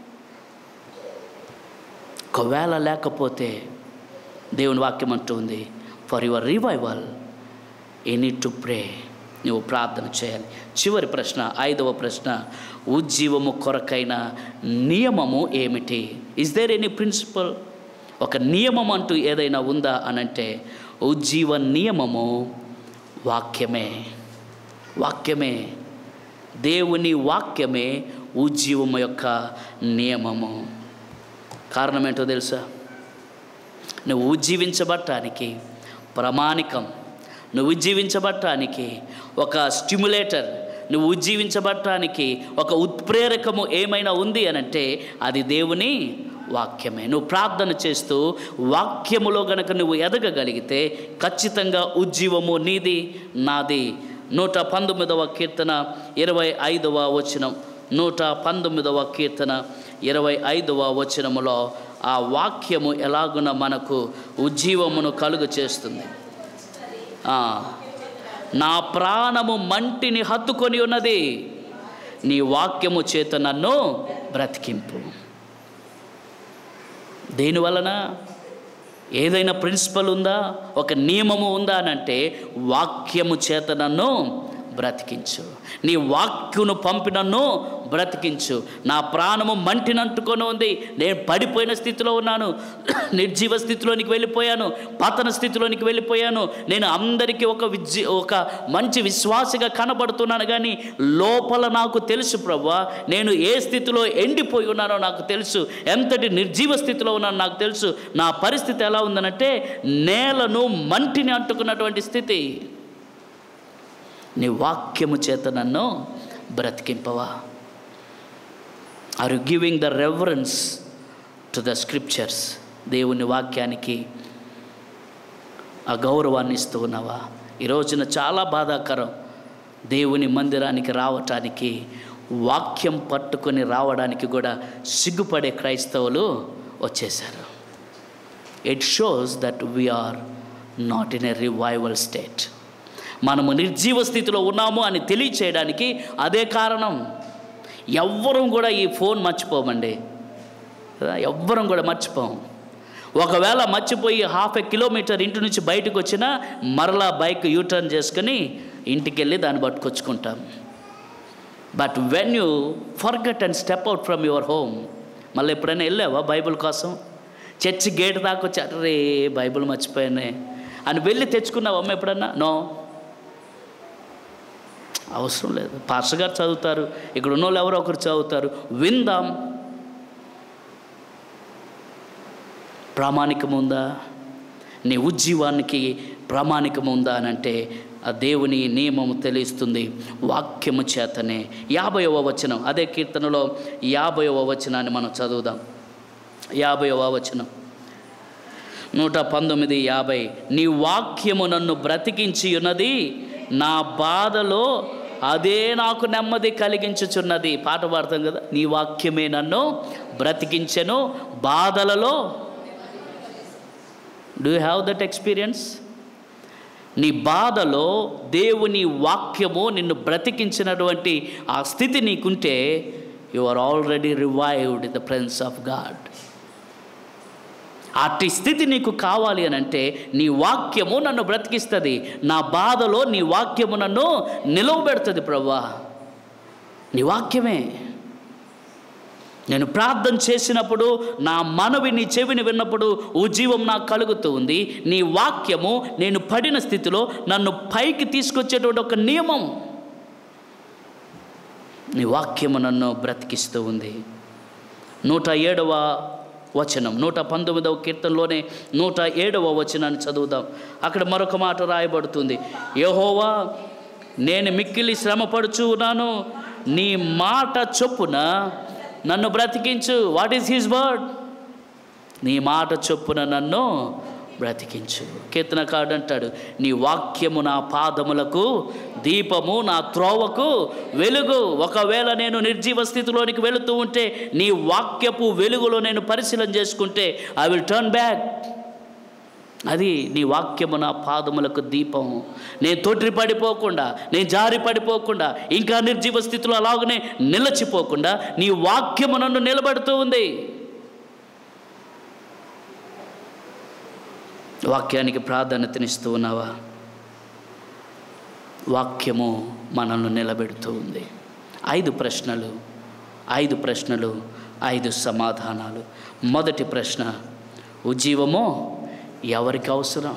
ఒకవేళ లేకపోతే దేవుని వాక్యం అంటుంది for your revival a need to pray నువ్వు ప్రార్థన చేయాలి చివరి ప్రశ్న ఐదవ ప్రశ్న ఉజ్జీవము కొరకైన నియమము ఏమిటి ఇస్ దేర్ ఎనీ ప్రిన్సిపల్ ఒక నియమం అంటూ ఏదైనా ఉందా అనంటే ఉజ్జీవ నియమము వాక్యమే వాక్యమే దేవుని వాక్యమే ఉజ్జీవము యొక్క నియమము కారణం ఏంటో తెలుసా నువ్వు ఉజ్జీవించబట్టానికి ప్రామాణికం నువ్వు ఉజ్జీవించబట్టానికి ఒక స్టిమ్యులేటర్ నువ్వు ఉజ్జీవించబట్టానికి ఒక ఉత్ప్రేరకము ఏమైనా ఉంది అనంటే అది దేవుని వాక్యమే నువ్వు ప్రార్థన చేస్తూ వాక్యములో గనక నువ్వు ఎదగగలిగితే ఖచ్చితంగా ఉజ్జీవము నీది నాది నూట పంతొమ్మిదవ కీర్తన ఇరవై ఐదవ వచనం నూట పంతొమ్మిదవ కీర్తన ఇరవై ఐదవ వచనములో ఆ వాక్యము ఎలాగున మనకు ఉజ్జీవమును కలుగు చేస్తుంది ఆ, నా ప్రాణము మంటిని హత్తుకొని ఉన్నది నీ వాక్యము చేత నన్ను బ్రతికింపు దేనివలన ఏదైనా ప్రిన్సిపల్ ఉందా ఒక నియమము ఉందా అని అంటే వాక్యము చేత నన్ను బ్రతికించు నీ వాక్యును పంపి నన్ను బ్రతికించు నా ప్రాణము మంటినంటుకొని ఉంది నేను పడిపోయిన స్థితిలో ఉన్నాను నిర్జీవ స్థితిలోనికి వెళ్ళిపోయాను పతన స్థితిలోనికి వెళ్ళిపోయాను నేను అందరికీ ఒక విద్య ఒక మంచి విశ్వాసగా కనబడుతున్నాను కానీ లోపల నాకు తెలుసు ప్రవ్వా నేను ఏ స్థితిలో ఎండిపోయి ఉన్నానో నాకు తెలుసు ఎంతటి నిర్జీవ స్థితిలో ఉన్నానో నాకు తెలుసు నా పరిస్థితి ఎలా ఉందనంటే నేలను మంటిని అంటుకున్నటువంటి స్థితి నీ వాక్యము చేత నన్ను బ్రతికింపవా are you giving the reverence to the scriptures దేవుని వాక్యానికి ఆ గౌరవాన్ని ఇస్తూ ఉన్నావా ఈ రోజున చాలా బాధాకరం దేవుని మందిరానికి రావటానికి వాక్యం పట్టుకొని రావడానికి కూడా సిగ్గుపడే క్రైస్తవులు వచ్చేసారు it shows that we are not in a revival state మనము నిర్జీవ స్థితిలో ఉన్నాము అని తెలియచేయడానికి అదే కారణం ఎవ్వరం కూడా ఈ ఫోన్ మర్చిపోమండి కదా? ఎవ్వరం కూడా మర్చిపోం ఒకవేళ మర్చిపోయి హాఫ్ ఎ కిలోమీటర్ ఇంటి నుంచి బయటకు వచ్చినా మరలా బైక్ యూటర్న్ చేసుకుని ఇంటికి వెళ్ళి దాన్ని పట్టుకొచ్చుకుంటాం but when you forgot and step out from your home మళ్ళీ ఎప్పుడైనా వెళ్ళావా బైబిల్ కోసం చర్చి గేట్ దాకా వచ్చి అరే బైబిల్ మర్చిపోయానే అని వెళ్ళి తెచ్చుకున్నావా అమ్మ ఎప్పుడన్నా నో అవసరం లేదు పాస్టర్ గారు చదువుతారు ఇక్కడ ఉన్న వాళ్ళు ఎవరో ఒకరు చదువుతారు విందాం ప్రామాణికం ఉందా నీ ఉజ్జీవానికి ప్రామాణికం ఉందా అని అంటే ఆ దేవుని నియమము తెలుస్తుంది వాక్యము చేతనే యాభైవ వచనం అదే కీర్తనలో యాభైవ వచనాన్ని మనం చదువుదాం యాభైవ వచనం నూట పంతొమ్మిది యాభై నీ వాక్యము నన్ను బ్రతికించి ఉన్నది నా బాధలో అదే నాకు నెమ్మది కలిగించుచున్నది పాట పాడతాం కదా నీ వాక్యమే నన్ను బ్రతికించెను బాధలలో డూ హ్యావ్ దట్ ఎక్స్పీరియన్స్ నీ బాధలో దేవుని వాక్యము నిన్ను బ్రతికించినటువంటి ఆ స్థితి నీకుంటే you are already revived in the presence of God అట్టి స్థితి నీకు కావాలి అని అంటే నీ వాక్యము నన్ను బ్రతికిస్తుంది నా బాధలో నీ వాక్యము నన్ను నిలవబెడుతుంది ప్రవ్వా నీ వాక్యమే నేను ప్రార్థన చేసినప్పుడు నా మనవి నీ చెవిని విన్నప్పుడు ఉజ్జీవం నాకు కలుగుతూ ఉంది నీ వాక్యము నేను పడిన స్థితిలో నన్ను పైకి తీసుకొచ్చేటువంటి ఒక నియమం నీ వాక్యము నన్ను బ్రతికిస్తూ ఉంది నూట ఏడవ వచనం నూట పంతొమ్మిదవ కీర్తనలోనే నూట ఏడవ వచనాన్ని చదువుదాం అక్కడ మరొక మాట రాయబడుతుంది యహోవా నేను మిక్కిలి శ్రమపడుచు ఉన్నాను నీ మాట చొప్పున నన్ను బ్రతికించు వాట్ ఈస్ హిస్ వర్డ్ నీ మాట చొప్పున నన్ను బ్రతికించు కీర్తనకాడు అంటాడు నీ వాక్యము నా పాదములకు దీపము నా త్రోవకు వెలుగు ఒకవేళ నేను నిర్జీవ స్థితిలోనికి వెళుతూ ఉంటే నీ వాక్యపు వెలుగులో నేను పరిశీలన చేసుకుంటే ఐ విల్ టర్న్ బ్యాక్ అది నీ వాక్యము నా పాదములకు దీపము నేను తొట్రి పడిపోకుండా నేను జారి పడిపోకుండా ఇంకా నిర్జీవ స్థితిలో అలాగనే నిలచిపోకుండా నీ వాక్యము నన్ను నిలబడుతూ ఉంది వాక్యానికి ప్రాధాన్యతనిస్తూ ఉన్నావా వాక్యము మనల్ని నిలబెడుతూ ఉంది ఐదు ప్రశ్నలు ఐదు ప్రశ్నలు ఐదు సమాధానాలు మొదటి ప్రశ్న ఉజ్జీవమో ఎవరికి అవసరం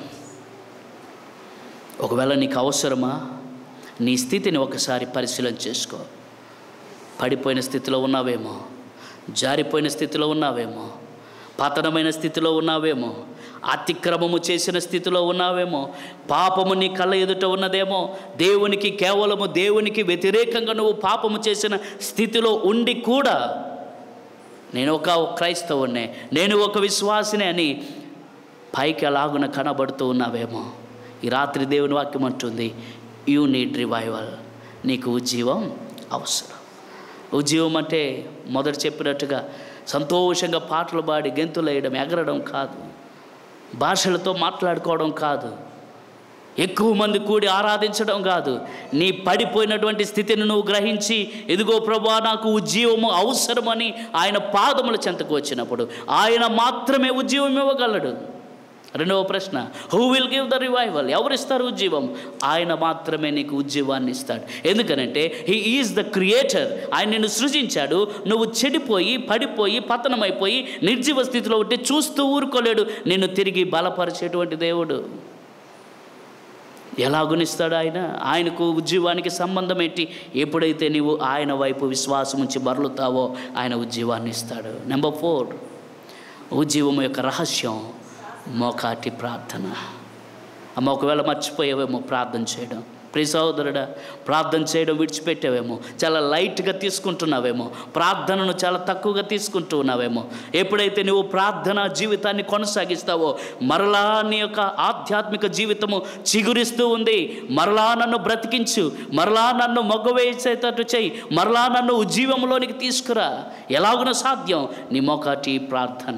ఒకవేళ నీకు అవసరమా నీ స్థితిని ఒకసారి పరిశీలన చేసుకో పడిపోయిన స్థితిలో ఉన్నావేమో జారిపోయిన స్థితిలో ఉన్నావేమో పతనమైన స్థితిలో ఉన్నావేమో అతిక్రమము చేసిన స్థితిలో ఉన్నావేమో పాపము నీ కళ్ళ ఎదుట ఉన్నదేమో దేవునికి కేవలము దేవునికి వ్యతిరేకంగా నువ్వు పాపము చేసిన స్థితిలో ఉండి కూడా నేను ఒక క్రైస్తవునే నేను ఒక విశ్వాసిని అని పైకి అలాగున కనబడుతూ ఉన్నావేమో ఈ రాత్రి దేవుని వాక్యం అంటుంది యూ నీడ్ రివైవల్ నీకు ఉజ్జీవం అవసరం ఉజ్జీవం అంటే మొదట చెప్పినట్టుగా సంతోషంగా పాటలు పాడి గెంతులు వేయడం ఎగరడం కాదు భాషలతో మాట్లాడుకోవడం కాదు ఎక్కువ మంది కూడి ఆరాధించడం కాదు నీ పడిపోయినటువంటి స్థితిని నువ్వు గ్రహించి ఎదుగో ప్రభా నాకు ఉజ్జీవము అవసరమని ఆయన పాదముల చెంతకు వచ్చినప్పుడు ఆయన మాత్రమే ఉజ్జీవం ఇవ్వగలడు రెండవ ప్రశ్న who will give the revival ఎవరిస్తారు ఉజ్జీవం ఆయన మాత్రమే నీకు ఉజ్జీవాన్ని ఇస్తాడు ఎందుకనంటే హీ ఈజ్ ద క్రియేటర్ ఆయన నిన్ను సృజించాడు నువ్వు చెడిపోయి పడిపోయి పతనమైపోయి నిర్జీవ స్థితిలో ఉంటే చూస్తూ ఊరుకోలేడు నిన్ను తిరిగి బలపరిచేటువంటి దేవుడు ఎలాగునిస్తాడు ఆయన ఆయనకు ఉజ్జీవానికి సంబంధం ఏంటి ఎప్పుడైతే నీవు ఆయన వైపు విశ్వాసం ఉంచి మరలుతావో ఆయన ఉజ్జీవాన్ని ఇస్తాడు నెంబర్ ఫోర్ ఉజ్జీవం యొక్క రహస్యం మోకాటి ప్రార్థన అమ్మ ఒకవేళ మర్చిపోయావేమో ప్రార్థన చేయడం ప్రియ సహోదరుడా ప్రార్థన చేయడం విడిచిపెట్టావేమో చాలా లైట్గా తీసుకుంటున్నావేమో ప్రార్థనను చాలా తక్కువగా తీసుకుంటూ ఉన్నావేమో ఎప్పుడైతే నువ్వు ప్రార్థన జీవితాన్ని కొనసాగిస్తావో మరలా నీ యొక్క ఆధ్యాత్మిక జీవితము చిగురిస్తూ ఉంది మరలా నన్ను బ్రతికించు మరలా నన్ను మొగ్గవేసేటట్టు చేయి మరలా నన్ను ఉజ్జీవంలోనికి తీసుకురా ఎలాగున సాధ్యం నీ మొకాటి ప్రార్థన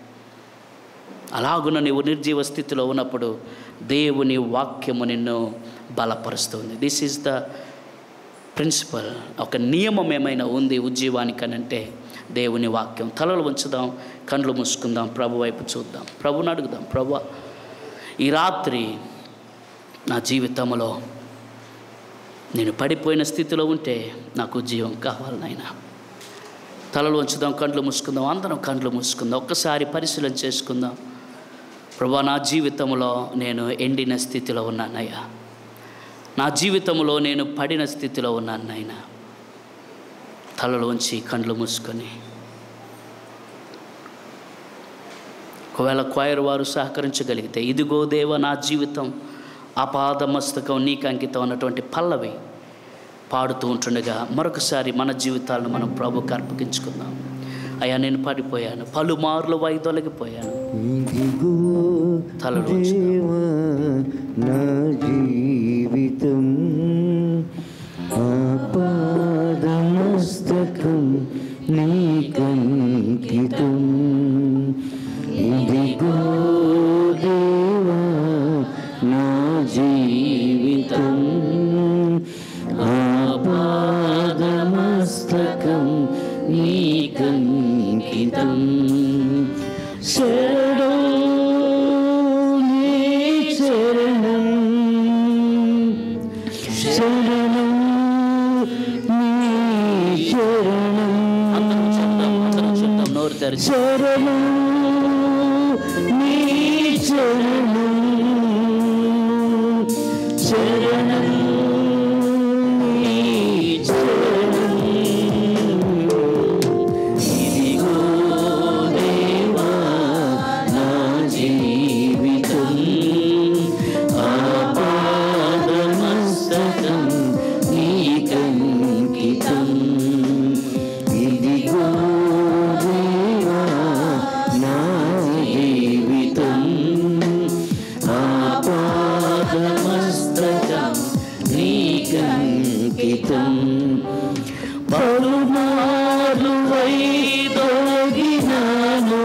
అలాగున నీవు నిర్జీవ స్థితిలో ఉన్నప్పుడు దేవుని వాక్యము నిన్ను బలపరుస్తుంది దిస్ ఈజ్ ద ప్రిన్సిపల్ ఒక నియమం ఏమైనా ఉంది ఉజ్జీవానికనంటే దేవుని వాక్యం తలలు ఉంచుదాం కండ్లు మూసుకుందాం ప్రభు వైపు చూద్దాం ప్రభుని అడుగుదాం ప్రభు ఈ రాత్రి నా జీవితంలో నేను పడిపోయిన స్థితిలో ఉంటే నాకు ఉజ్జీవం కావాలి నాయనా తలలు ఉంచుదాం కండ్లు మూసుకుందాం అందరం కండ్లు మూసుకుందాం ఒక్కసారి పరిశీలన చేసుకుందాం ప్రభా నా జీవితంలో నేను ఎండిన స్థితిలో ఉన్నానయ్యా నా జీవితంలో నేను పడిన స్థితిలో ఉన్నాను నాయన తలలోంచి కండ్లు మూసుకొని ఒకవేళ క్వైర్ వారు సహకరించగలిగితే ఇదిగో దేవ నా జీవితం అపాద మస్తకం నీకు అంకితం అన్నటువంటి పల్లవి పాడుతూ ఉంటుండగా మరొకసారి మన జీవితాలను మనం ప్రభుకి అర్పగించుకుందాం అయ్యా నేను పడిపోయాను పలుమార్లు వైదొలగిపోయాను ఇదిగో తలలు దేవా నా జీవితం ఆపాదమస్తకం నీకంకితం ఇదిగో దేవా నా జీవితం ఆపాదమస్తకం నీకంకితం శరణం నీ శరణం శరణం నీ శరణం నోరు తెరిచి శరణం నీ శరణం శరణం నీ శరణం ఇదిగో దేవా నా జీవితం ఆపాదమస్తకం నీకంకితం ఇదిగో దేవా నా జీవితం పలుమార్లు వైదొలగినాను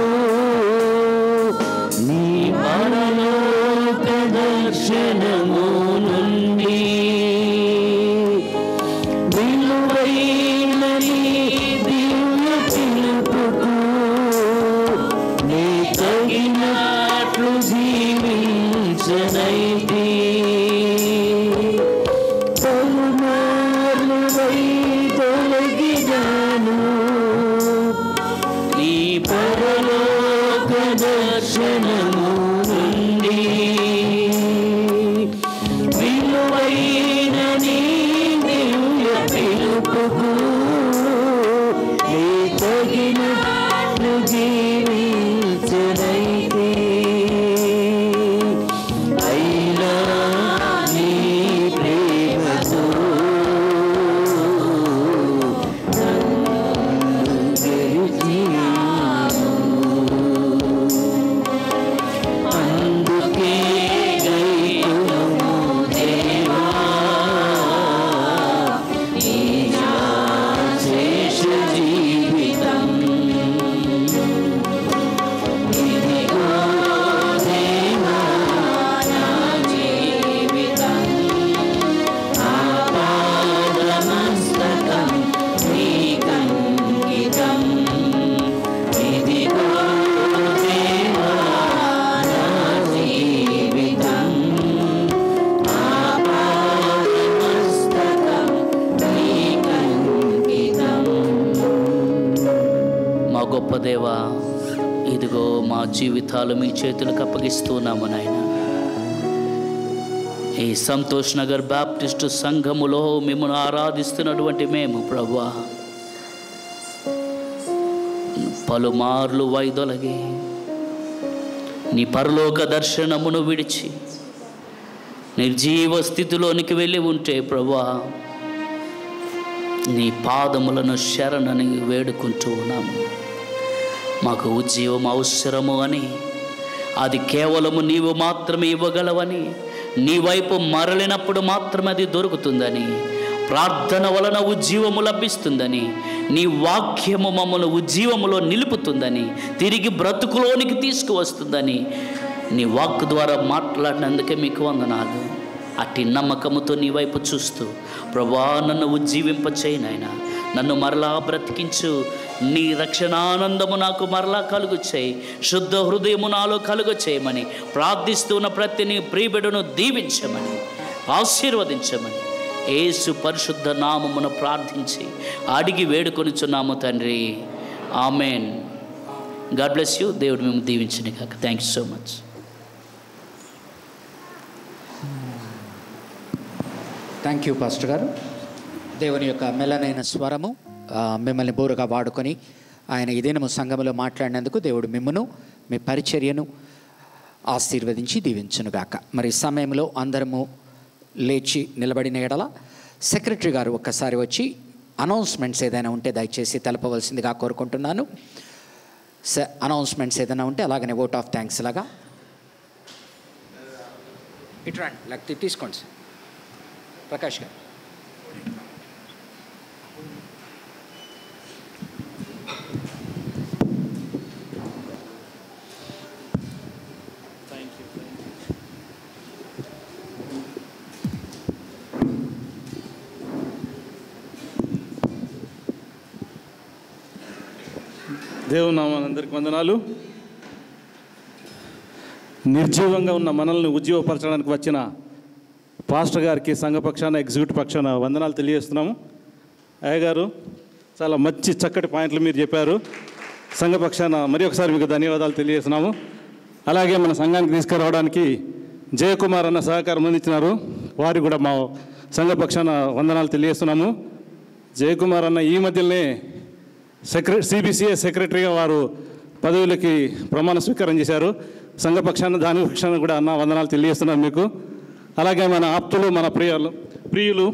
నీ పరలోక దర్శనము నుండి విలువైన నీ దివ్య పిలుపుకు నీ తగినట్లు జీవించనైతి పలుమార్లు వైదొలగినాను నీ పరలోక దర్శనము నుండి విలువైన నీ దివ్య పిలుపుకు నీ తగినట్లు జీవించనైతే అయినా నీ ప్రేమతో అందుకే గైకులము దేవా ఈ నా శేష జీవితం ఇదిగో దేవా నా జీవితం ఆపాదమస్తకం నీకంకితం ఇదిగో దేవా నా జీవితం ఆపాదమస్తకం నీకంకితం మా గొప్ప దేవా ఇదిగో మా జీవితాలు మీ చేతులకు అప్పగిస్తున్నాము నాయన ఈ సంతోష్ నగర్ బాప్టిస్టు సంఘములో మిమ్మల్ని ఆరాధిస్తున్నటువంటి మేము ప్రభా పలుమార్లు వైదొలగి నీ పరలోక దర్శనమును విడిచి నిర్జీవ స్థితిలోనికి వెళ్ళి ఉంటే ప్రభా నీ పాదములను శరణని వేడుకుంటూ ఉన్నాము మాకు ఉద్యోగం అవసరము అని అది కేవలము నీవు మాత్రమే ఇవ్వగలవని నీ వైపు మరలినప్పుడు మాత్రమే అది దొరుకుతుందని ప్రార్థన వలన ఉజ్జీవము లభిస్తుందని నీ వాక్యము మమ్మల్ని ఉజ్జీవములో నిలుపుతుందని తిరిగి బ్రతుకులోనికి తీసుకువస్తుందని నీ వాక్ ద్వారా మాట్లాడినందుకే మీకు వందనాలు అట్టి నమ్మకముతో నీ వైపు చూస్తూ ప్రభా నన్ను ఉజ్జీవింపచేయి నాయన నన్ను మరలా బ్రతికించు నీ రక్షణానందము నాకు మరలా కలుగు చేయి శుద్ధ హృదయము నాలో కలుగు చేయమని ప్రార్థిస్తున్న ప్రతి నీ ప్రియబిడను దీవించమని ఆశీర్వదించమని ఏసు పరిశుద్ధ నామమున ప్రార్థించి అడిగి వేడుకొనిచున్నాము తండ్రి ఆమెన్ గాడ్ బ్లెస్ యూ దేవుడు మేము దీవించిన కాక thank you so much thank you pastor గారు దేవుని యొక్క మెల్లనైన స్వరము ఆ, మిమ్మల్ని బోరుగా వాడుకొని ఆయన ఈ దినము సంఘములో మాట్లాడినందుకు దేవుడు మిమ్మను మీ పరిచర్యను ఆశీర్వదించి దీవించునుగాక మరి ఈ సమయంలో అందరము లేచి నిలబడిన ఎడల సెక్రటరీ గారు ఒక్కసారి వచ్చి అనౌన్స్మెంట్స్ ఏదైనా ఉంటే దయచేసి తెలపవలసిందిగా కోరుకుంటున్నాను స అనౌన్స్మెంట్స్ ఏదైనా ఉంటే అలాగనే ఓట్ ఆఫ్ థ్యాంక్స్ లాగా ఇటు రండి లేకపోతే తీసుకోండి సార్ ప్రకాష్ గారు దేవుని నామానందరికి వందనాలు నిర్జీవంగా ఉన్న మనల్ని ఉజ్జీవపరచడానికి వచ్చిన పాస్టర్ గారికి సంఘపక్షాన ఎగ్జిక్యూటివ్ పక్షాన వందనాలు తెలియజేస్తున్నాము అయ్య గారు చాలా మంచి చక్కటి పాయింట్లు మీరు చెప్పారు సంఘపక్షాన మరి ఒకసారి మీకు ధన్యవాదాలు తెలియజేస్తున్నాము అలాగే మన సంఘానికి తీసుకురావడానికి జయకుమార్ అన్న సహకారం అందించినారు వారికి కూడా మా సంఘపక్షాన వందనాలు తెలియజేస్తున్నాము జయకుమార్ అన్న ఈ మధ్యలోనే సెక్రటరీ సిబిసిఏ సెక్రటరీగా వారు పదవులకి ప్రమాణ స్వీకారం చేశారు సంఘపక్షాన దాని పక్షాన కూడా అన్న వందనాలు తెలియజేస్తున్నాను మీకు అలాగే మన ఆప్తులు మన ప్రియులు ప్రియులు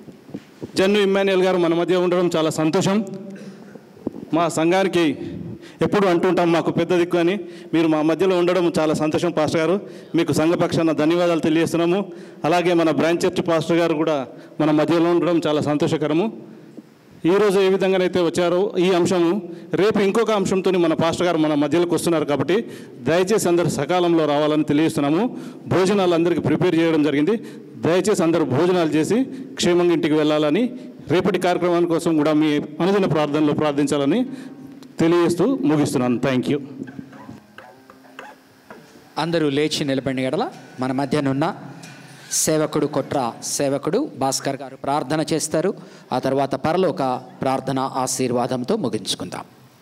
జన్ను ఇమ్మాన్యుయల్ గారు మన మధ్య ఉండడం చాలా సంతోషం మా సంఘానికి ఎప్పుడు అంటుంటాం మాకు పెద్ద దిక్కు అని మీరు మా మధ్యలో ఉండడం చాలా సంతోషం పాస్టర్ గారు మీకు సంఘపక్షాన ధన్యవాదాలు తెలియజేస్తున్నాము అలాగే మన బ్రాంచ్ చర్చ్ పాస్టర్ గారు కూడా మన మధ్యలో ఉండడం చాలా సంతోషకరము ఈరోజు ఏ విధంగానైతే వచ్చారో ఈ అంశము రేపు ఇంకొక అంశంతో మన పాస్టర్ గారు మన మధ్యలోకి వస్తున్నారు కాబట్టి దయచేసి అందరూ సకాలంలో రావాలని తెలియజేస్తున్నాము భోజనాలు అందరికీ ప్రిపేర్ చేయడం జరిగింది దయచేసి అందరూ భోజనాలు చేసి క్షేమంగా ఇంటికి వెళ్ళాలని రేపటి కార్యక్రమాల కోసం కూడా మీ అనుదిన ప్రార్థనలో ప్రార్థించాలని తెలియజేస్తూ ముగిస్తున్నాను థ్యాంక్ యూ అందరూ లేచి నిలబడిన ఎడల మన మధ్యనున్న సేవకుడు కొట్ర సేవకుడు భాస్కర్ గారు ప్రార్థన చేస్తారు ఆ తర్వాత పరలోక ప్రార్థన ఆశీర్వాదంతో ముగించుకుందాం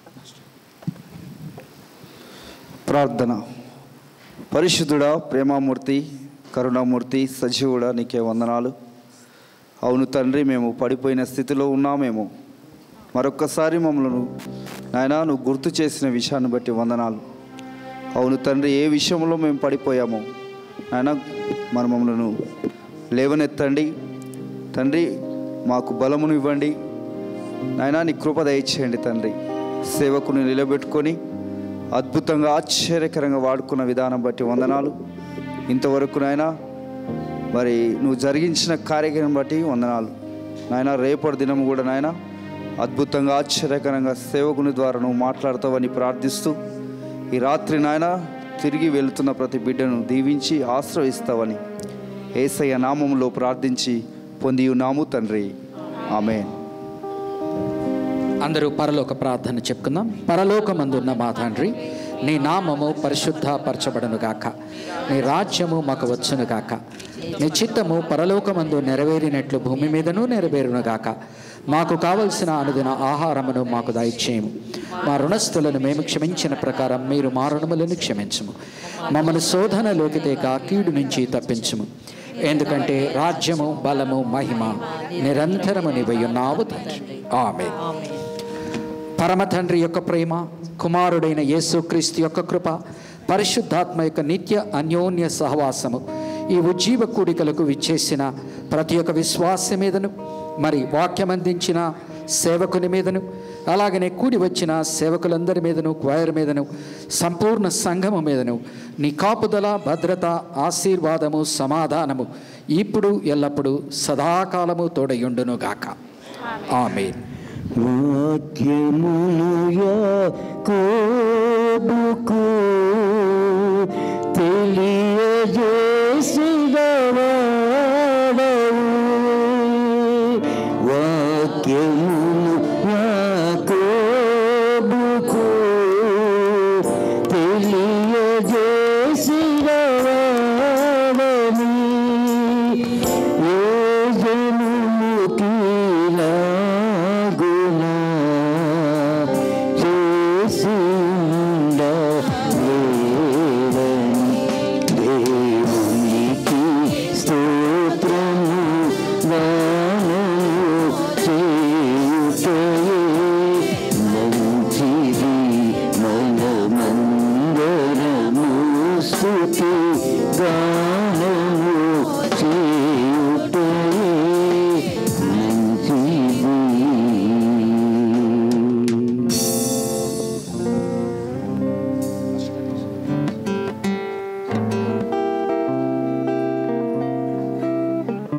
ప్రార్థన పరిశుద్ధుడా ప్రేమామూర్తి కరుణామూర్తి సజీవుడా నీకే వందనాలు అవును తండ్రి మేము పడిపోయిన స్థితిలో ఉన్నామేమో మరొక్కసారి మమ్మల్ని నాయన నువ్వు గుర్తు చేసిన విషయాన్ని బట్టి వందనాలు అవును తండ్రి ఏ విషయంలో మేము పడిపోయామో నాయన మన మమ్మల్ని లేవనెత్తండి తండ్రి మాకు బలమును ఇవ్వండి నాయనా నీ కృప దయచేయండి తండ్రి సేవకుని నిలబెట్టుకొని అద్భుతంగా ఆశ్చర్యకరంగా వాడుకున్న విధానం బట్టి వందనాలు ఇంతవరకు నాయనా మరి నువ్వు జరిగించిన కార్యక్రమం బట్టి వందనాలు నాయన రేపటి దినం కూడా నాయన అద్భుతంగా ఆశ్చర్యకరంగా సేవకుని ద్వారా నువ్వు మాట్లాడతావని ప్రార్థిస్తూ ఈ రాత్రి నాయన తిరిగి వెళుతున్న ప్రతి బిడ్డను దీవించి ఆశ్రయిస్తావని ఏసయ్య నామంలో ప్రార్థించి పొంది ఉన్నాము తండ్రి ఆమెన్ అందరూ పరలోక ప్రార్థన చెప్పుకుందాం పరలోకమందున్న మా తండ్రి నీ నామము పరిశుద్ధపరచబడును గాక నీ రాజ్యము మాకు వచ్చును గాక నీ చిత్తము పరలోకమందు నెరవేరినట్లు భూమి మీదను నెరవేరును గాక మాకు కావలసిన అనుదిన ఆహారమును మాకు దయచేయము మా రుణస్థులను మేము క్షమించిన ప్రకారం మీరు మా రుణములను క్షమించము మమ్మల్ని శోధనలోకి తేక కీడు నుంచి తప్పించుము ఎందుకంటే రాజ్యము బలము మహిమ నిరంతరము నీవయ్యున్నావు తండ్రి ఆమె పరమ తండ్రి యొక్క ప్రేమ కుమారుడైన యేసుక్రీస్తు యొక్క కృప పరిశుద్ధాత్మ యొక్క నిత్య అన్యోన్య సహవాసము ఈ ఉజ్జీవ కూడికలకు విచ్చేసిన ప్రతి ఒక్క విశ్వాస మీదను మరి వాక్యం అందించిన సేవకుని మీదను అలాగనే కూడి వచ్చిన సేవకులందరి మీదను క్వైర్ మీదను సంపూర్ణ సంఘము మీదను నీ కాపుదల భద్రత ఆశీర్వాదము సమాధానము ఇప్పుడు ఎల్లప్పుడూ సదాకాలము తోడయుండును గాక ఆమెన్ వాక్యములు యాకోబుకు తెలియజేసినవాడవు వాక్యము